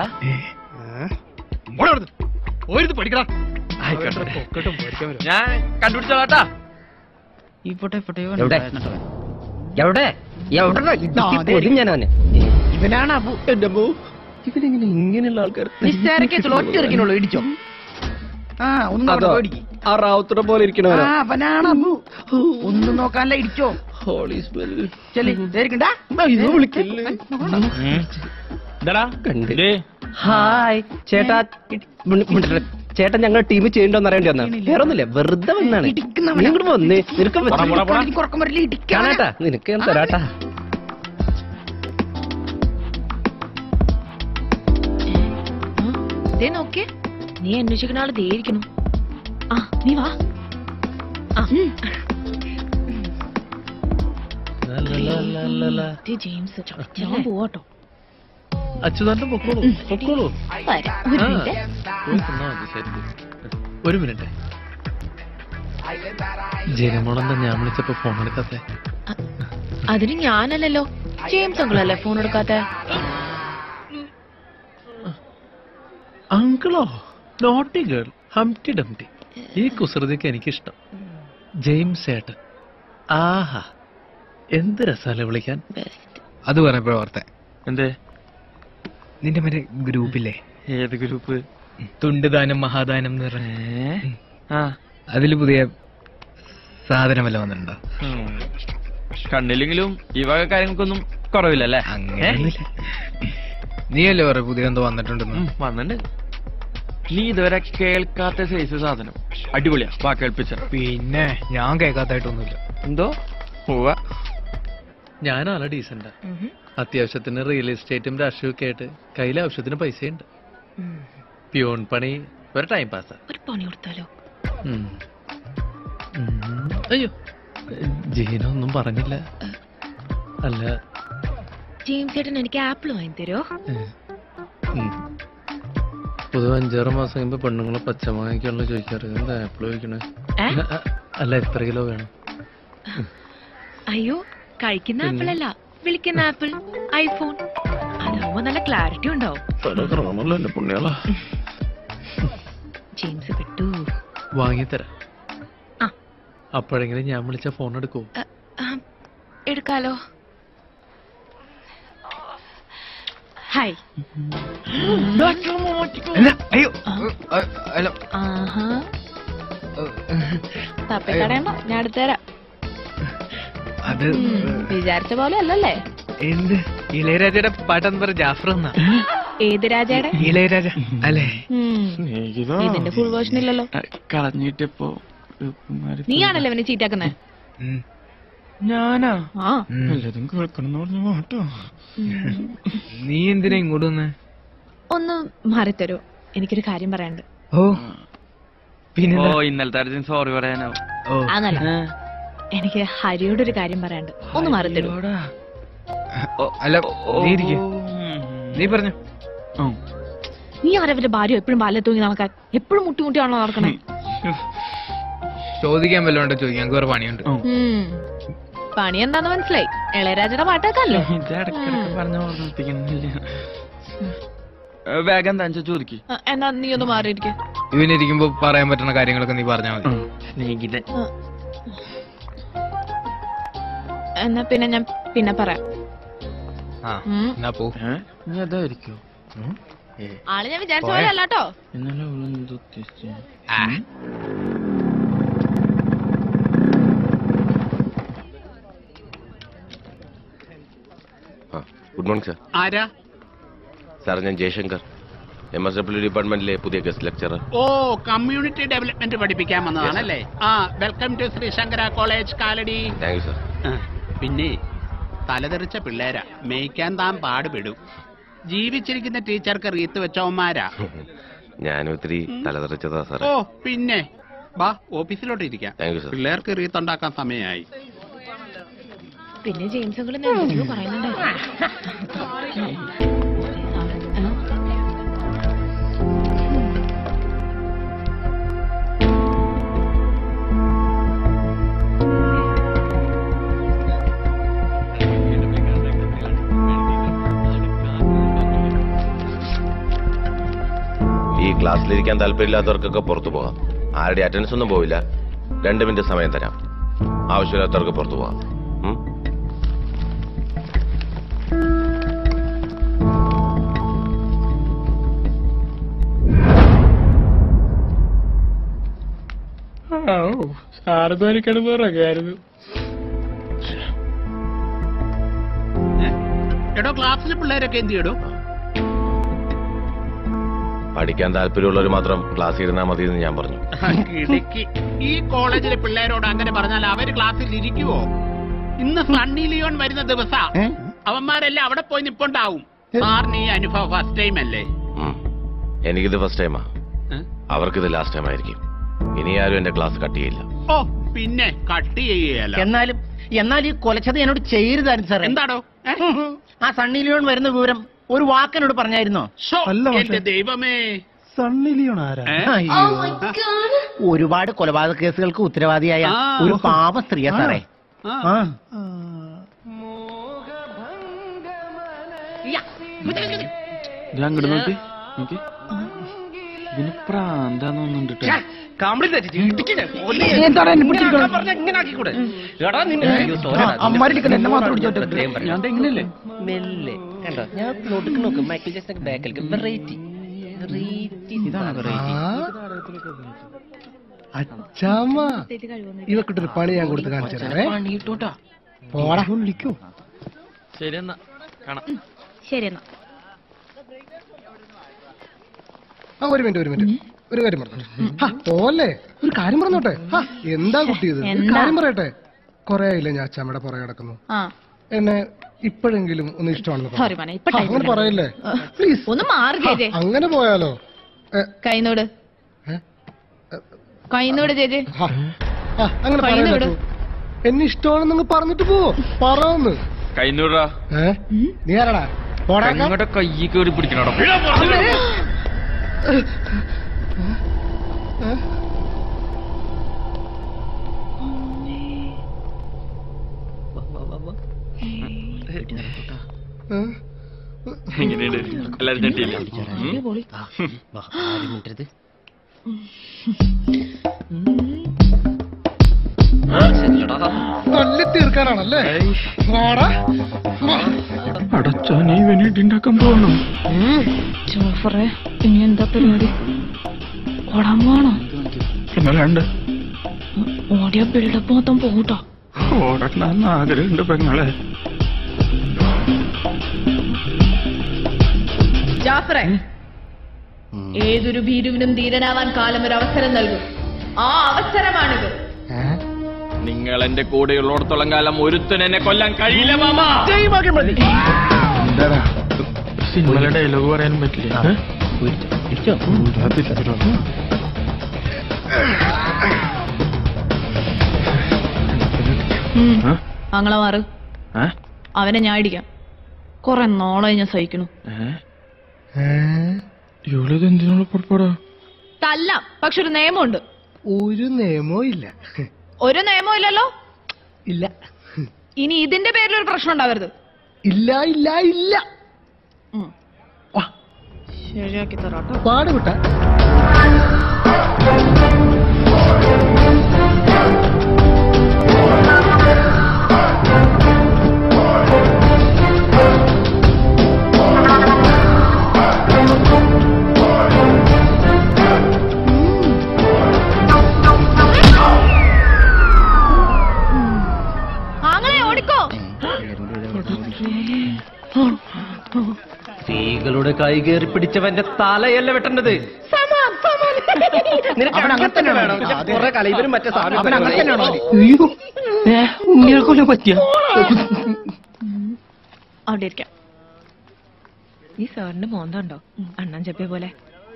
പോയിരുന്ന് പഠിക്കടാ ആയിക്കോട്ടെ. പൊക്കട്ടും പഠിക്കാൻ വരും ഞാൻ കണ്ടുപിടിച്ചോളാട്ടാ ഇപ്പോട്ടെ ഇപ്പോട്ടെ എവിടെ എവിടെ എവിടെ ഇടിച്ച് ഞാൻ അവനെ ഇവനാണ് അബു എന്റെ അമ്മോ ഇവനെങ്ങനെ ഇങ്ങനെയുള്ള ആൾക്കാർ നിസ്സാരಕ್ಕೆ ഒറ്റ ഇറക്കിനുള്ളൂ ഇടിച്ചോ ആ ഒന്ന് അതോ? ഓടിക്ക് ആ റാവുത്തറ പോലെ ഇരിക്കണവനാ ആ അവനാണ് അബു ഒന്നും നോക്കാനല്ല ഇടിച്ചോ ഹോളി സ്മെൽ ചെല്ലി ധരിക്കണ്ട ഇത് വിളിക്കല്ലേ എന്താടാ കണ്ടില്ലേ ഹായ് ചേട്ടാ മിണ്ട- മിണ്ടരുത്. ചേട്ടൻ ഞങ്ങൾ ടീം ചെയ്യണ്ടോന്ന് അറിയേണ്ടി വന്നാ വേറെ ഒന്നുമില്ല വെറുതെ വന്നാണ് നീ ഇങ്ങോട്ട് വന്നേ നിനക്ക് എനിക്ക് ഉറക്കം വരില്ല ഇടിക്കാൻ കാണാട്ടാ നിനക്ക് ഞാൻ തരാട്ടാ ദേ നോക്കിയേ നീ അന്വേഷിക്കുന്ന ആള് ദേ ഇരിക്കുന്നു ആ നീ വാ ആ. ദേ ജെയിംസ് ഞാൻ പോവാട്ടോ അച്യുതാന്റെ പൊക്കോളൂ പൊക്കോളൂ വരാം. ഒരു ആ. മിനിറ്റ്. പോയി തിന്നാ മതി, ശരി. ഒരു മിനിറ്റ് ജനമോളെന്താ ഞാൻ വിളിച്ചപ്പോ ഫോൺ എടുക്കാത്തെ അതിന് ഞാനല്ലല്ലോ ജെയിംസ് അങ്കിളല്ലേ ഫോൺ എടുക്കാത്ത അങ്കിളോ നോട്ടി ഗേൾ ഹംറ്റി ഡംറ്റി ഈ കുസൃതിക്ക് എനിക്കിഷ്ടം ജെയിംസ് ഏട്ടൻ ആഹാ എന്ത് രസാലെ വിളിക്കാൻ അത് പറഞ്ഞപ്പോ ഓർത്തെ എന്തേ നിന്റെ മറ്റേ ഗ്രൂപ്പില്ലേ ഏത് ഗ്രൂപ്പ് തുണ്ടുദാനം മഹാദാനം എന്ന് പറഞ്ഞ ആ അതില് പുതിയ സാധനം വല്ല വന്നിട്ടുണ്ടോ കണ്ടില്ലെങ്കിലും ഈ വക കാര്യങ്ങൾക്കൊന്നും കുറവില്ലല്ലേ അങ്ങനെയൊന്നുമില്ല. നീയല്ലേ പറ പുതിയ എന്തോ വന്നിട്ടുണ്ടെന്ന് വന്നിട്ടുണ്ട് നീ ഇതുവരെ കേൾക്കാത്ത സൈസ് സാധനം അടിപൊളിയാ വാ കേൾപ്പിച്ച പിന്നെ ഞാൻ കേൾക്കാത്തായിട്ടൊന്നുമില്ല എന്തോ പോവാ ഞാനാണ് ഡീസന്റ് അത്യാവശ്യത്തിന് റിയൽ എസ്റ്റേറ്റും രാഷ്ട്രീയമൊക്കെ ആയിട്ട് കയ്യിലെ ആവശ്യത്തിന് പൈസയുണ്ട് പ്യൂൺ പണി ഒരു ടൈം പാസ്സാ ഒരു പണി കൊടുത്താലോ ഉം. ഉം. അയ്യോ ജീന ഒന്നും പറഞ്ഞില്ല അല്ല ജെയിംസ് ചേട്ടൻ എനിക്ക് ആപ്പിൾ വാങ്ങി തരോ ഉം. പൊതുവെ അഞ്ചാറ് മാസം കഴിയുമ്പോ പെണ്ണുങ്ങളെ പച്ചമാങ്ങയ്ക്കാണല്ലോ ചോദിക്കാറ് എന്താ ആപ്പിൾ ചോദിക്കണേ ഏ? അല്ല, അ- അല്ല എത്ര കിലോ വേണം അയ്യോ കഴിക്കുന്ന ആപ്പിൾ അല്ല വിളിക്കുന്ന ആപ്പിൾ ഐഫോൺ അതാവുമ്പോ നല്ല ക്ലാരിറ്റി ഉണ്ടാവും തലകറാണല്ലോ എന്റെ പുണ്യാളാ ജെയിംസ് വിട്ടു വാങ്ങിത്തരാം ആ. അപ്പോഴെങ്കിലും ഞാൻ വിളിച്ച ഫോൺ എടുക്കൂ ആ, എടുക്കാലോ ഹായ് അയ്യോ ആഹാ തപ്പിത്തടയണ്ട ഞാൻ എടുത്തുതരാം അത് ഉം, വിചാരിച്ച പോലെ അല്ലല്ലേ എന്ത് ഇളയരാജയുടെ പാട്ടെന്ന് പറ ജാഫർ എന്നാ ഏത് രാജയുടെ ഇളയരാജ അല്ലേ ഉം, ഇതിന്റെ ഫുൾ വേർഷൻ ഇല്ലല്ലോ കളഞ്ഞിട്ടപ്പോ നീയാണല്ലോ ഇവനെ ചീറ്റാക്കുന്നേ ഞാനാ ആ വല്ലതും കേൾക്കണം എന്ന് പറഞ്ഞു കേട്ടോ നീ എന്തിനാ ഇങ്ങോട്ട് വന്നേ ഒന്ന് മാറിത്തരൂ എനിക്കൊരു കാര്യം പറയാനുണ്ട് ഓ ഓ ഇന്നലത്തെ അർജുൻ സോറി പറയാനാവും ആന്നല്ല എനിക്ക് ഹരിയോട് ഒരു കാര്യം പറയാനുണ്ട് ഒന്ന് മാറിത്തരൂ അല്ല നീ ഇരിക്ക്. നീ പറഞ്ഞു നീ ആരവരുടെ ഭാര്യ എപ്പോഴും ബാല്യ തൂങ്ങി നടക്കാൻ എപ്പോഴും മുട്ടി മുട്ടിയാണല്ലോ നടക്കണേ ചോദിക്കാൻ വല്ലോണ്ടോ ചോദിക്കാൻ എനിക്ക് വേറെ പണിയുണ്ട് ഉം. പണി എന്താന്ന് മനസ്സിലായി ഇളയരാജയുടെ പാട്ടേക്കല്ലോ പറഞ്ഞ ഓർമ്മിപ്പിക്കുന്നില്ല വേഗം എന്താ വെച്ചാ ചോദിക്ക് എന്നാ നീ ഒന്ന് മാറിയിരിക്കെ ഇവനിരിക്കുമ്പോ പറയാൻ പറ്റുന്ന കാര്യങ്ങളൊക്കെ നീ പറഞ്ഞാൽ മതി സ്നേഹിതൻ എന്നാ പിന്നെ ഞാൻ പിന്നെ പറയാം ആ ഉം. എന്നാ പോ നീ അതായിരിക്കോ ആള് ഞാൻ വിചാരിച്ച പോലെ അല്ലാട്ടോ ഇന്നലെ അവളെന്ത് ഉദ്ദേശിച്ചു ഗുഡ് മോർണിംഗ് സാർ ആരാ സാർ ഞാൻ ജയശങ്കർ എം എസ് ഡബ്ല്യു ഡിപ്പാർട്ട്മെന്റിലെ പുതിയ ഗസ്റ്റ് ലെക്ചറർ ഓ കമ്മ്യൂണിറ്റി ഡെവലപ്മെന്റ് പഠിപ്പിക്കാൻ വന്നതാണല്ലേ ആ welcome to Sree Sankara college Kalady thank you sir ആ, പിന്നെ തലതെറിച്ച പിള്ളേരാ മേയ്ക്കാൻ താൻ പാടുപെടും ജീവിച്ചിരിക്കുന്ന ടീച്ചർക്ക് റീത്ത് വെച്ചവന്മാരാ ഞാനും ഇത്തിരി തലതെറിച്ചതാ സാർ ഓ പിന്നെ വാ ഓഫീസിലോട്ട് ഇരിക്കാം താങ്ക് യു സാർ പിള്ളേർക്ക് റീത്ത് ഉണ്ടാക്കാൻ സമയമായി പിന്നെ ജെയിംസ് അങ്കിൾ എന്തെങ്കിലും പറയുന്നുണ്ടോ ഈ ക്ലാസ്സിലിരിക്കാൻ താല്പര്യമില്ലാത്തവർക്കൊക്കെ പുറത്തു പോകാം ആരുടെ അറ്റൻഡൻസ് ഒന്നും പോവില്ല രണ്ട് മിനിറ്റ് സമയം തരാം ആവശ്യമില്ലാത്തവർക്ക് പുറത്തു പോകാം ഉം? സാരധാനിക്കാണ് പറയുമായിരുന്നു എടോ ക്ലാസ്സിലെ പിള്ളേരൊക്കെ എന്ത് ചെയ്യടോ പഠിക്കാൻ താല്പര്യമുള്ളവർ മാത്രം ക്ലാസ്സിൽ ഇരുന്നാൽ മതി എന്ന് ഞാൻ പറഞ്ഞു കിടക്കി ഈ കോളേജിലെ പിള്ളേരോട് അങ്ങനെ പറഞ്ഞാൽ അവര് ക്ലാസ്സിൽ ഇരിക്കുവോ ഇന്ന് സണ്ണി ലിയോൺ വരുന്ന ദിവസ അവന്മാരെല്ലാം അവിടെ പോയി നിപ്പുണ്ടാവും സാറിന് ഈ അനുഭവം ഫസ്റ്റ് ടൈം അല്ലേ ഉം. എനിക്കിത് ഫസ്റ്റ് ടൈമാ അവർക്കിത് ലാസ്റ്റ് ടൈം ആയിരിക്കും ഇനി ആരും എന്റെ ക്ലാസ് കട്ട് ചെയ്യില്ല ഓ പിന്നെ കട്ട് ചെയ്യുകയല്ല എന്നാലും എന്നാൽ ഈ കൊലച്ചത് എന്നോട് ചെയ്യരുതായിരുന്നു സാറേ എന്താടോ ആ സണ്ണി ലിയോൺ വരുന്ന വിവരം ഒരു വാക്കിനോട് പറഞ്ഞായിരുന്നോ എന്റെ ദൈവമേ സണ്ണി ലിയോൺ ആരാ അയ്യോ ഒരുപാട് കൊലപാതക കേസുകൾക്ക് ഉത്തരവാദിയായ ആ. ഒരു പാവ സ്ത്രീയാ സാറേ ആ ഇത് അങ്ങോട്ട് നോക്കി നോക്കി ഇതിന് പ്രാന്താന്ന് തോന്നുന്നുണ്ട് ട്ടോ. കംപ്ലീറ്റ് തെറ്റിച്ച് ഇടിക്കണേ. കൊല്ല്. എന്താണ് എന്നെ പിടിച്ചിരിക്കണത്? ഞാൻ പറഞ്ഞ ഇങ്ങനെ ആക്കിക്കൂടെ? എടാ നിന്നെ- അയ്യോ, sorry ആ, ടാ. അമ്മാരിക്കണ എന്നെ മാത്രം പിടിച്ചോട്ടെ. പ്രത്യേകം പറയാം. ഞാൻ ദേ ഇങ്ങനെയല്ലേ? മെല്ലെ കണ്ടോ ഞാൻ നോക്ക് നോക്ക് മൈക്കിൾ ജാക്സൺ ബാക്കിലേക്ക് വെറൈറ്റി ഇതാണ് variety. അച്ചാമ്മ ഇവക്കിട്ടൊരു പണി ഞാൻ കൊടുത്ത് കാണിച്ചു തരാവേ പണി കിട്ടൂട്ടാ പോടാ വിളിക്കൂ ശരി എന്നാ കാണാം ശരി എന്നാ ആ ഒരു മിനിറ്റ് ഒരു മിനിറ്റ് ഒരു കാര്യം പറഞ്ഞു പോലെ ഒരു കാര്യം പറഞ്ഞോട്ടെ ഹാ, എന്താ കുട്ടി ഇത് ഒരു എന്താ? കാര്യം പറയട്ടെ കൊറേ ആയില്ലേ ഞാൻ അച്ചാമ്മയുടെ പുറകെ കിടക്കുന്നു ആ എന്നെ ഇപ്പോഴെങ്കിലും ഒന്ന് ഇഷ്ടമാണെന്ന് പറ. സോറി മോനെ ഇപ്പൊ ആ, അങ്ങനെ പറയല്ലേ പ്ലീസ് ഒന്ന് മാറി ചേച്ചേ അങ്ങനെ പോയാലോ കൈനോട് കൈനോട് ചേച്ചേ ആ, അങ്ങനെ കൈ പറയല്ലേ വിട്. പോ. എന്നെ ഇഷ്ടമാണെന്ന് പറഞ്ഞിട്ട് പോ പറന്ന് കൈന്നൂറാ ഏ നീ ആരടാ പോടാ നിങ്ങളുടെ കൈ കയറി പിടിക്കണോടാ എങ്ങനെയുണ്ട് എല്ലാരും ഞെട്ടിയില്ലേ തല്ലി തീർക്കാനാണല്ലേ വാടാ വാ. അടച്ചാ നീ വേണ്ടിട്ട് ഉണ്ടാക്കാൻ പോകണം ജോഫറെ ഇനി എന്താ പരിപാടി ഓടാൻ പോണോ എന്നല്ലാണ്ട് ഓടിയ ബിൽഡപ്പ് മൊത്തം പോകട്ടോ ഓടണമെന്ന് ആഗ്രഹമുണ്ട് പെങ്ങളെ ജാഫറെ ഏതൊരു ഭീരുവിനും ധീരനാവാൻ കാലം ഒരു അവസരം നൽകും ആ അവസരമാണിത് നിങ്ങൾ എന്റെ കൂടെയുള്ളിടത്തോളം കാലം ഒരുത്തൻ എന്നെ കൊല്ലാൻ കഴിയില്ല മാമ സിനിമയിലെ ഡയലോഗ് പറയാനും പറ്റില്ല അങ്ങളെ മാറ് അവനെ ഞാൻ ഇടിക്കാം കൊറേ നാളായി ഞാൻ സഹിക്കണു ഇവളിത് എന്തിനുള്ള പുറപ്പെടാ തല്ലാം പക്ഷെ ഒരു നിയമമുണ്ട് ഒരു നിയമവും ഇല്ല ഒരു നിയമവും ഇല്ലല്ലോ ഇല്ല ഇനി ഇതിന്റെ പേരിൽ ഒരു പ്രശ്നം ഉണ്ടാവരുത് ഇല്ല ഇല്ല ഇല്ല ശരിയാക്കി തരാട്ടോ പാടുവിട്ട ആങ്ങളെ ഓടിക്കോ സ്ത്രീകളുടെ കൈ കയറി പിടിച്ചവന്റെ തലയല്ല വെട്ടേണ്ടത് നിനക്ക് അവൻ അങ്ങനെ തന്നെ വേണം. കുറെ കലൈവരും മറ്റേ അവൻ അങ്ങനെ തന്നെയാണോ? ഉണ്ണികൾക്കൊന്നും പറ്റിയ അവിടെ ഇരിക്കാം ഈ സാറിന്റെ മോന്തണ്ടോ അണ്ണൻ ചെപ്പിയ പോലെ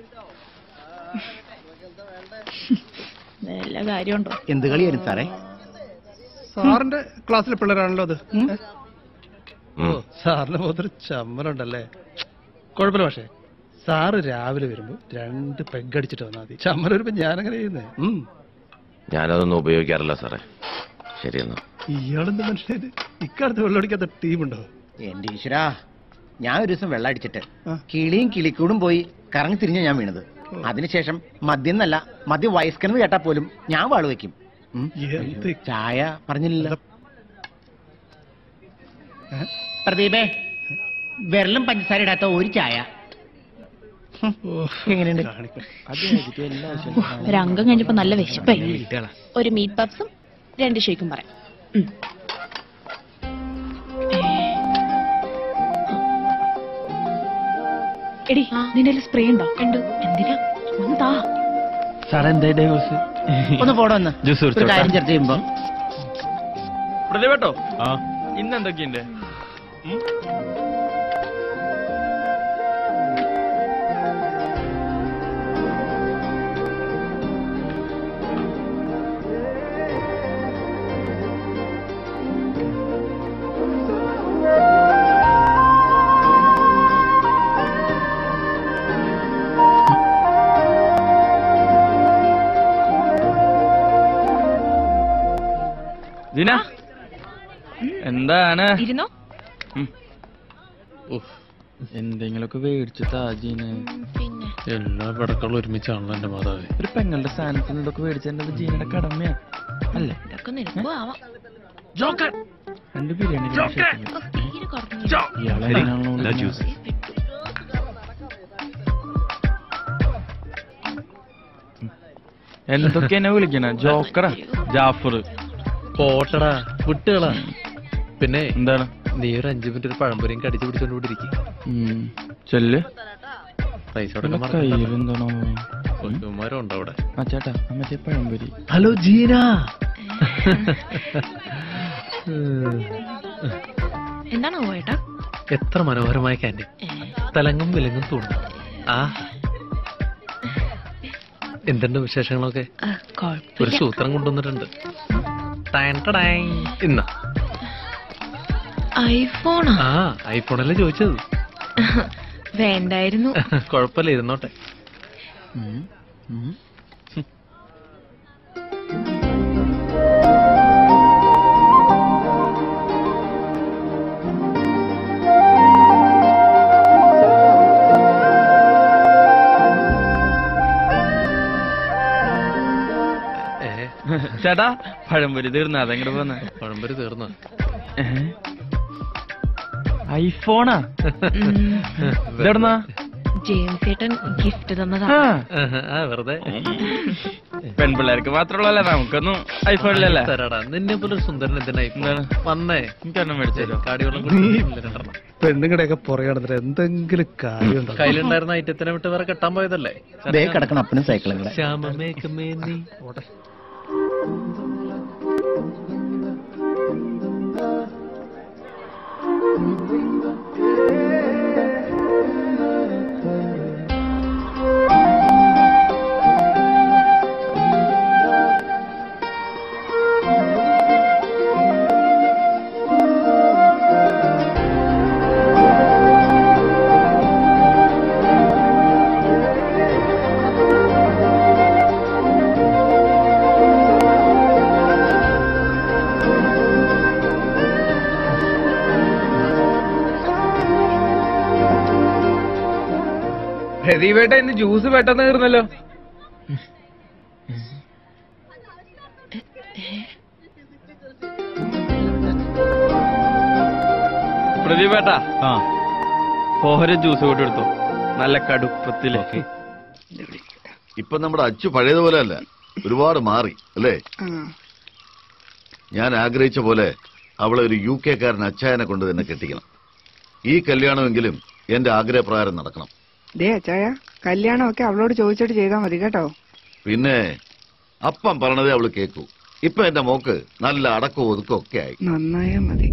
വല്ല കാര്യമുണ്ടോ എന്ത് കളിയായിരുന്നു സാറേ സാറിന്റെ ക്ലാസ്സിലെ പിള്ളേരാണല്ലോ അത് ഓ സാറിന് മുഖത്തൊരു ചമ്മലുണ്ടല്ലേ കുഴപ്പമില്ല പക്ഷേ സാറ് രാവിലെ വരുമ്പോ രണ്ട് പെഗ് അടിച്ചിട്ട് വന്നാൽ മതി ചമ്മൽ വരുമ്പോ ഞാനങ്ങനെ ചെയ്യുന്നേ ഉം. ഞാനതൊന്നും ഉപയോഗിക്കാറില്ല സാറേ ശരിയെന്നാ ഇയാളെന്ത് മനുഷ്യന് ഇക്കാലത്ത് വെള്ളമടിക്കാത്ത ടീമുണ്ടോ എന്റെ ഈശ്വരാ ഞാൻ ഒരു ദിവസം വെള്ളം അടിച്ചിട്ട് കിളിയും കിളിക്കൂടും പോയി കറങ്ങി തിരിഞ്ഞ ഞാൻ വീണത് അതിനുശേഷം മദ്യം എന്നല്ല മദ്യം വയസ്കനെന്ന് കേട്ടാ പോലും ഞാൻ വാള് വെക്കും ഉം. എന്ത്? ചായ പറഞ്ഞില്ലല്ലോ പ്രദീപേ വിരലും പഞ്ചസാര ഇടാത്ത ഒരു ചായ എങ്ങനെയുണ്ട് ഒരു അംഗം കഴിഞ്ഞപ്പോ നല്ല വിശപ്പായി ഒരു മീറ്റ് പപ്സും രണ്ട് ഷേക്കും പറയാം ഉം. എടി നിന്റെ സ്പ്രേ ഉണ്ടോ ഉണ്ട് എന്തിനാ ഒന്ന് താ സാറേ എന്തായി ഡൈവോഴ്സ് ഒന്ന് പോടോ ഒന്ന് ജ്യൂസ് ഒരു കാര്യം ചർച്ച ചെയ്യുമ്പോ പ്രതിഭട്ടോ ഇന്ന് എന്തൊക്കെയുണ്ട് ദിന എന്താണ് ഇരുന്നോ എന്തെങ്കിലുമൊക്കെ മേടിച്ച് താജീന് പിന്നെ എല്ലാ പടക്കളും ഒരുമിച്ചാണല്ലോ എന്റെ മാതാവ് ഒരു പെങ്ങളുടെ സ്ഥാനത്തിന് ഇതൊക്കെ മേടിച്ചേണ്ടത് ജീനയുടെ കടമയാ അല്ലേ ഇതൊക്കെ നിനക്കും ആവാം രണ്ട് ബിരിയാണി തീരെ കുറഞ്ഞു ഇയാളെ എങ്ങനെയാണല്ലോ വിളിക്കുന്നത്? എന്തൊക്കെ എന്നെ വിളിക്കണ ജോക്കറാ ജാഫർ പോട്ടടാ വിട്ടുകളാ പിന്നെ എന്താണ് നീ ഒരു അഞ്ചു മിനിറ്റ് ഒരു പഴംപൊരിയും കടിച്ചു പിടിച്ചോണ്ടിരിക്കും ചെല്ല് പൈസ പിന്നെ കയ്യിലെന്താണോ കൊച്ചുമാരും ഉണ്ടോ അവിടെ ആ ചേട്ടാ ആ മറ്റേ പഴംപൊരി ഹലോ ജീന എന്താണോ ഏട്ടാ എത്ര മനോഹരമായ ക്യാൻറ്റീൻ തലങ്ങും വിലങ്ങും തൂണും ആ എന്തുണ്ട് വിശേഷങ്ങളൊക്കെ ഒരു സൂത്രം കൊണ്ടുവന്നിട്ടുണ്ട് ടൈൻ ടടൈൻ. ഇന്നാ ഐഫോണാ ആ ഐഫോണല്ലേ ചോദിച്ചത് വേണ്ടായിരുന്നു കുഴപ്പമില്ല ഇരുന്നോട്ടെ ചേട്ടാ പഴംപൊരി തീർന്ന അതെങ്ങോട്ട് പോന്ന പഴംപൊരി തീർന്ന ഐഫോണാ ഇതെവിടുന്നാ ജെയിംസ് ഏട്ടൻ ഗിഫ്റ്റ് തന്നതാ ആ വെറുതെ പെൺപിള്ളേർക്ക് മാത്രമുള്ളല്ലേ നമുക്കൊന്നും ഐഫോണിലല്ലേ തരാടാ നിന്നെ പോലെ ഒരു സുന്ദരൻ എന്തിനാ ഐഫോൺ വന്നേ എനിക്കൊരെണ്ണം മേടിച്ചല്ലോ കാടിവെള്ളം നീ കുടിച്ചിട്ടില്ല രണ്ടെണ്ണം പെണ്ണുങ്ങളുടെയൊക്കെ പുറകെ നടന്നിട്ട് എന്തെങ്കിലും കാര്യമുണ്ടോ കയ്യിലുണ്ടായിരുന്ന ഐറ്റത്തിനെ വിട്ട് വേറെ കെട്ടാൻ പോയതല്ലേ ദേ കിടക്കണം അപ്പനും സൈക്കിളും കൂടെ ശ്യാമമേഘമേ നീ പ്രദീപേട്ട ഇന്ന് ജ്യൂസ് പെട്ടെന്ന് തീർന്നല്ലോ പ്രദീപേട്ടാ ഓരോ ജ്യൂസ് കൂടി എടുത്തോ നല്ല കടുപ്പത്തില് ഇപ്പൊ നമ്മുടെ അച്ചു പഴയതുപോലെ അല്ല ഒരുപാട് മാറി അല്ലേ ഞാൻ ആഗ്രഹിച്ച പോലെ അവളെ ഒരു യു കെ കാരൻ അച്ചായനെ കൊണ്ട് തന്നെ കെട്ടിക്കണം ഈ കല്യാണമെങ്കിലും എന്റെ ആഗ്രഹപ്രകാരം നടക്കണം ദേ അച്ചായ കല്യാണമൊക്കെ അവളോട് ചോദിച്ചിട്ട് ചെയ്താൽ മതി കേട്ടോ പിന്നെ അപ്പം പറഞ്ഞതേ അവള് കേക്കൂ ഇപ്പൊ എന്റെ മോക്ക് നല്ല അടക്കവും ഒതുക്കവും ഒക്കെ ആയി നന്നായാ മതി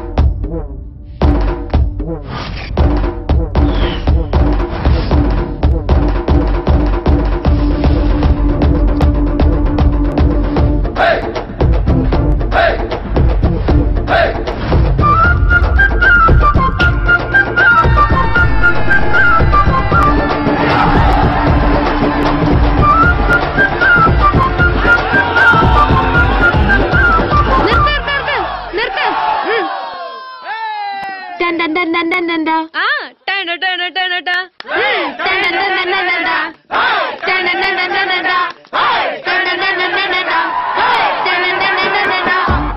ആ ടേണ ടേണ ടേണ ടാ. ഉം, ടേണ ടേണ ടേണ ടാ. ടേണ ടേണ ടേണ ടാ. ടേണ ടേണ ടേണ ടാ. ടേണ ടേണ ടേണ ടാ.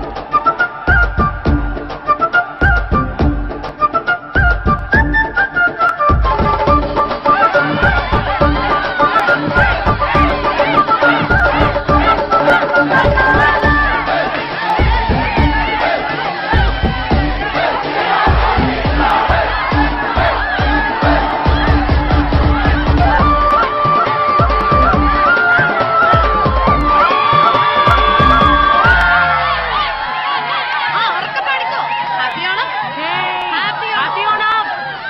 ആ, ഉറക്കെ പാടിക്കോ. Happy ഓണം. Happy ഓണം.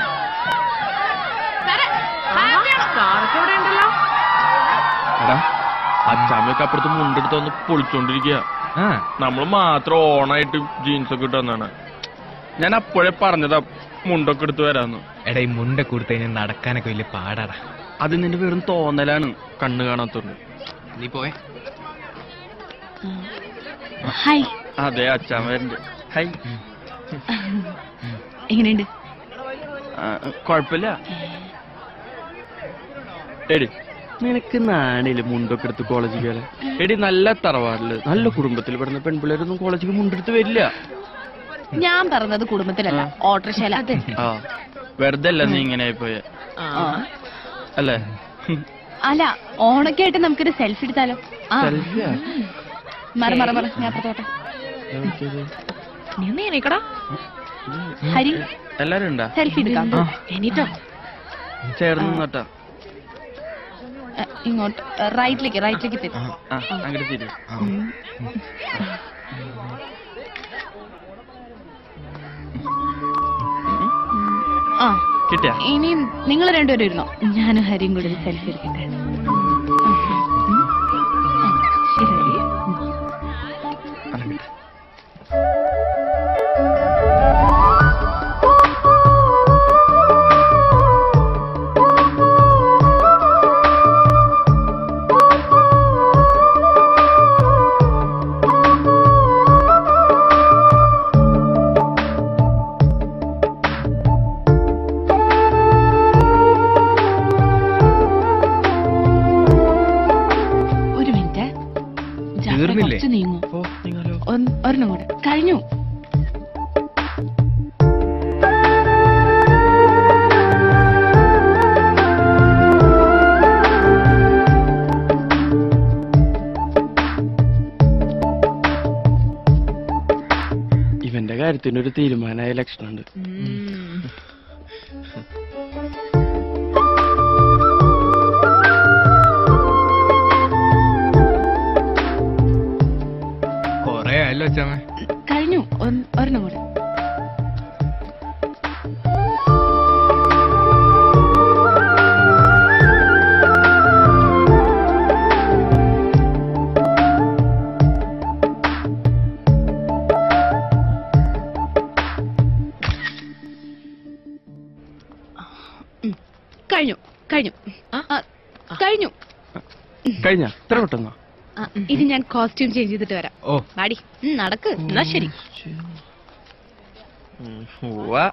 സാറേ, happy ഓണം. എടാ അച്ചാമ്മയൊക്കെ അപ്പുറത്ത് മുണ്ടെടുത്ത് വന്ന് പൊളിച്ചോണ്ടിരിക്കുക നമ്മള് മാത്രം ഓണായിട്ട് ജീൻസ് ഒക്കെ ഇട്ട് വന്നാണ് ഞാൻ അപ്പോഴേ പറഞ്ഞതാ മുണ്ടൊക്കെ എടുത്ത് വരാന്ന് എടാ ഈ മുണ്ടൊക്കെ കൊടുത്തു കഴിഞ്ഞാൽ നടക്കാനൊക്കെ വലിയ പാടാടാ അത് നിന്റെ വെറും തോന്നലാണ് കണ്ണ് കാണാത്തോണ്ട് നീ പോയെ ഹായ് അതെ അച്ചാമ്മ ഹൈ എങ്ങനെയുണ്ട് ആ, കുഴപ്പമില്ല എടി നിനക്ക് നാണില് മുണ്ടൊക്കെ എടുത്ത് കോളേജിൽ കയറാൻ എടി നല്ല തറവാടില് നല്ല കുടുംബത്തിൽ പെടുന്ന പെൺപിള്ളേരൊന്നും കോളേജിൽ മുണ്ടെടുത്ത് വരില്ല ഞാൻ പറഞ്ഞത് കുടുംബത്തിലല്ല ഓട്ടോറിക്ഷയില ആ വെറുതെ അല്ല നീ ഇങ്ങനെ പോയ അല്ലേ അല്ല ഓണൊക്കെ ആയിട്ട് നമുക്കൊരു സെൽഫി എടുത്താലോ ആ സെൽഫിയാ? മറ മറ മറ ഞാൻ അപ്പുറത്തോട്ടെ നീ ഒന്ന് എണീക്കടാ ഹരി എല്ലാരും ഉണ്ടാ സെൽഫി എടുക്കാം എണീറ്റോ ചേർന്ന് നിന്നോട്ടാ എ, ഇങ്ങോട്ട് എ, റൈറ്റിലേക്ക് റൈറ്റിലേക്ക് തിരി ആ അങ്ങോട്ട് തിരി ഉം. ആ കിട്ടിയാ ഇനിയും നിങ്ങൾ രണ്ടുപേരും ഇരുന്നോ ഞാനും ഹരിയും കൂടി സെൽഫി എടുക്കട്ടെ ശരി ഹരി ഒരു മിനിറ്റ് ജാഫറെ തീർന്നില്ലേ? കുറച്ച് നീങ്ങൂ ഒന്ന്- ഒരെണ്ണം കൂടെ കഴിഞ്ഞു ഇവന്റെ കാര്യത്തിന് ഒരു തീരുമാനമായ ലക്ഷണമുണ്ട് കൊറേ ആയല്ലോ അച്ഛാമ്മ കഴിഞ്ഞു ഒന്ന്- ഒരെണ്ണം കൂടെ ഉം. കഴിഞ്ഞു കഴിഞ്ഞു ആ, കഴിഞ്ഞു കഴിഞ്ഞ ഇത്ര പെട്ടെന്നോ ആ, ഇനി ഞാൻ കോസ്റ്റ്യൂം ചേഞ്ച് ചെയ്തിട്ട് വരാം ഓ വാടി ഉം, നടക്ക് എന്നാ ശരി ഉവ്വ.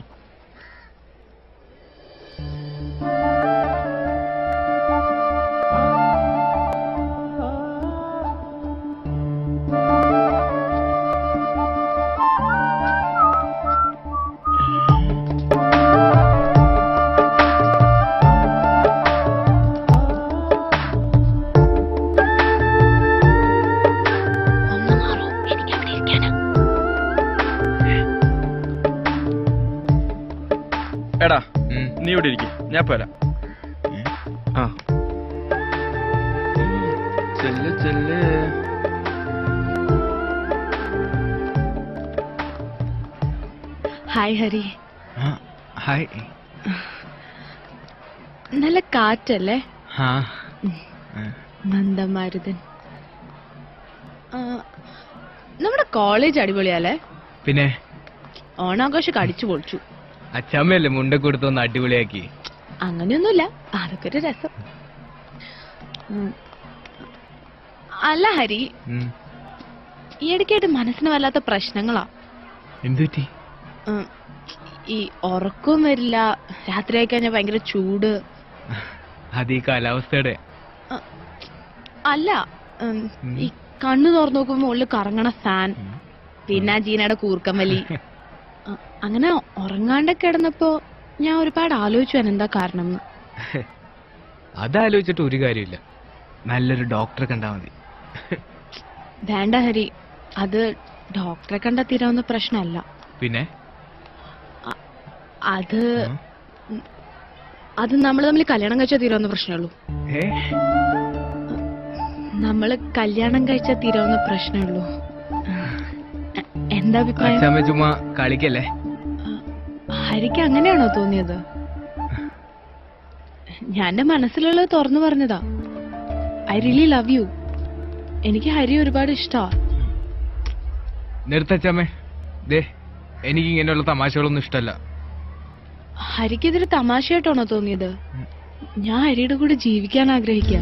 എടാ നീ ഇവിടെ ഇരിക്കും ഞാൻ പോരാ ആ ചെല്ല് ചെല്ല് ഹായ് ഹരി ഹായ് നല്ല കാറ്റല്ലേ ഹാ നന്ദമാരുതൻ ആ, നമ്മുടെ കോളേജ് അടിപൊളിയല്ലേ പിന്നെ ഓണാഘോഷമൊക്കെ അടിച്ചു പൊളിച്ചു അച്ഛാമ്മയല്ലേ മുണ്ടൊക്കെ കൊടുത്തൊന്ന് അടിപൊളിയാക്കി അങ്ങനെയൊന്നുമില്ല അതൊക്കെ ഒരു രസം ഉം. അല്ല ഹരി ഉം. ഈ ഇടയ്ക്കായിട്ട് മനസ്സിന് വല്ലാത്ത പ്രശ്നങ്ങളാ എന്ത് പറ്റി ഉം. ഈ ഉറക്കവും വരില്ല രാത്രിയായി കഴിഞ്ഞാൽ ഭയങ്കര ചൂട് അത് ഈ കാലാവസ്ഥയുടെ അല്ല ഉം, ഈ കണ്ണു തുറന്നു നോക്കുമ്പോ മുകളിൽ കറങ്ങണ ഫാൻ പിന്നെ ആ ജീനയുടെ കൂർക്കം വലി ആ, അങ്ങനെ ഉറങ്ങാണ്ടൊക്കെ കിടന്നപ്പോ ഞാൻ ഒരുപാട് ആലോചിച്ചു ഞാൻ എന്താ കാരണം എന്ന് അതാലോചിച്ചിട്ട് ഒരു കാര്യമില്ല നല്ലൊരു ഡോക്ടറെ കണ്ടാ മതി വേണ്ട ഹരി അത് ഡോക്ടറെ കണ്ടാ തീരാവുന്ന പ്രശ്നമല്ല പിന്നെ അത് അത് നമ്മൾ തമ്മിൽ കല്യാണം കഴിച്ചാൽ തീരാവുന്ന പ്രശ്നമുള്ളൂ ഏ നമ്മൾ കല്യാണം കഴിച്ചാൽ തീരാവുന്ന പ്രശ്നമുള്ളൂ എ- എന്താ അഭിപ്രായം അച്ഛാമ്മ ചുമ്മാ കളിക്കല്ലേ ഹരിക്ക് അങ്ങനെയാണോ തോന്നിയത് ഞാൻ എന്റെ മനസ്സിലുള്ളത് തുറന്നു പറഞ്ഞതാ ഐ റിയലി ലവ് യു എനിക്ക് ഹരി ഒരുപാട് ഇഷ്ടാ നിർത്തച്ഛാമ്മേ ദേ എനിക്ക് ഇങ്ങനെയുള്ള തമാശകളൊന്നും ഇഷ്ടല്ല ഹരിക്ക് ഇതൊരു തമാശയായിട്ടാണോ തോന്നിയത് ഞാൻ ഹരിയുടെ കൂടെ ജീവിക്കാൻ ആഗ്രഹിക്കാം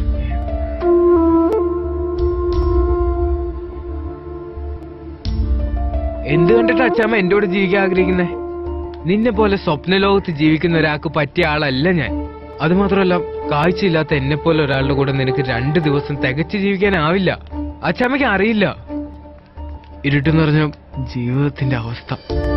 എന്ത് കണ്ടിട്ട് അച്ഛാമ്മ എന്റെ കൂടെ ജീവിക്കാൻ ആഗ്രഹിക്കുന്നേ നിന്നെ പോലെ സ്വപ്ന ലോകത്ത് ജീവിക്കുന്ന ഒരാൾക്ക് പറ്റിയ ആളല്ല ഞാൻ അത് മാത്രമല്ല കാഴ്ചയില്ലാത്ത എന്നെ പോലെ ഒരാളുടെ കൂടെ നിനക്ക് രണ്ട് ദിവസം തികച്ച് ജീവിക്കാനാവില്ല അച്ഛാമ്മയ്ക്ക് അറിയില്ല ഇരുട്ടെന്ന് പറഞ്ഞ ജീവിതത്തിന്റെ അവസ്ഥ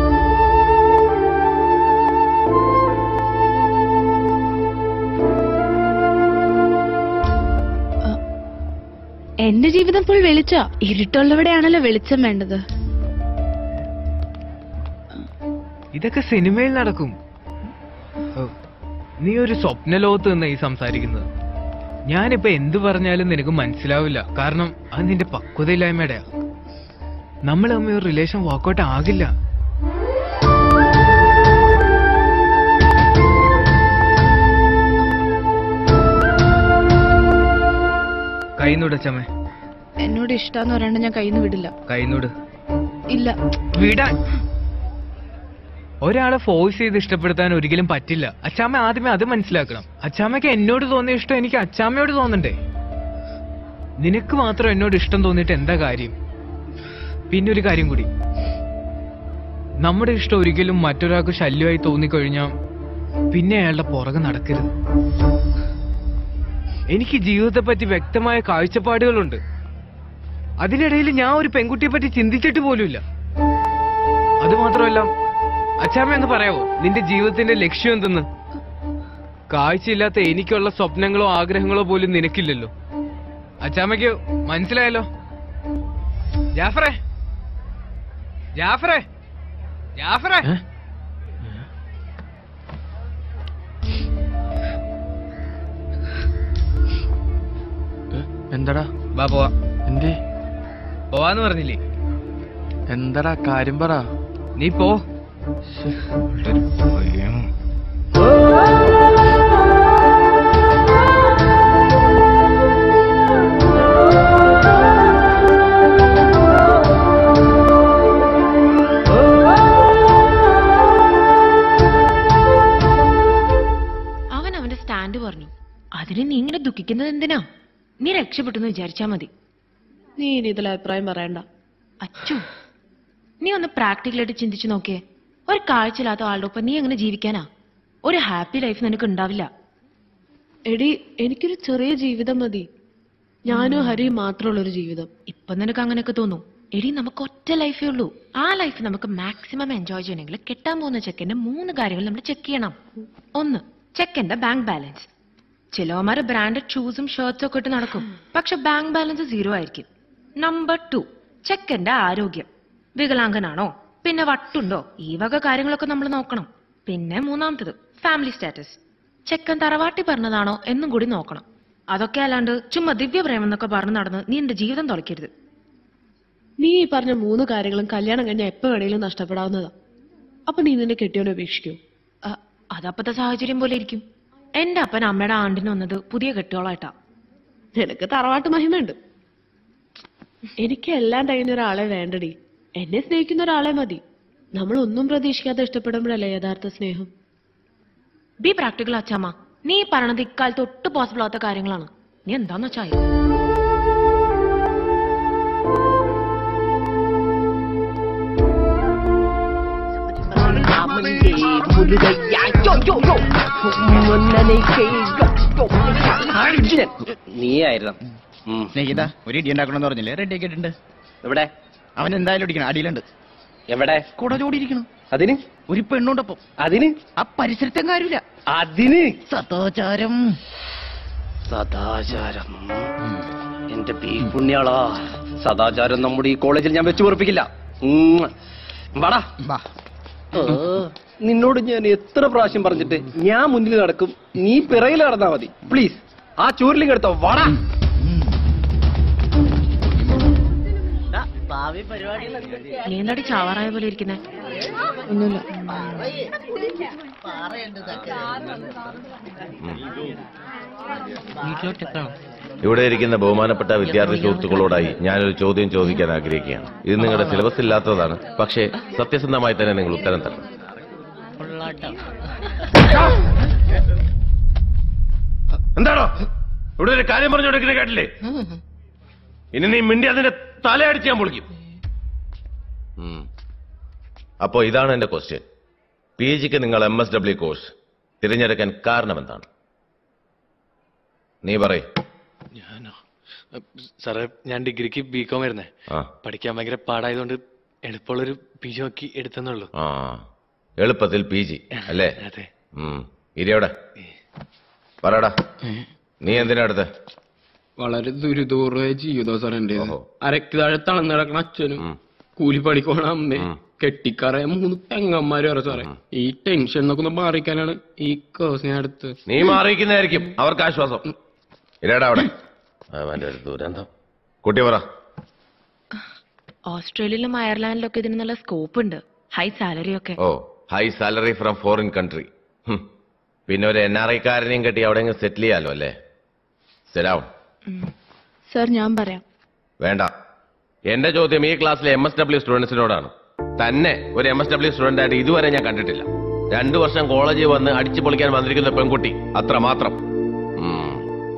എന്റെ ജീവിതം ഫുൾ വെളിച്ച ഇരുട്ടുള്ളവിടെയാണല്ലോ വെളിച്ചം വേണ്ടത് ഇതൊക്കെ സിനിമയിൽ നടക്കും ഓ, നീ ഒരു സ്വപ്ന ലോകത്ത് നിന്നാ ഈ സംസാരിക്കുന്നത് ഞാനിപ്പോ എന്ത് പറഞ്ഞാലും നിനക്ക് മനസ്സിലാവില്ല കാരണം അത് നിന്റെ പക്വതയില്ലായ്മയുടെയാ നമ്മൾ തമ്മിൽ ഒരു റിലേഷൻ വർക്കൗട്ട് ആകില്ല കൈന്നൂട് അച്ഛമ്മേ എന്നോട് ഇഷ്ടാന്ന് പറയാണ്ട് ഞാൻ കയ്യിൽ നിന്ന് വിടില്ല കൈന്നൂട് ഇല്ല വിടാൻ ഒരാളെ ഫോഴ്സ് ചെയ്ത് ഇഷ്ടപ്പെടുത്താൻ ഒരിക്കലും പറ്റില്ല അച്ചാമ്മ ആദ്യമേ അത് മനസ്സിലാക്കണം അച്ചാമ്മയ്ക്ക് എന്നോട് തോന്നിയ ഇഷ്ടം എനിക്ക് അച്ചാമ്മയോട് തോന്നണ്ടേ നിനക്ക് മാത്രം എന്നോട് ഇഷ്ടം തോന്നിയിട്ട് എന്താ കാര്യം പിന്നെ ഒരു കാര്യം കൂടി നമ്മുടെ ഇഷ്ടം ഒരിക്കലും മറ്റൊരാൾക്ക് ശല്യമായി തോന്നിക്കഴിഞ്ഞാൽ പിന്നെ അയാളുടെ പുറകെ നടക്കരുത് എനിക്ക് ജീവിതത്തെ പറ്റി വ്യക്തമായ കാഴ്ചപ്പാടുകളുണ്ട് അതിനിടയിൽ ഞാൻ ഒരു പെൺകുട്ടിയെ പറ്റി ചിന്തിച്ചിട്ട് പോലുമില്ല അത് മാത്രമല്ല അച്ചാമ്മ എന്ന് പറയാവോ നിന്റെ ജീവിതത്തിന്റെ ലക്ഷ്യം എന്തെന്ന് കാഴ്ചയില്ലാത്ത എനിക്കുള്ള സ്വപ്നങ്ങളോ ആഗ്രഹങ്ങളോ പോലും നിനക്കില്ലല്ലോ അച്ചാമ്മയ്ക്ക് മനസ്സിലായല്ലോ ജാഫറെ ജാഫറെ ജാഫറെ എന്താടാ വാ പോവാ എന്തേ പോവാന്ന് പറഞ്ഞില്ലേ എന്താടാ കാര്യം പറ നീ പോ അവൻ അവന്റെ സ്റ്റാൻഡ് പറഞ്ഞു അതിന് നീ ഇങ്ങനെ ദുഃഖിക്കുന്നത് എന്തിനാ നീ രക്ഷപ്പെട്ടെന്ന് വിചാരിച്ചാ മതി നീ ഇനി ഇതിൽ അഭിപ്രായം പറയണ്ട അച്ചു നീ ഒന്ന് പ്രാക്ടിക്കലായിട്ട് ചിന്തിച്ചു നോക്കിയേ ഒരു കാഴ്ചയില്ലാത്ത ആളുടെ ഒപ്പം നീ എങ്ങനെ ജീവിക്കാനാ ഒരു ഹാപ്പി ലൈഫ് നിനക്ക് ഉണ്ടാവില്ല എടി എനിക്കൊരു ചെറിയ ജീവിതം മതി ഞാനും ഹരിയും മാത്രമുള്ള ഒരു ജീവിതം ഇപ്പൊ നിനക്ക് അങ്ങനെയൊക്കെ തോന്നും എടി നമുക്ക് ഒറ്റ ലൈഫേ ഉള്ളൂ ആ ലൈഫ് നമുക്ക് മാക്സിമം എൻജോയ് ചെയ്യണമെങ്കിൽ കെട്ടാൻ പോകുന്ന ചെക്കന്റെ മൂന്ന് കാര്യങ്ങൾ നമ്മൾ ചെക്ക് ചെയ്യണം ഒന്ന് ചെക്കന്റെ ബാങ്ക് ബാലൻസ് ചിലവന്മാര് ബ്രാൻഡഡ് ഷൂസും ഷർട്ട്സും ഒക്കെ ഇട്ട് നടക്കും പക്ഷെ ബാങ്ക് ബാലൻസ് സീറോ ആയിരിക്കും നമ്പർ ടു ചെക്കന്റെ ആരോഗ്യം വികലാംഗനാണോ പിന്നെ വട്ടുണ്ടോ ഈ വക കാര്യങ്ങളൊക്കെ നമ്മൾ നോക്കണം പിന്നെ മൂന്നാമത്തത് ഫാമിലി സ്റ്റാറ്റസ് ചെക്കൻ തറവാട്ടി പറഞ്ഞതാണോ എന്നും കൂടി നോക്കണം അതൊക്കെ അല്ലാണ്ട് ചുമ്മാ ദിവ്യപ്രേമം എന്നൊക്കെ പറഞ്ഞ് നടന്ന് നീ എന്റെ ജീവിതം തുളയ്ക്കരുത് നീ ഈ പറഞ്ഞ മൂന്ന് കാര്യങ്ങളും കല്യാണം കഴിഞ്ഞാൽ എപ്പോ വേണേലും നഷ്ടപ്പെടാവുന്നതാ അപ്പൊ നീ നിന്നെ കെട്ടിയോനെ ഉപേക്ഷിക്കൂ അ- അതപ്പത്തെ സാഹചര്യം പോലെ ഇരിക്കും എന്റെ അപ്പൻ അമ്മയുടെ ആണ്ടിന് വന്നത് പുതിയ കെട്ടിയോളായിട്ടാ നിനക്ക് തറവാട്ട് മഹിമയുണ്ട് എനിക്ക് എല്ലാം തികഞ്ഞ ഒരാളെ വേണ്ടടി എന്നെ സ്നേഹിക്കുന്ന ഒരാളെ മതി നമ്മൾ ഒന്നും പ്രതീക്ഷിക്കാതെ ഇഷ്ടപ്പെടുമ്പോഴല്ലേ യഥാർത്ഥ സ്നേഹം ബി പ്രാക്ടിക്കൽ അച്ചാമ്മ നീ ഈ പറയണത് ഇക്കാലത്ത് ഒട്ടും പോസിബിൾ ആവാത്ത കാര്യങ്ങളാണ് നീ എന്താന്ന് വെച്ചാ ആയി. നീയായിരുന്നു സ്നേഹിത ഒരു ഇടി ഉണ്ടാക്കണമെന്ന് പറഞ്ഞില്ലേ റെഡി ആക്കിയിട്ടുണ്ട് എവിടെ അവൻ എന്തായാലും ഇടിക്കണം അടിയിലുണ്ട് എവിടെ കുട ചോടിയിരിക്കണം അതിന് ഒരു പെണ്ണുണ്ടപ്പം അതിന് ആ പരിസരത്തെ കാര്യമില്ല അതിന് സദാചാരം സദാചാരം എന്റെ പീ പുണ്യാളാ സദാചാരം നമ്മുടെ ഈ കോളേജിൽ ഞാൻ വെച്ചു പൊറപ്പിക്കില്ല ഉം. വാടാ ഏ, നിന്നോട് ഞാൻ എത്ര പ്രാവശ്യം പറഞ്ഞിട്ട് ഞാൻ മുന്നിൽ നടക്കും നീ പിറകിൽ നടന്നാ മതി പ്ലീസ് ആ ചൂരിലേക്ക് എടുത്തോ വാടാ നീ എന്താടി ചാവാറായ പോലെ ഇരിക്കുന്നേ ഒന്നുമില്ല ഇവിടെ ഇരിക്കുന്ന ബഹുമാനപ്പെട്ട വിദ്യാർത്ഥി സുഹൃത്തുക്കളോടായി ഞാനൊരു ചോദ്യം ചോദിക്കാൻ ആഗ്രഹിക്കുകയാണ് ഇത് നിങ്ങളുടെ സിലബസ് ഇല്ലാത്തതാണ് പക്ഷേ സത്യസന്ധമായി തന്നെ നിങ്ങൾ ഉത്തരം തരണം എന്താണോ ഇവിടെ ഒരു കാര്യം പറഞ്ഞുകൊടുക്കുന്ന കേട്ടില്ലേ ഇനി നീ മിണ്ടി അതിന്റെ തലയടിച്ച് ഞാൻ പൊളിക്കും ഉം. അപ്പോ ഇതാണ് എന്റെ ക്വസ്റ്റ്യൻ പി ജിക്ക് നിങ്ങൾ എം എസ് ഡബ്ല്യു കോഴ്സ് തിരഞ്ഞെടുക്കാൻ കാരണം എന്താണ് നീ പറയ് ഞാനോ സാറേ ഞാൻ ഡിഗ്രിക്ക് ബി കോം ആയിരുന്നേ ആ പഠിക്കാൻ ഭയങ്കര പാടായതുകൊണ്ട് എളുപ്പമുള്ളൊരു പി ജി നോക്കി എടുത്തെന്നുള്ളൂ ആ എളുപ്പത്തിൽ പി ജി അല്ലേ അതെ ഉം. ഇരിയവിടെ പറയടാ നീ എന്തിനാ അടുത്ത് വളരെ ദുരിതപൂർവ്വ ജീവിതം സാർ എന്റെ അരക്ക് താഴെ തളർന്നു കിടക്കണ അച്ഛനും കൂലിപ്പണിക്ക് പോണ അമ്മയും കെട്ടിക്കറയ മൂന്ന് പെങ്ങന്മാരും വരെ സാറേ ഈ ടെൻഷൻ എന്നൊക്കെ ഒന്ന് മാറിക്കാനാണ് ഈ കോഴ്സ് ഞാൻ എടുത്ത് നീ മാറിയിരിക്കുന്നതായിരിക്കും അവർക്ക് ആശ്വാസം ഇരടാ അവിടെ അവന്റെ ഒരു ദുരന്തം കുട്ടി പറ ഓസ്ട്രേലിയയിലും അയർലാൻഡിലൊക്കെ ഇതിന് നല്ല സ്കോപ്പ് ഉണ്ട് ഹൈ സാലറി ഒക്കെ ഓ high salary from foreign country പിന്നെ ഒരു എൻ ആർ ഐക്കാരനെയും കെട്ടി അവിടെ സെറ്റിൽ ചെയ്യാലോ അല്ലേ സെലാവും സർ ഞാൻ പറയാം വേണ്ട എന്റെ ചോദ്യം ഈ ക്ലാസ്സിലെ എം എസ് ഡബ്ല്യു സ്റ്റുഡൻസിനോടാണ് തന്നെ ഒരു എം എസ് ഡബ്ല്യു സ്റ്റുഡന്റ് ആയിട്ട് ഇതുവരെ ഞാൻ കണ്ടിട്ടില്ല രണ്ടു വർഷം കോളേജിൽ വന്ന് അടിച്ചു പൊളിക്കാൻ വന്നിരിക്കുന്ന പെൺകുട്ടി അത്ര മാത്രം ഉം.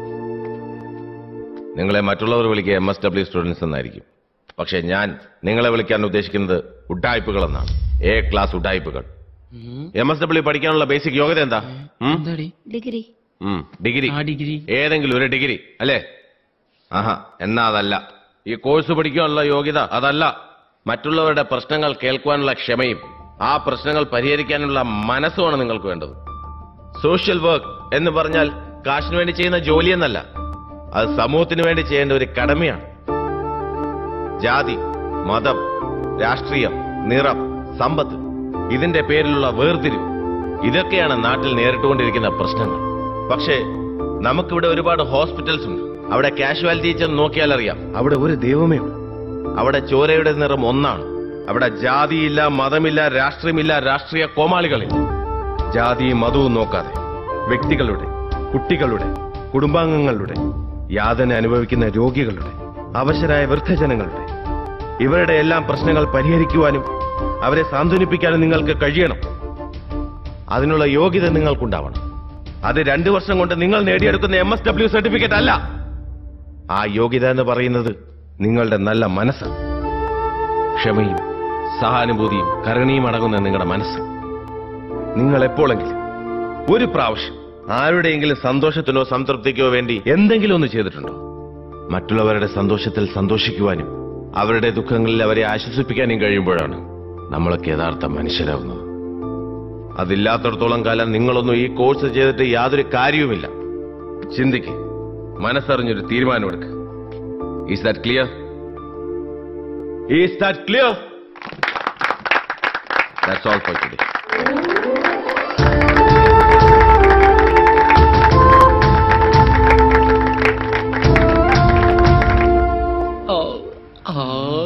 നിങ്ങളെ മറ്റുള്ളവർ വിളിക്കുക എം എസ് ഡബ്ല്യു സ്റ്റുഡൻസ് എന്നായിരിക്കും പക്ഷെ ഞാൻ നിങ്ങളെ വിളിക്കാൻ ഉദ്ദേശിക്കുന്നത് ഉഡ്ഡായ്പകൾ എന്നാണ് എ ക്ലാസ് ഉഡ്ഡായ്പകൾ എം എസ് ഡബ്ല്യു പഠിക്കാനുള്ള ബേസിക് യോഗ്യത എന്താ ഉം? ഡിഗ്രി ഉം, ഡിഗ്രി ഡിഗ്രി ഏതെങ്കിലും ഒരു ഡിഗ്രി അല്ലേ ആഹാ എന്നാ അതല്ല ഈ കോഴ്സ് പഠിക്കാനുള്ള യോഗ്യത അതല്ല മറ്റുള്ളവരുടെ പ്രശ്നങ്ങൾ കേൾക്കുവാനുള്ള ക്ഷമയും ആ പ്രശ്നങ്ങൾ പരിഹരിക്കാനുള്ള മനസ്സുമാണ് നിങ്ങൾക്ക് വേണ്ടത് സോഷ്യൽ വർക്ക് എന്ന് പറഞ്ഞാൽ കാശിന് വേണ്ടി ചെയ്യുന്ന ജോലി എന്നല്ല അത് സമൂഹത്തിന് വേണ്ടി ചെയ്യേണ്ട ഒരു കടമയാണ് ജാതി മതം രാഷ്ട്രീയം നിറം സമ്പത്ത് ഇതിന്റെ പേരിലുള്ള വേർതിരിവ് ഇതൊക്കെയാണ് നാട്ടിൽ നേരിട്ടുകൊണ്ടിരിക്കുന്ന പ്രശ്നങ്ങൾ പക്ഷേ നമുക്കിവിടെ ഒരുപാട് ഹോസ്പിറ്റൽസ് ഉണ്ട് അവിടെ കാഷ്വാലിറ്റി ചെന്ന് നോക്കിയാൽ അറിയാം അവിടെ ഒരു ദൈവമേ ഉള്ളൂ അവിടെ ചോരയുടെ നിറം ഒന്നാണ് അവിടെ ജാതിയില്ല മതമില്ല രാഷ്ട്രീയമില്ല രാഷ്ട്രീയ കോമാളികളില്ല ജാതിയും മതവും നോക്കാതെ വ്യക്തികളുടെ കുട്ടികളുടെ കുടുംബാംഗങ്ങളുടെ യാതന അനുഭവിക്കുന്ന രോഗികളുടെ അവശരായ വൃദ്ധജനങ്ങളുടെ ഇവരുടെ എല്ലാം പ്രശ്നങ്ങൾ പരിഹരിക്കുവാനും അവരെ സാന്ത്വനിപ്പിക്കാനും നിങ്ങൾക്ക് കഴിയണം അതിനുള്ള യോഗ്യത നിങ്ങൾക്കുണ്ടാവണം അത് രണ്ടു വർഷം കൊണ്ട് നിങ്ങൾ നേടിയെടുക്കുന്ന എം എസ് ഡബ്ല്യു സർട്ടിഫിക്കറ്റ് അല്ല ആ യോഗ്യത എന്ന് പറയുന്നത് നിങ്ങളുടെ നല്ല മനസ്സാണ് ക്ഷമയും സഹാനുഭൂതിയും കരുണയും അടങ്ങുന്ന നിങ്ങളുടെ മനസ്സ് നിങ്ങൾ എപ്പോഴെങ്കിലും ഒരു പ്രാവശ്യം ആരുടെയെങ്കിലും സന്തോഷത്തിനോ സംതൃപ്തിക്കോ വേണ്ടി എന്തെങ്കിലും ഒന്ന് ചെയ്തിട്ടുണ്ടോ മറ്റുള്ളവരുടെ സന്തോഷത്തിൽ സന്തോഷിക്കുവാനും അവരുടെ ദുഃഖങ്ങളിൽ അവരെ ആശ്വസിപ്പിക്കാനും കഴിയുമ്പോഴാണ് നമ്മളൊക്കെ യഥാർത്ഥ മനുഷ്യരാകുന്നത് അതില്ലാത്തടത്തോളം കാലം നിങ്ങളൊന്നും ഈ കോഴ്സ് ചെയ്തിട്ട് യാതൊരു കാര്യവുമില്ല ചിന്തിക്ക് മനസ്സറിഞ്ഞൊരു തീരുമാനമെടുക്ക് is that clear is that clear that's all for today ആ, ആ,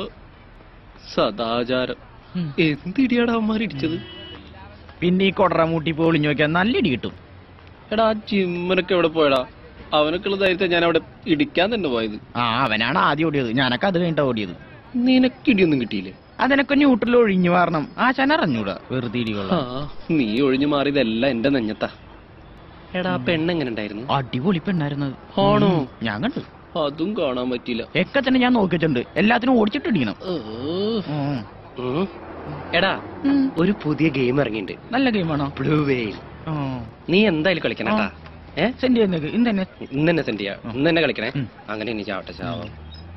സദാചാരം എന്തിടിയാടാ അവന്മാർ ഇടിച്ചത് പിന്നെ ഈ കൊടറമൂട്ടി പോയി ഒളിഞ്ഞു നോക്കിയാൽ നല്ല ഇടി കിട്ടും എടാ ആ ജിമ്മനൊക്കെ എവിടെ പോയടാ അവനൊക്കെയുള്ള ധൈര്യത്തെ ഞാൻ അവിടെ ഇടിക്കാൻ തന്നെ പോയത് ആ അവനാണ് ആദ്യം ഓടിയത് ഞാനൊക്കെ അത് കഴിഞ്ഞിട്ടാ ഓടിയത് നിനക്ക് ഇടിയൊന്നും കിട്ടിയില്ലേ അതിനൊക്കെ ന്യൂട്രൽ ഒഴിഞ്ഞു മാറണം ആശാൻ അറിഞ്ഞൂടാ വെറുതെ ഇടികൊള്ള ആ, നീ ഒഴിഞ്ഞു മാറിയതെല്ലാം എന്റെ നെഞ്ഞത്താ എടാ ആ പെണ്ണ് എങ്ങനെ ഉണ്ടായിരുന്നു അടിപൊളി പെണ്ണായിരുന്നത് ആണോ? ഉം, ഞാൻ കണ്ടു അതും കാണാൻ പറ്റിയില്ല ഒക്കെ തന്നെ ഞാൻ നോക്കിയിട്ടുണ്ട് എല്ലാത്തിനും ഓടിച്ചിട്ട് ഇടിക്കണം ഉം. എടാ ഒരു പുതിയ ഗെയിം ഇറങ്ങിയിട്ടുണ്ട് നല്ല ഗെയിമാണോ ബ്ലൂ വെയിൽ നീ എന്തായാലും കളിക്കണം കേട്ടാ ഏ സെൻഡ് ചെയ്യുന്നേക്ക് ഇന്ന് തന്നെ ഇന്ന് തന്നെ സെൻഡ് ചെയ്യാം ഇന്ന് തന്നെ കളിക്കണേ അങ്ങനെ ഇനി ചാവട്ടെ ചാവാം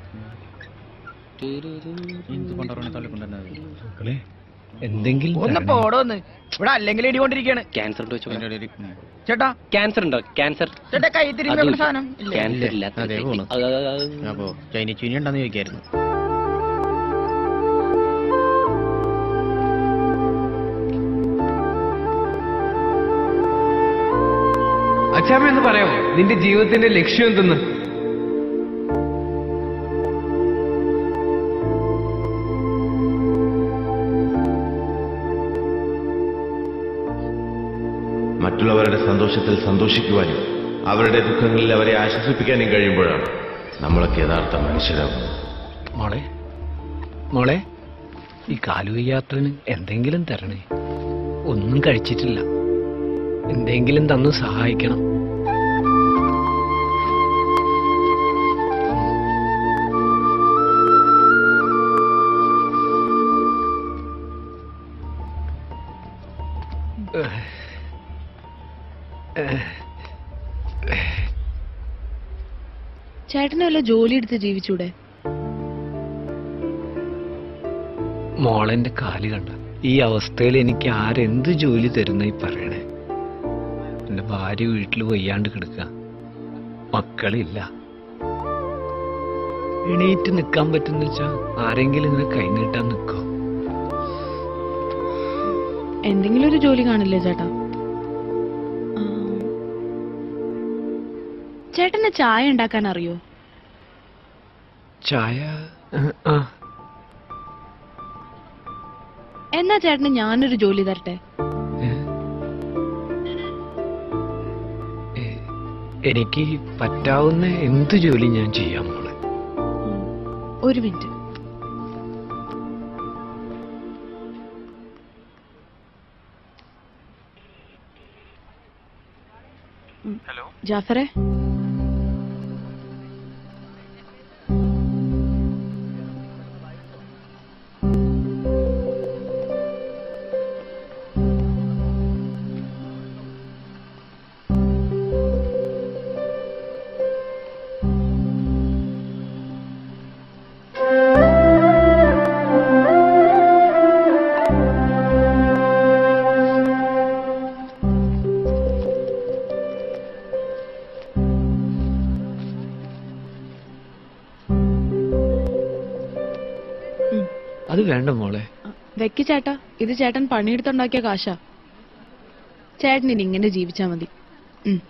എന്തെങ്കിലും ഒന്ന് പോടോന്ന് ഇവിടെ അല്ലെങ്കിൽ ഇടികൊണ്ടിരിക്കാണ് ക്യാൻസർ ഉണ്ടോ ചേട്ടാ ക്യാൻസർ ഉണ്ടോ ക്യാൻസർ ചേട്ടാ കൈ തിരിഞ്ഞു അതും വെക്കുന്ന സാധനം ഇല്ലേ? ക്യാൻസർ ഇല്ലാത്ത അതെ, പോണു. അപ്പോ ചൈനീസ് ചീനി ഉണ്ടെന്ന് ചോദിക്കായിരുന്നു അച്ഛാമ്മ എന്ന് പറയാമോ നിന്റെ ജീവിതത്തിന്റെ ലക്ഷ്യം എന്തെന്ന് മറ്റുള്ളവരുടെ സന്തോഷത്തിൽ സന്തോഷിക്കുവാനും അവരുടെ ദുഃഖങ്ങളിൽ അവരെ ആശ്വസിപ്പിക്കാനും കഴിയുമ്പോഴാണ് നമ്മളൊക്കെ യഥാർത്ഥ മനുഷ്യരാകുന്നത് മോളെ മോളെ ഈ കാലുവയ്യാത്തതിന് എന്തെങ്കിലും തരണേ ഒന്നും കഴിച്ചിട്ടില്ല എന്തെങ്കിലും തന്ന് സഹായിക്കണം ചേട്ടന് വല്ല ജോലി എടുത്ത് ജീവിച്ചൂടെ മോളെന്റെ കാല് കണ്ട ഈ അവസ്ഥയിൽ എനിക്ക് ആരെന്ത് ജോലി തരുന്ന ഈ പറയണേ എന്റെ ഭാര്യ വീട്ടിൽ വയ്യാണ്ട് കിടക്കുക മക്കളില്ല എണീറ്റ് നിൽക്കാൻ പറ്റുന്ന വെച്ചാ ആരെങ്കിലും ഇങ്ങനെ കൈനീട്ടാൻ നിൽക്കോ എന്തെങ്കിലും ഒരു ജോലി കാണില്ലേ ചേട്ടാ ആ. ചേട്ടന് ചായ ഉണ്ടാക്കാൻ അറിയോ ചായ ആ എന്നാ ചേട്ടന് ഞാനൊരു ജോലി തരട്ടെ എനിക്ക് പറ്റാവുന്ന എന്ത് ജോലി ഞാൻ ചെയ്യാം മോളെ ഒരു മിനിറ്റ് ഹലോ ജാഫറെ അത് വേണ്ട മോളെ വെക്ക് ചേട്ടാ ഇത് ചേട്ടൻ പണിയെടുത്തുണ്ടാക്കിയ കാശാ ചേട്ടൻ ഇനി ഇങ്ങനെ ജീവിച്ചാ മതി ഉം.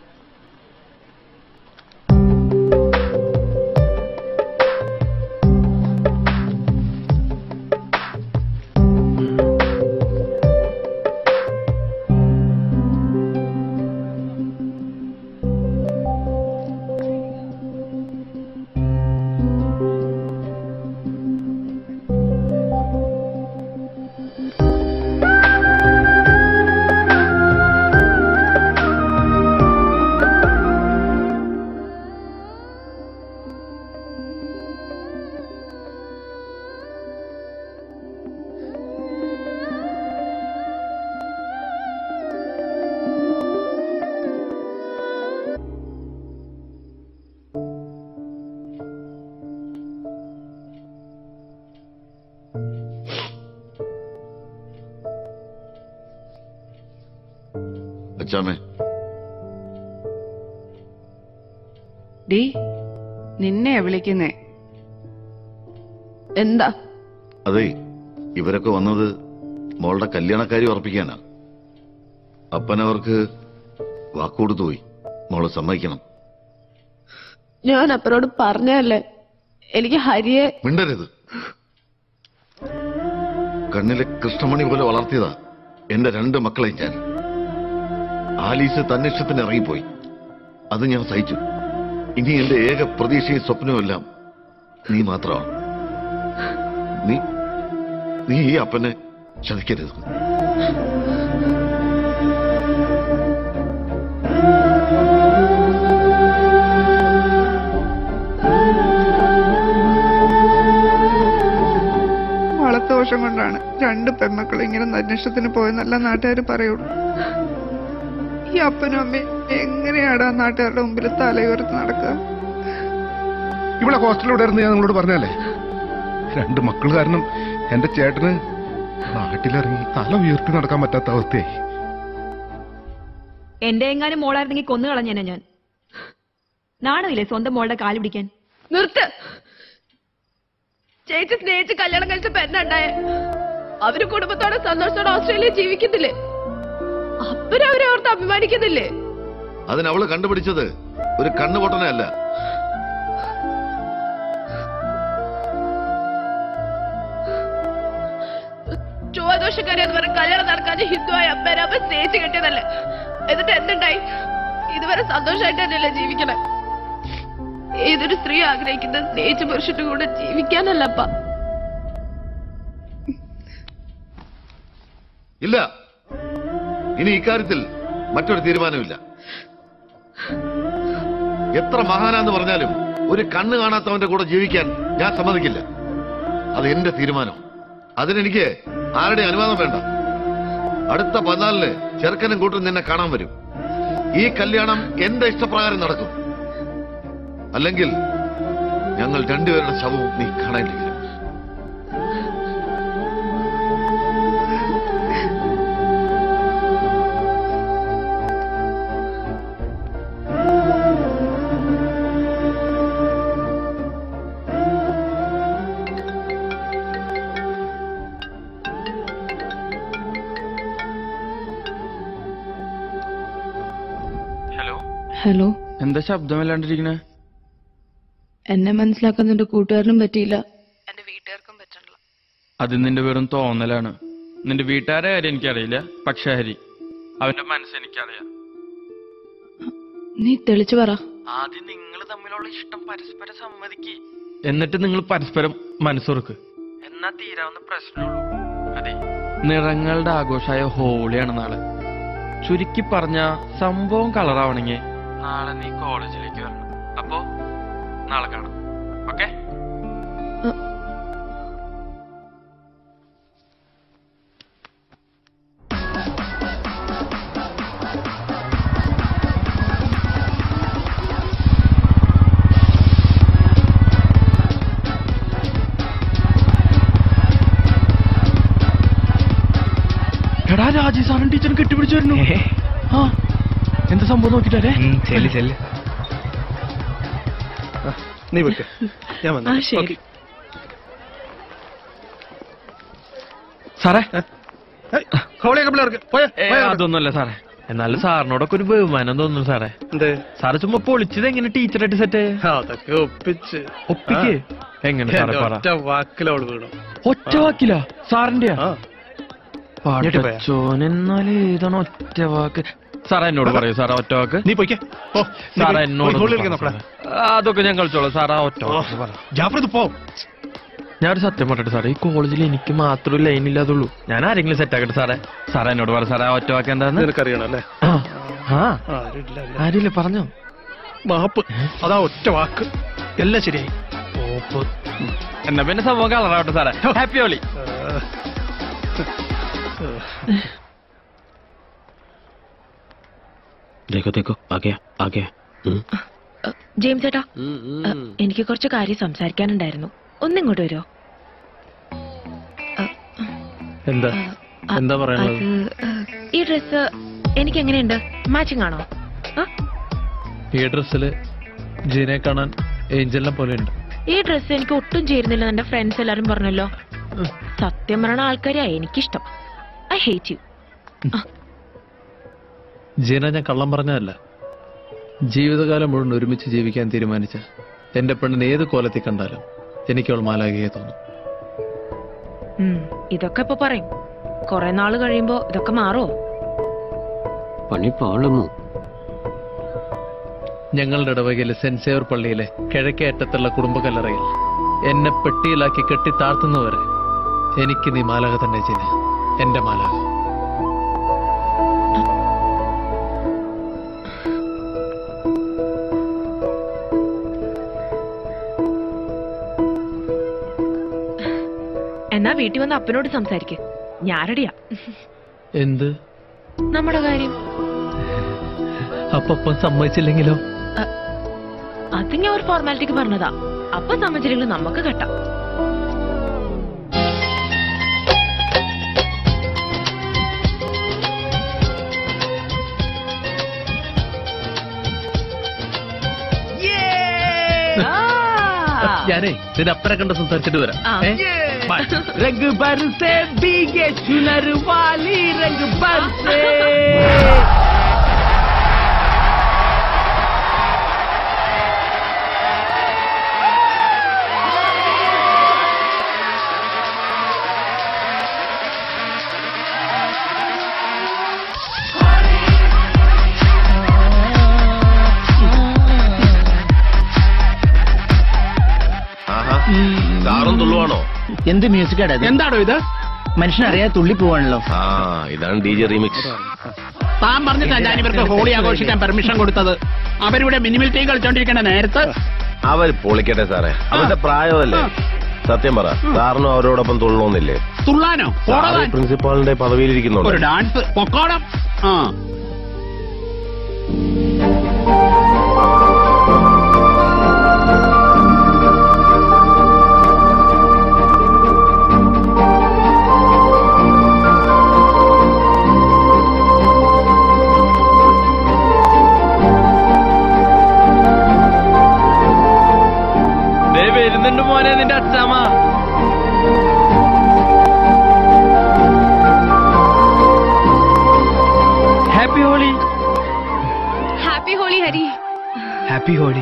അച്ചാമേ ഡീ നിന്നെയാ വിളിക്കുന്നേ എന്താ അതെ ഇവരൊക്കെ വന്നത് മോളുടെ കല്യാണക്കാരി ഉറപ്പിക്കാനാ അപ്പനവർക്ക് വാക്കുകൊടുത്തു പോയി മോള് സമ്മതിക്കണം ഞാൻ അപ്പനോട് പറഞ്ഞല്ലേ എനിക്ക് ഹരിയെ മിണ്ടരുത് കണ്ണിലെ കൃഷ്ണമണി പോലെ വളർത്തിയതാ എന്റെ രണ്ട് മക്കളെ ഞാൻ ആലീസ് തന്നിഷ്ടത്തിന് ഇറങ്ങിപ്പോയി അത് ഞാൻ സഹിച്ചു ഇനി എന്റെ ഏക പ്രതീക്ഷയും സ്വപ്നവും എല്ലാം നീ മാത്രമാണ് നീ നീ ഈ അപ്പനെ ചതിക്കരുത് വളർത്തോഷം കൊണ്ടാണ് രണ്ട് പെൺമക്കൾ ഇങ്ങനെ അന്വേഷണത്തിന് പോയെന്നല്ല നാട്ടുകാർ പറയുള്ളൂ ഈ അപ്പനും അമ്മയും എങ്ങനെയാടാ നാട്ടുകാരുടെ മുമ്പിൽ തലയുയർത്ത് നടക്കുക ഇവിടെ ഹോസ്റ്റലിൽ ഇരുന്ന് ഞാൻ നിങ്ങളോട് പറഞ്ഞല്ലേ രണ്ട് മക്കൾ കാരണം എന്റെ ചേട്ടന് നാട്ടിലിറങ്ങി തല ഉയർത്തി നടക്കാൻ പറ്റാത്ത അവസ്ഥയായി എന്റെ എങ്ങാനും മോളായിരുന്നെങ്കിൽ കൊന്നു കളഞ്ഞേനെ ഞാൻ നാണമില്ലേ സ്വന്തം മോളുടെ കാല് പിടിക്കാൻ നിർത്ത് ചേച്ചി സ്നേഹിച്ച് കല്യാണം കഴിച്ചപ്പോ എന്നാ ഉണ്ടായേ അവര് കുടുംബത്തോടെ സന്തോഷത്തോടെ ഓസ്ട്രേലിയ ജീവിക്കുന്നില്ലേ അപ്പരവരെ ഓർത്ത് അഭിമാനിക്കുന്നില്ലേ അതിനവള് കണ്ടുപിടിച്ചത് ഒരു കണ്ണുപൊട്ടനല്ല ചൊവ്വാദോഷക്കാരി എന്ന് പറഞ്ഞ കല്യാണം നടക്കാതെ ഹിന്ദുവായ അമ്മേനെ അമ്മ സ്നേഹിച്ച് കെട്ടിയതല്ലേ എന്നിട്ട് എന്തുണ്ടായി ഇതുവരെ സന്തോഷമായിട്ട് തന്നെയല്ലേ ജീവിക്കണേ ഏതൊരു സ്ത്രീ ആഗ്രഹിക്കുന്ന സ്നേഹിച്ച പുരുഷന്റെ കൂടെ ജീവിക്കാനല്ലപ്പ ഇല്ല ഇനി ഇക്കാര്യത്തിൽ മറ്റൊരു തീരുമാനമില്ല എത്ര മഹാനാന്ന് പറഞ്ഞാലും ഒരു കണ്ണ് കാണാത്തവന്റെ കൂടെ ജീവിക്കാൻ ഞാൻ സമ്മതിക്കില്ല അത് എന്റെ തീരുമാനം അതിനെനിക്ക് ആരുടെ അനുവാദം വേണ്ട അടുത്ത പതിനാലിന് ചെറുക്കനും കൂട്ടും നിന്നെ കാണാൻ വരും ഈ കല്യാണം എന്റെ ഇഷ്ടപ്രകാരം നടക്കും അല്ലെങ്കിൽ ഞങ്ങൾ രണ്ടുപേരുടെ ശവവും നീ കാണേണ്ടി വരും ഹലോ ഹലോ എന്താ ശബ്ദമില്ലാണ്ടിരിക്കണേ എന്നെ മനസ്സിലാക്കാൻ നിന്റെ കൂട്ടുകാരനും പറ്റിയില്ല അത് നിന്റെ വെറും തോന്നലാണ് നിന്റെ വീട്ടുകാരെ കാര്യം എനിക്കറിയില്ല പക്ഷെ ഹരി അവന്റെ മനസ്സ് എനിക്കറിയാം നീ തെളിച്ചു പറ ആദ്യം നിങ്ങൾ തമ്മിലുള്ള ഇഷ്ടം പരസ്പരം സമ്മതിക്ക് എന്നിട്ട് നിങ്ങൾ പരസ്പരം മനസ്സുറക്ക് എന്നാ തീരാവുന്ന പ്രശ്നമുള്ളൂ അതെ നിറങ്ങളുടെ ആഘോഷമായ ഹോളിയാണ് നാളെ ചുരുക്കി പറഞ്ഞ സംഭവം കളറാവണമെങ്കിൽ നാളെ നീ കോളേജിലേക്ക് വരണം അപ്പോ നാളെ കാണാം ഓക്കെ എടാ രാജീവ് സാറും ടീച്ചറും കെട്ടിപ്പിടിച്ചു വരുന്നു ആ എന്താ സംഭവം നോക്കിട്ടേ ചെല്ല് ചെല്ല് നീ വെക്ക് ഞാൻ വന്നു ആ, ശരി. സാറേ ഹോളിയൊക്കെ പിള്ളേർക്ക് പോയ ഏ, അതൊന്നുമല്ല സാറേ എന്നാലും സാറിനോടൊക്കെ ഒരു ബഹുമാനം തോന്നുന്നു സാറേ എന്തേ സാറ് ചുമ്മാ പൊളിച്ചത് എങ്ങനെ ടീച്ചറായിട്ട് സെറ്റ് അതൊക്കെ ഒപ്പിച്ച് ഒപ്പിക്ക് എങ്ങനെ സാറേ എന്റെ പറ ഒറ്റ വാക്കിൽ അവള് വീണു ഒറ്റ വാക്കില സാറിന്റെ ഞെട്ടി പോയോ? പടച്ചോൻ എന്നാൽ ഏതാണ് ഒറ്റ വാക്ക് സാറേ എന്നോട് പറയൂ സാറേ ഒറ്റ വാക്ക് നീ പോയിക്കേ ഓ നീ സാറേ പോയി. എന്നോട് പോയി ഹോളിൽ ഒന്ന് ഇരിക്ക് പറ നോക്കടാ. സാറേ. ആ, അതൊക്കെ ഞാൻ കളിച്ചോളാം സാറാ ഒറ്റ വാക്ക് പറ ജാഫർ ഇത് പോ ഞാൻ ഒരു സത്യം പറയട്ടെ സാറേ ഈ കോളേജിൽ എനിക്ക് മാത്രം ഒരു ലൈൻ ഇല്ലാതുള്ളൂ ഞാൻ ആരെങ്കിലും സെറ്റ് ആക്കട്ടെ സാറേ സാറേ എന്നോട് പറ സാറേ ആ ഒറ്റ വാക്ക് എന്താന്ന് നിനക്കറിയണം അല്ലേ ആ ആ ആരുമില്ല അല്ലേ? ആരില്ല പറഞ്ഞോ മാപ്പ് അതാ ഒറ്റ വാക്ക് എല്ലാം ശരിയായി ഓപ്പ് എന്നാ പിന്നെ സംഭവം കളറാവട്ടെ സാറേ ഹാപ്പി ഹോളി देखो देखो आ गया आ गया हम्म। ജെയിംസ് ചേട്ടാ അ, എനിക്ക് കുറച്ച് കാര്യം സംസാരിക്കാനുണ്ടായിരുന്നു ഒന്നിങ്ങോട്ട് വരുമോ എന്താ എന്താ പറയാനുള്ളത് അത് അ, ഈ ഡ്രസ് എനിക്ക് എങ്ങനെയുണ്ട് മാച്ചിങ് ആണോ ഈ ഡ്രസ്സില് ജീനെ കാണാൻ ഏഞ്ചലിനെ പോലെ ഉണ്ട് ഈ ഡ്രസ് എനിക്ക് ഒട്ടും ചേരുന്നില്ല എന്റെ ഫ്രണ്ട്സ് എല്ലാരും പറഞ്ഞല്ലോ സത്യം പറയണ ആൾക്കാരെയാ എനിക്കിഷ്ടം ഐ ഹേറ്റ് യു ജീന ഞാൻ കള്ളം പറഞ്ഞതല്ല ജീവിതകാലം മുഴുവൻ ഒരുമിച്ച് ജീവിക്കാൻ തീരുമാനിച്ച എന്റെ പെണ്ണിനെ ഏത് കോലത്തിൽ കണ്ടാലും എനിക്ക് അവൾ മാലാകിയെ തോന്നും ഇതൊക്കെ ഇപ്പൊ പറയും കൊറേ നാള് കഴിയുമ്പോ ഇതൊക്കെ മാറുമോ പണി പാളുമോ ഞങ്ങളുടെ ഇടവകയിലെ സെന്റ് സേവർ പള്ളിയിലെ കിഴക്കേ അറ്റത്തുള്ള കുടുംബ കല്ലറയിൽ എന്നെ പെട്ടിയിലാക്കി കെട്ടി താഴ്ത്തുന്നവരെ എനിക്ക് നീ മാലാക തന്നെ ചെയ്ത എന്റെ മാലാക എന്നാ വീട്ടിൽ വന്ന് അപ്പനോട് സംസാരിക്ക് ഞാനടിയാ എന്ത് നമ്മുടെ കാര്യം അപ്പം സമ്മതിച്ചില്ലെങ്കിലോ അത് ഞാൻ ഒരു ഫോർമാലിറ്റിക്ക് പറഞ്ഞതാ അപ്പൊ സമ്മതിച്ചില്ലെങ്കിലും നമുക്ക് കെട്ടാം ഞാനേ നിന്റെ അപ്പനെ കണ്ട് സംസാരിച്ചിട്ട് വരാം ആ. ഏ? Bye. रंग बरसे भीगे चुनर वाली रंग बरसे ആഹാ സാറും തുള്ളുവാണോ എന്ത് മ്യൂസിക് എന്താണോ ഇത് മനുഷ്യനറിയാതെ തുള്ളി പോവാണല്ലോ ആ ഇതാണ് ഡി ജെ റീമിക്സ് താൻ പറഞ്ഞിട്ടാ ഞാൻ ഇവർക്ക് ഹോളി ആഘോഷിക്കാൻ പെർമിഷൻ കൊടുത്തത് അവരിവിടെ മിനിമൽ ടീ കളിച്ചോണ്ടിരിക്കേണ്ട നേരത്ത് അവർ പൊളിക്കട്ടെ സാറേ അവരുടെ പ്രായമല്ലേ സത്യം പറ സാറിനും അവരോടൊപ്പം തുള്ളണമെന്നില്ലേ തുള്ളാനോ സാറ് പോടാൻ പ്രിൻസിപ്പാളിന്റെ ഒരു പദവിയിലിരിക്കുന്നുണ്ട് ഡാൻസ് പൊക്കോണം ആ ദേ വരുന്നുണ്ട് മോനെ നിന്റെ അച്ഛാമ്മ happy Holi happy Holi Hari happy Holi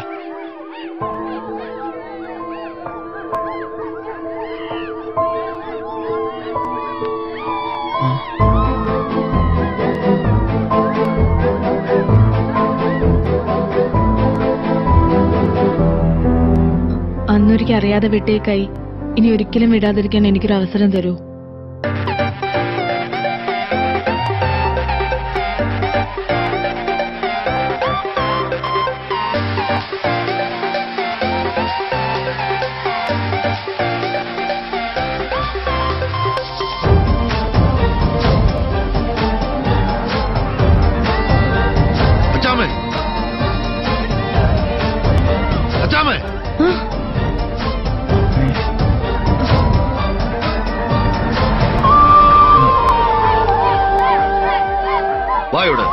അന്നൊരിക്കൽ ഒറ്റയ്ക്ക് അറിയാതെ വിട്ടേക്കായി ഇനി ഒരിക്കലും വിടാതിരിക്കാൻ എനിക്കൊരു അവസരം തരൂ അച്ചാമേ അച്ചാമേ വാ ഇവിടെ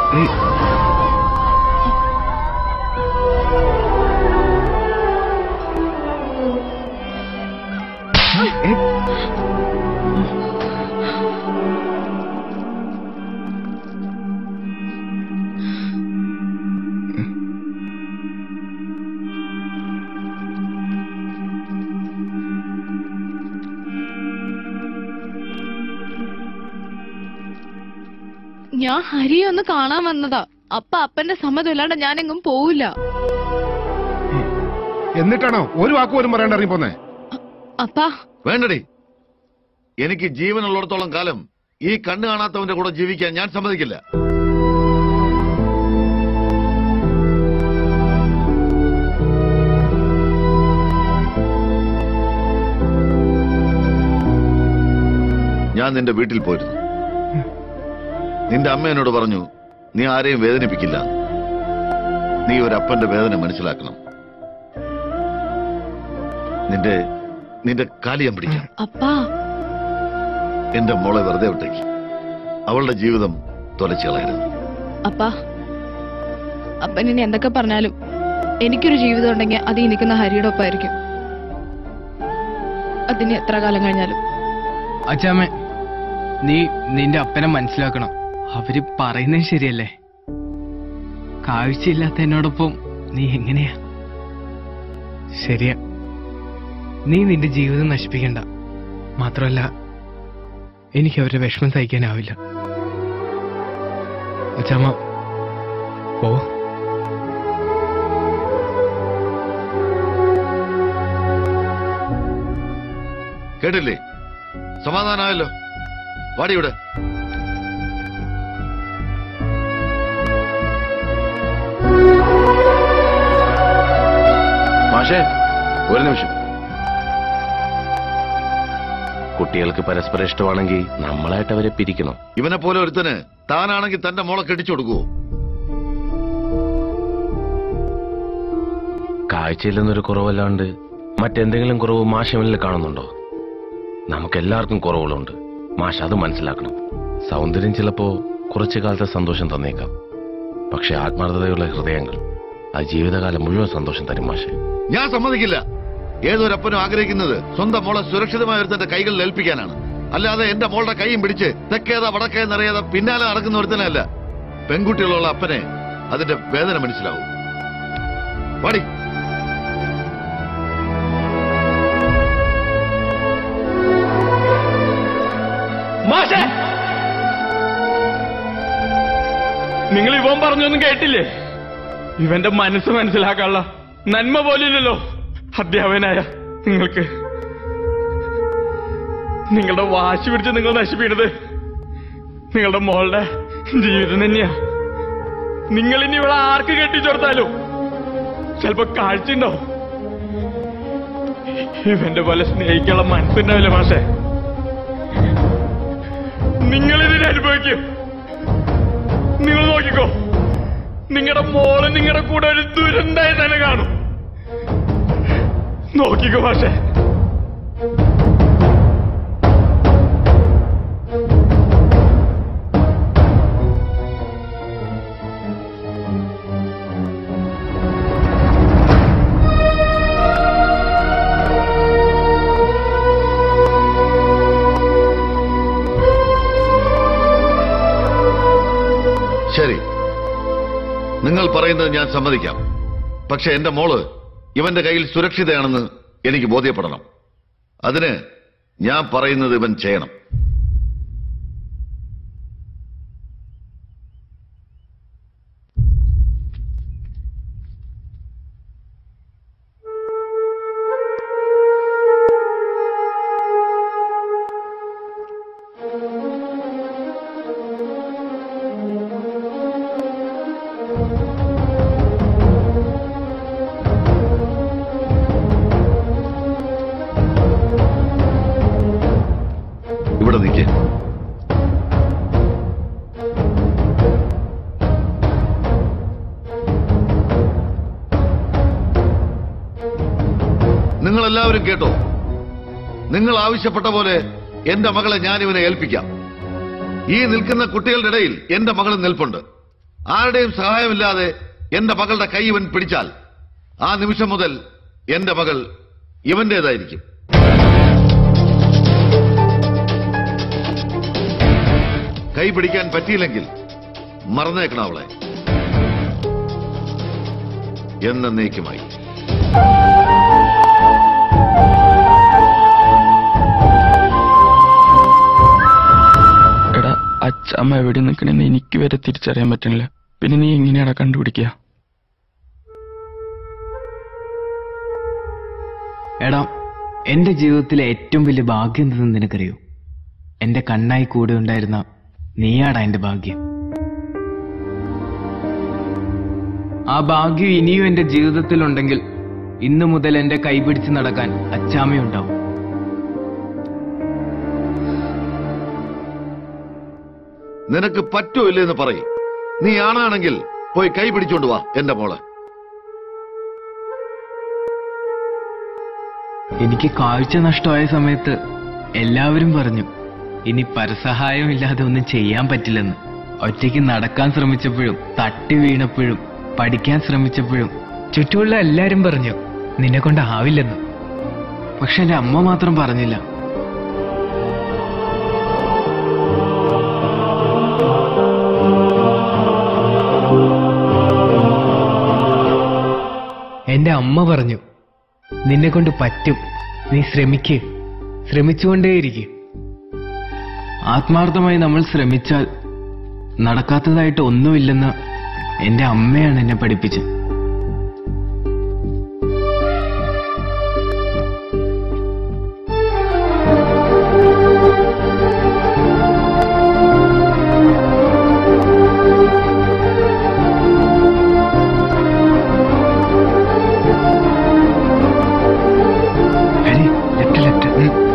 ഞാൻ ഹരിയെ ഒന്ന് കാണാൻ വന്നതാ അപ്പ അപ്പന്റെ സമ്മതം ഇല്ലാണ്ട് ഞാനെങ്ങും പോവില്ല എന്നിട്ടാണോ ഒരു വാക്ക് പോലും പറയാണ്ട് ഇറങ്ങി പോന്നേ അപ്പാ വേണ്ടടി എനിക്ക് ജീവനുള്ളിടത്തോളം കാലം ഈ കണ്ണ് കാണാത്തവന്റെ കൂടെ ജീവിക്കാൻ ഞാൻ സമ്മതിക്കില്ല ഞാൻ നിന്റെ വീട്ടിൽ പോയിരുന്നു നിന്റെ അമ്മ എന്നോട് പറഞ്ഞു നീ ആരെയും വേദനിപ്പിക്കില്ല നീ ഒരു അപ്പന്റെ വേദന മനസ്സിലാക്കണം നിന്റെ നിന്റെ കാലി ഞാൻ പിടിക്കാം അപ്പാ എന്റെ മോളെ വെറുതെ വിട്ടേക്ക് അവളുടെ ജീവിതം തുലച്ചു കളയരുത് അപ്പാ അപ്പൻ ഇനി എന്തൊക്കെ പറഞ്ഞാലും എനിക്കൊരു ജീവിതം ഉണ്ടെങ്കിൽ അത് ഈ നിൽക്കുന്ന ഹരിയുടെ ഒപ്പമായിരിക്കും അതിന് എത്ര കാലം കഴിഞ്ഞാലും അച്ചാമ്മ നീ നിന്റെ അപ്പനെ മനസ്സിലാക്കണം അവര് പറയുന്നത് ശരിയല്ലേ കാഴ്ചയില്ലാത്ത എന്നോടൊപ്പം നീ എങ്ങനെയാ ശരിയാ നീ നിന്റെ ജീവിതം നശിപ്പിക്കണ്ട മാത്രമല്ല എനിക്ക് അവരുടെ വിഷമം സഹിക്കാനാവില്ല അച്ചാമ്മ പോ കേട്ടില്ലേ സമാധാനമായല്ലോ വാടി ഇവിടെ മാഷേ ഒരു നിമിഷം കുട്ടികൾക്ക് പരസ്പരം ഇഷ്ടമാണെങ്കിൽ നമ്മളായിട്ട് അവരെ പിരിക്കണം ഇവനെ പോലെ ഒരുത്തന് താനാണെങ്കിൽ തന്റെ മോളെ കെട്ടിച്ചു കൊടുക്കുവോ കാഴ്ചയിൽ നിന്നൊരു കുറവല്ലാണ്ട് മറ്റെന്തെങ്കിലും കുറവ് മാഷമില്ല കാണുന്നുണ്ടോ നമുക്കെല്ലാവർക്കും കുറവുകളുണ്ട് മാഷ അത് മനസ്സിലാക്കണം സൗന്ദര്യം ചിലപ്പോ കുറച്ചു കാലത്തെ സന്തോഷം തന്നേക്കാം പക്ഷെ ആത്മാർത്ഥതയുള്ള ഹൃദയങ്ങൾ അത് ജീവിതകാലം മുഴുവൻ സന്തോഷം തരും മാഷെ ഞാൻ സമ്മതിക്കില്ല ഏതൊരപ്പനും ആഗ്രഹിക്കുന്നത് സ്വന്തം മോളെ സുരക്ഷിതമായ ഒരുത്തന്റെ കൈകളിൽ ഏൽപ്പിക്കാനാണ് അല്ലാതെ എന്റെ മോളുടെ കൈയും പിടിച്ച് തെക്കേതാ വടക്കേന്നറിയാതെ പിന്നാലെ നടക്കുന്ന ഒരുത്തനല്ല പെൺകുട്ടികളുള്ള അപ്പനെ അതിന്റെ വേദന മനസ്സിലാവും വാടി മാഷേ നിങ്ങൾ ഇവൻ പറഞ്ഞൊന്നും കേട്ടില്ലേ ഇവന്റെ മനസ്സ് മനസ്സിലാക്കാനുള്ള നന്മ പോലില്ലല്ലോ അധ്യാപകനായ നിങ്ങൾക്ക് നിങ്ങളുടെ വാശി പിടിച്ച് നിങ്ങൾ നശിപ്പിക്കണത് നിങ്ങളുടെ മോളുടെ ജീവിതം തന്നെയാ നിങ്ങൾ ഇനി ഇവിടെ ആർക്ക് കെട്ടിച്ചോർത്താലും ചിലപ്പോ കാഴ്ചയുണ്ടോ ഇവന്റെ പോലെ സ്നേഹിക്കാനുള്ള മനസ്സുണ്ടാവില്ല മാഷേ നിങ്ങൾ ഇതിനെ അനുഭവിക്കും നിങ്ങൾ നോക്കിക്കോ നിങ്ങളുടെ മോള് നിങ്ങളുടെ കൂടെ ഒരു ദുരന്തായി തന്നെ കാണും നോക്കിക്കോ പക്ഷേ ശരി നിങ്ങൾ പറയുന്നത് ഞാൻ സമ്മതിക്കാം പക്ഷെ എന്റെ മോള് ഇവന്റെ കയ്യിൽ സുരക്ഷിതയാണെന്ന് എനിക്ക് ബോധ്യപ്പെടണം അതിന് ഞാൻ പറയുന്നത് ഇവൻ ചെയ്യണം നിങ്ങൾ എല്ലാവരും കേട്ടോ നിങ്ങൾ ആവശ്യപ്പെട്ട പോലെ എന്റെ മകളെ ഞാൻ ഇവനെ ഏൽപ്പിക്കാം ഈ നിൽക്കുന്ന കുട്ടികളുടെ ഇടയിൽ എന്റെ മകൾ നിൽപ്പുണ്ട് ആരുടെയും സഹായമില്ലാതെ എന്റെ മകളുടെ കൈ ഇവൻ പിടിച്ചാൽ ആ നിമിഷം മുതൽ എന്റെ മകൾ ഇവന്റേതായിരിക്കും കൈ പിടിക്കാൻ പറ്റിയില്ലെങ്കിൽ മറന്നേക്കണം അവളെ എന്നേക്കുമായി എടാ അച്ഛമ്മ എവിടെ നിൽക്കണെന്ന് എനിക്ക് വരെ തിരിച്ചറിയാൻ പറ്റണില്ല പിന്നെ നീ എങ്ങനെയാടാ കണ്ടുപിടിക്കുക എടാ എന്റെ ജീവിതത്തിലെ ഏറ്റവും വലിയ ഭാഗ്യം എന്തെന്ന് നിനക്കറിയോ എന്റെ കണ്ണായി കൂടെ ഉണ്ടായിരുന്ന നീയാടാ എന്റെ ഭാഗ്യം ആ ഭാഗ്യം ഇനിയും എന്റെ ജീവിതത്തിലുണ്ടെങ്കിൽ ഇന്നു മുതൽ എന്റെ കൈപിടിച്ച് നടക്കാൻ അച്ചാമ്മയുണ്ടാവും നിനക്ക് പറ്റോ ഇല്ലെന്ന് പറയും നീ ആണാണെങ്കിൽ പോയി കൈ പിടിച്ചോണ്ട് വാ എന്റെ മോളെ എനിക്ക് കാഴ്ച നഷ്ടമായ സമയത്ത് എല്ലാവരും പറഞ്ഞു ഇനി പരസഹായം ഇല്ലാതെ ഒന്നും ചെയ്യാൻ പറ്റില്ലെന്ന് ഒറ്റയ്ക്ക് നടക്കാൻ ശ്രമിച്ചപ്പോഴും തട്ടി വീണപ്പോഴും പഠിക്കാൻ ശ്രമിച്ചപ്പോഴും ചുറ്റുമുള്ള എല്ലാരും പറഞ്ഞു നിന്നെ കൊണ്ട് ആവില്ലെന്ന് പക്ഷെ എന്റെ അമ്മ മാത്രം പറഞ്ഞില്ല എന്റെ അമ്മ പറഞ്ഞു നിന്നെ കൊണ്ട് പറ്റും നീ ശ്രമിക്ക് ശ്രമിച്ചുകൊണ്ടേയിരിക്കും ആത്മാർത്ഥമായി നമ്മൾ ശ്രമിച്ചാൽ നടക്കാത്തതായിട്ട് ഒന്നുമില്ലെന്ന് എന്റെ അമ്മയാണ് എന്നെ പഠിപ്പിച്ചത് ഹരി ലെഫ്റ്റ് ലെഫ്റ്റ്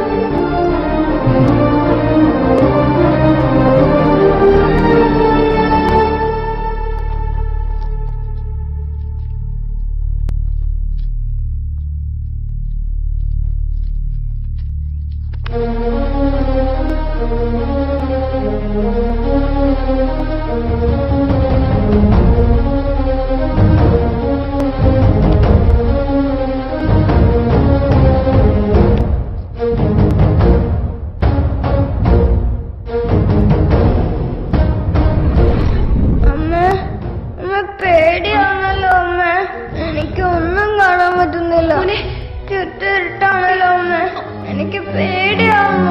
അമ്മ അമ്മ പേടിയാണല്ലോ അമ്മ എനിക്ക് ഒന്നും കാണാൻ പറ്റുന്നില്ല ചുറ്റിട്ടാണല്ലോ അമ്മ എനിക്ക് പേടിയാവുന്നു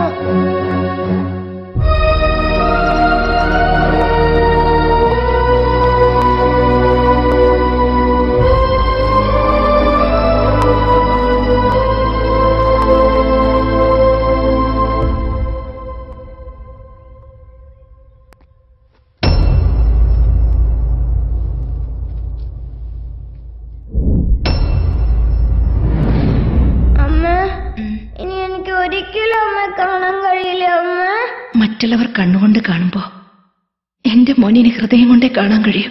അമ്മ ഇനി എനിക്ക് ഒരിക്കലും അമ്മ കാണാൻ കഴിയില്ല അമ്മ മറ്റുള്ളവർ കണ്ണുകൊണ്ട് കാണുമ്പോ എന്റെ മോനിന് ഹൃദയം കൊണ്ടേ കാണാൻ കഴിയും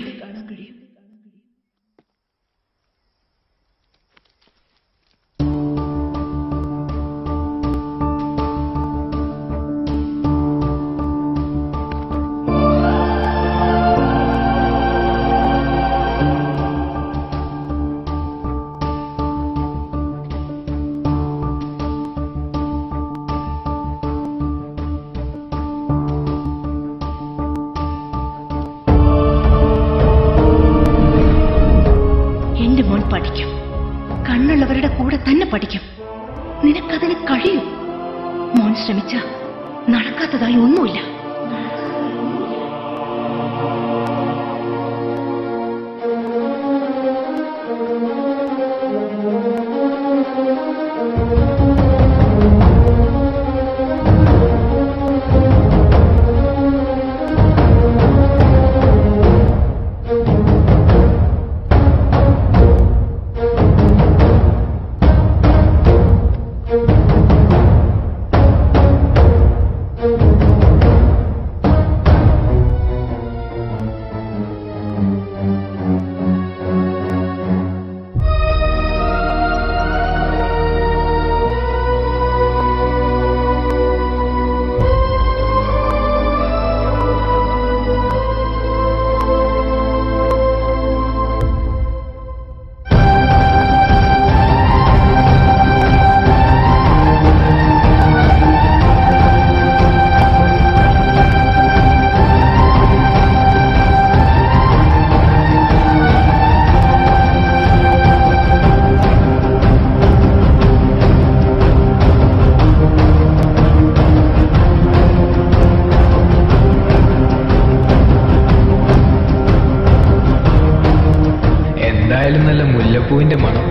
എന്റെ മോൻ പഠിക്കും കണ്ണുള്ളവരുടെ കൂടെ തന്നെ പഠിക്കും നിനക്കതിന് കഴിയും മോൻ ശ്രമിച്ച നടക്കാത്തതായി ഒന്നുമില്ല അമ്മ എന്തായാലും നല്ല മുല്ലപ്പൂവിന്റെ മണം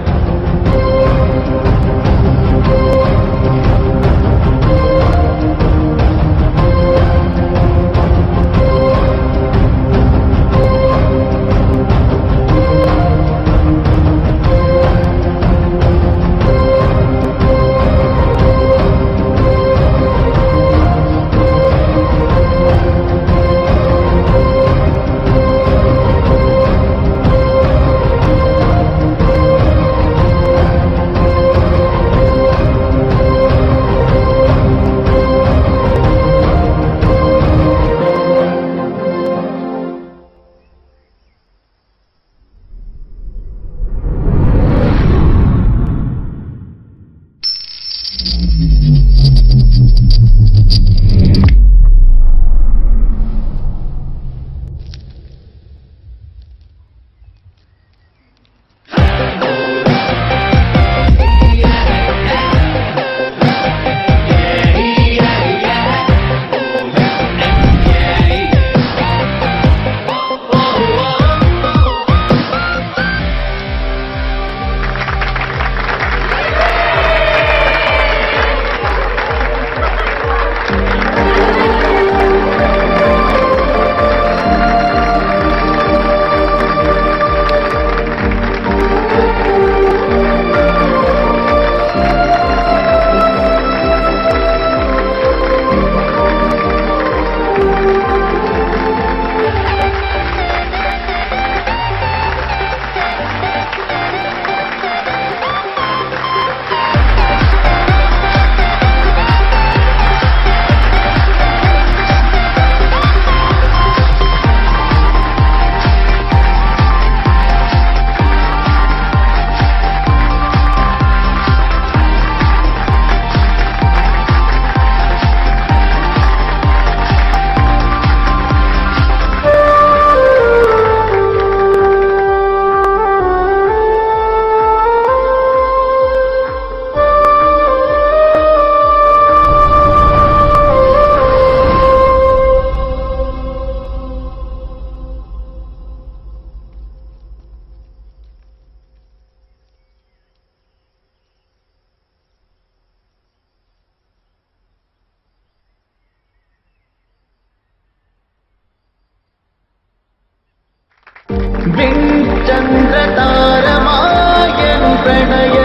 ചന്ദ്രതാരമായൻ പ്രണയ